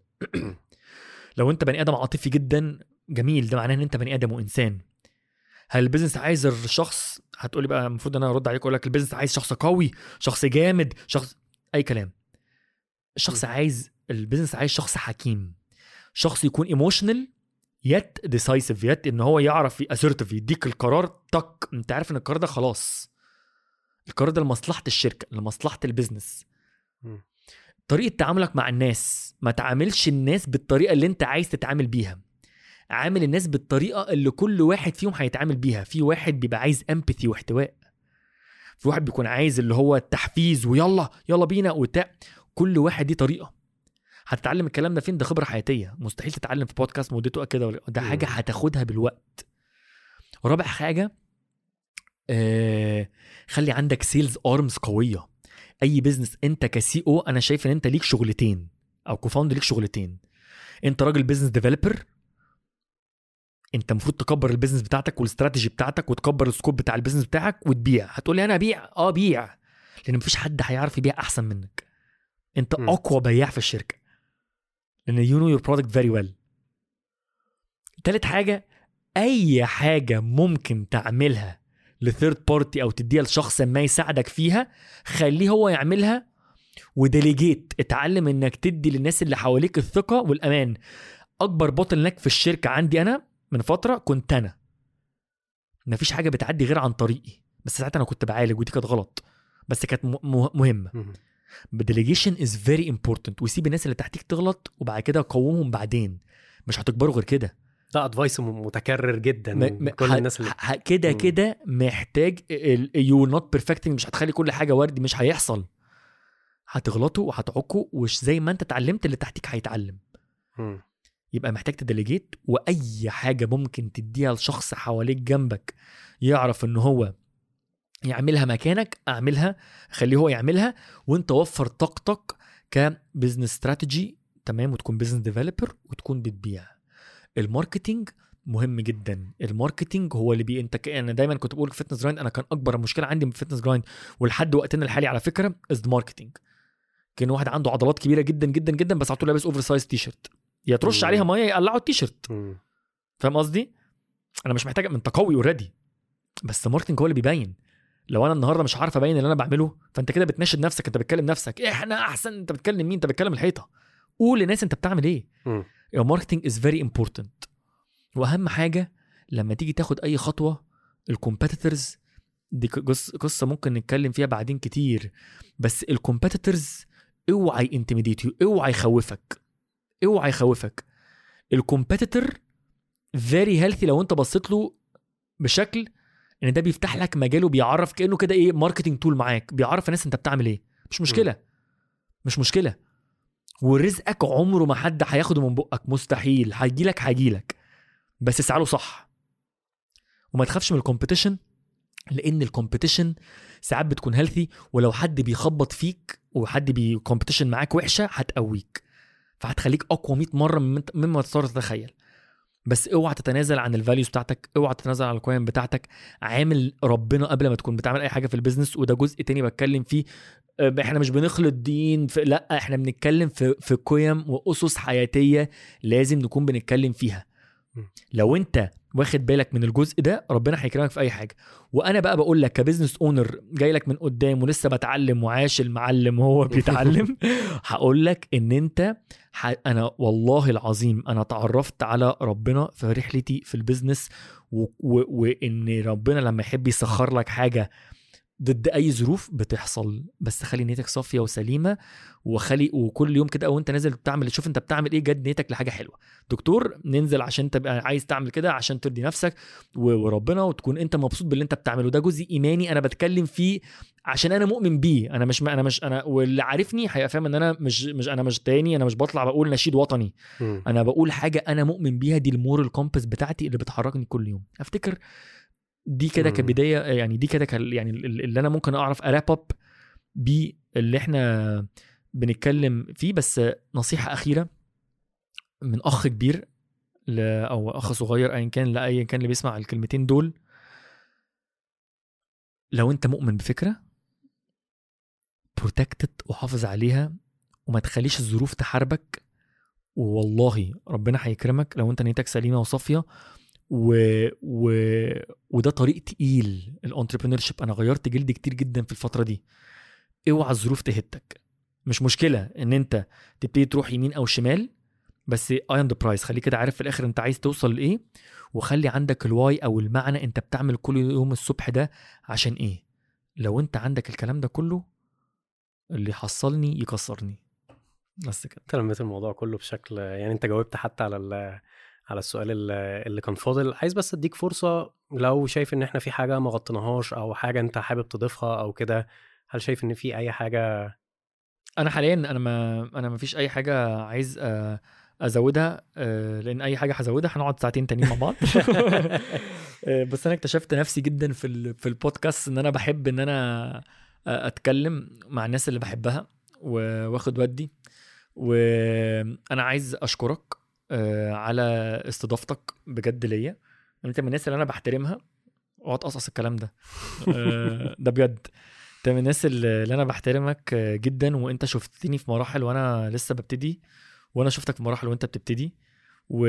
لو انت بني ادم عاطفي جدا جميل ده معناه ان انت بني ادم وانسان هل البيزنس عايز الشخص هتقولي بقى المفروض ان انا ارد عليك اقول لك البيزنس عايز شخص قوي شخص جامد شخص اي كلام الشخص م. عايز البيزنس عايز شخص حكيم شخص يكون ايموشنال يت ديسايسيف يت ان هو يعرف اسيرتيف يديك القرار تك انت عارف ان القرار ده خلاص القرار ده لمصلحه الشركه لمصلحه البيزنس مم. طريقه تعاملك مع الناس ما تعاملش الناس بالطريقه اللي انت عايز تتعامل بيها عامل الناس بالطريقه اللي كل واحد فيهم هيتعامل بيها في واحد بيبقى عايز امباثي واحتواء في واحد بيكون عايز اللي هو التحفيز ويلا يلا بينا وبتاع كل واحد دي طريقه هتتعلم الكلام ده فين ده خبره حياتيه مستحيل تتعلم في بودكاست مدته كده ولا- ده مم. حاجه هتاخدها بالوقت رابع حاجه آه خلي عندك سيلز ارمز قويه اي بزنس انت كسي او انا شايف ان انت ليك شغلتين او كوفاوندر ليك شغلتين انت راجل بزنس ديفلوبر انت المفروض تكبر البيزنس بتاعتك والاستراتيجي بتاعتك وتكبر السكوب بتاع البيزنس بتاعك وتبيع هتقولي انا ابيع اه بيع لان مفيش حد هيعرف يبيع احسن منك انت م. اقوى بياع في الشركه لان يو نو يور برودكت فيري ويل تالت حاجه اي حاجه ممكن تعملها لثيرد بارتي او تديها لشخص ما يساعدك فيها خليه هو يعملها وديليجيت اتعلم انك تدي للناس اللي حواليك الثقه والامان اكبر بوتل نك في الشركه عندي انا من فتره كنت انا مفيش حاجه بتعدي غير عن طريقي بس ساعتها انا كنت بعالج ودي كانت غلط بس كانت م- م- مهمه مم. ديليجيشن از فيري امبورتنت وسيب الناس اللي تحتيك تغلط وبعد كده قومهم بعدين مش هتكبروا غير كده ده ادفايس متكرر جدا م- من م- كل ه- الناس اللي ه- كده مم. كده محتاج يو نوت بيرفكتنج مش هتخلي كل حاجه وردي مش هيحصل هتغلطوا وهتعكوا وش زي ما انت اتعلمت اللي تحتيك هيتعلم مم. يبقى محتاج تديليجيت واي حاجه ممكن تديها لشخص حواليك جنبك يعرف ان هو يعملها مكانك اعملها خليه هو يعملها وانت وفر طاقتك كبزنس استراتيجي تمام وتكون بزنس ديفلوبر وتكون بتبيع الماركتينج مهم جدا الماركتينج هو اللي بي انت ك... انا دايما كنت بقول في فتنس جرايند انا كان اكبر مشكله عندي من فتنس جرايند ولحد وقتنا الحالي على فكره از ماركتينج كان واحد عنده عضلات كبيره جدا جدا جدا بس على طول لابس اوفر سايز تي شيرت يا ترش مم. عليها ميه يقلعوا التيشيرت مم. فاهم قصدي؟ انا مش محتاج انت قوي اوريدي بس الماركتنج هو اللي بيبين لو انا النهارده مش عارف ابين اللي انا بعمله فانت كده بتناشد نفسك انت بتكلم نفسك احنا احسن انت بتكلم مين انت بتكلم الحيطه قول للناس انت بتعمل ايه مم. الماركتنج از فيري امبورتنت واهم حاجه لما تيجي تاخد اي خطوه الكومبيتيتورز دي قص- قصه ممكن نتكلم فيها بعدين كتير بس الكومبيتيتورز اوعى انتميديت اوعى يخوفك اوعى يخوفك الكومبيتيتور فيري هيلثي لو انت بصيت له بشكل ان ده بيفتح لك مجال وبيعرف كانه كده ايه ماركتنج تول معاك بيعرف الناس انت بتعمل ايه مش مشكله مش مشكله ورزقك عمره ما حد هياخده من بقك مستحيل هيجيلك هيجيلك بس اسعى له صح وما تخافش من الكومبيتيشن لان الكومبيتيشن ساعات بتكون هيلثي ولو حد بيخبط فيك وحد بيكومبيتيشن معاك وحشه هتقويك فهتخليك اقوى 100 مره مما مما تقدر تتخيل بس اوعى تتنازل عن الفاليوز بتاعتك اوعى تتنازل عن القيم بتاعتك عامل ربنا قبل ما تكون بتعمل اي حاجه في البيزنس وده جزء تاني بتكلم فيه أه، احنا مش بنخلط دين في لا احنا بنتكلم في في قيم واسس حياتيه لازم نكون بنتكلم فيها م. لو انت واخد بالك من الجزء ده ربنا هيكرمك في اي حاجه وانا بقى بقول لك كبزنس اونر جاي لك من قدام ولسه بتعلم وعاش المعلم وهو بيتعلم هقول لك ان انت ح... انا والله العظيم انا تعرفت على ربنا في رحلتي في البيزنس و... و... وان ربنا لما يحب يسخر لك حاجه ضد اي ظروف بتحصل بس خلي نيتك صافيه وسليمه وخلي وكل يوم كده وانت نازل بتعمل شوف انت بتعمل ايه جد نيتك لحاجه حلوه دكتور ننزل عشان تبقى عايز تعمل كده عشان ترضي نفسك و- وربنا وتكون انت مبسوط باللي انت بتعمله ده جزء ايماني انا بتكلم فيه عشان انا مؤمن بيه انا مش انا مش انا واللي عارفني هيبقى فاهم ان انا مش مش انا مش تاني انا مش بطلع بقول نشيد وطني مم. انا بقول حاجه انا مؤمن بيها دي المورال كومباس بتاعتي اللي بتحركني كل يوم افتكر دي كده مم. كبدايه يعني دي كده كال- يعني ال- اللي انا ممكن اعرف اراب اب بيه اللي احنا بنتكلم فيه بس نصيحه اخيره من اخ كبير ل او اخ صغير ايا كان لايا كان اللي بيسمع الكلمتين دول لو انت مؤمن بفكره بروتكتد وحافظ عليها وما تخليش الظروف تحاربك والله ربنا هيكرمك لو انت نيتك سليمه وصافيه و... و... وده طريق تقيل الانتربرينور شيب انا غيرت جلدي كتير جدا في الفتره دي اوعى الظروف تهتك مش مشكله ان انت تبتدي تروح يمين او شمال بس اي اند برايس خليك كده عارف في الاخر انت عايز توصل لايه وخلي عندك الواي او المعنى انت بتعمل كل يوم الصبح ده عشان ايه لو انت عندك الكلام ده كله اللي يحصلني يكسرني بس كده انت لميت الموضوع كله بشكل يعني انت جاوبت حتى على ال- على السؤال اللي اللي كان فاضل عايز بس اديك فرصه لو شايف ان احنا في حاجه ما غطيناهاش او حاجه انت حابب تضيفها او كده هل شايف ان في اي حاجه انا حاليا انا ما انا ما فيش اي حاجه عايز آه، ازودها آه، لان اي حاجه هزودها هنقعد ساعتين تانيين مع بعض آه، بس انا اكتشفت نفسي جدا في ال- في البودكاست ان انا بحب ان انا آه، اتكلم مع الناس اللي بحبها و- واخد ودي وانا عايز اشكرك آه، على استضافتك بجد ليا انت من الناس اللي انا بحترمها اوعى تقصقص الكلام ده آه، ده بجد انت من الناس اللي اللي انا بحترمك آه، جدا وانت شفتني في مراحل وانا لسه ببتدي وانا شفتك في مراحل وانت بتبتدي و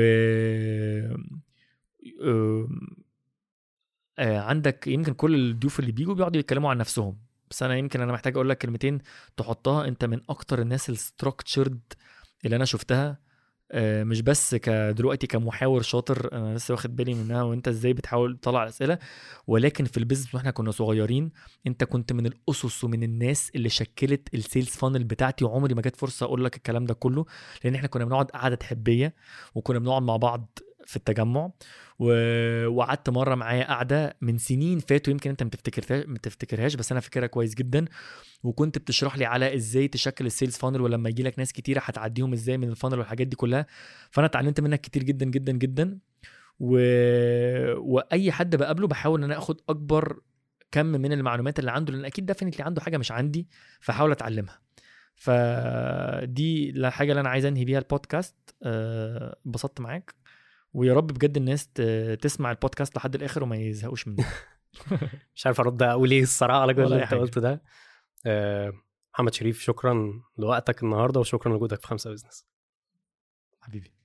آم، آه، عندك يمكن كل الضيوف اللي بيجوا بيقعدوا يتكلموا عن نفسهم بس انا يمكن انا محتاج اقول لك كلمتين تحطها انت من اكتر الناس الستراكتشرد اللي انا شفتها آه، مش بس كدلوقتي كمحاور شاطر انا لسه واخد بالي منها وانت ازاي بتحاول تطلع الاسئله ولكن في البيزنس واحنا كنا صغيرين انت كنت من الاسس ومن الناس اللي شكلت السيلز فانل بتاعتي وعمري ما جت فرصه اقول لك الكلام ده كله لان احنا كنا بنقعد قعده حبيه وكنا بنقعد مع بعض في التجمع و- وقعدت مره معايا قاعده من سنين فاتوا يمكن انت ما تفتكرتهاش ما تفتكرهاش بس انا فاكرها كويس جدا وكنت بتشرح لي على ازاي تشكل السيلز فانل ولما يجي لك ناس كتيره هتعديهم ازاي من الفانل والحاجات دي كلها فانا اتعلمت منك كتير جدا جدا جدا و... واي حد بقابله بحاول ان انا اخد اكبر كم من المعلومات اللي عنده لان اكيد ديفنتلي عنده حاجه مش عندي فحاول اتعلمها فدي الحاجه اللي انا عايز انهي بيها البودكاست آه، اتبسطت معاك ويا رب بجد الناس ت- تسمع البودكاست لحد الاخر وما يزهقوش منه مش عارف ارد اقول ايه الصراحه على كل ولا اللي أي انت حاجة. قلته ده آه، محمد شريف شكرا لوقتك النهارده وشكرا لوجودك في خمسه بزنس حبيبي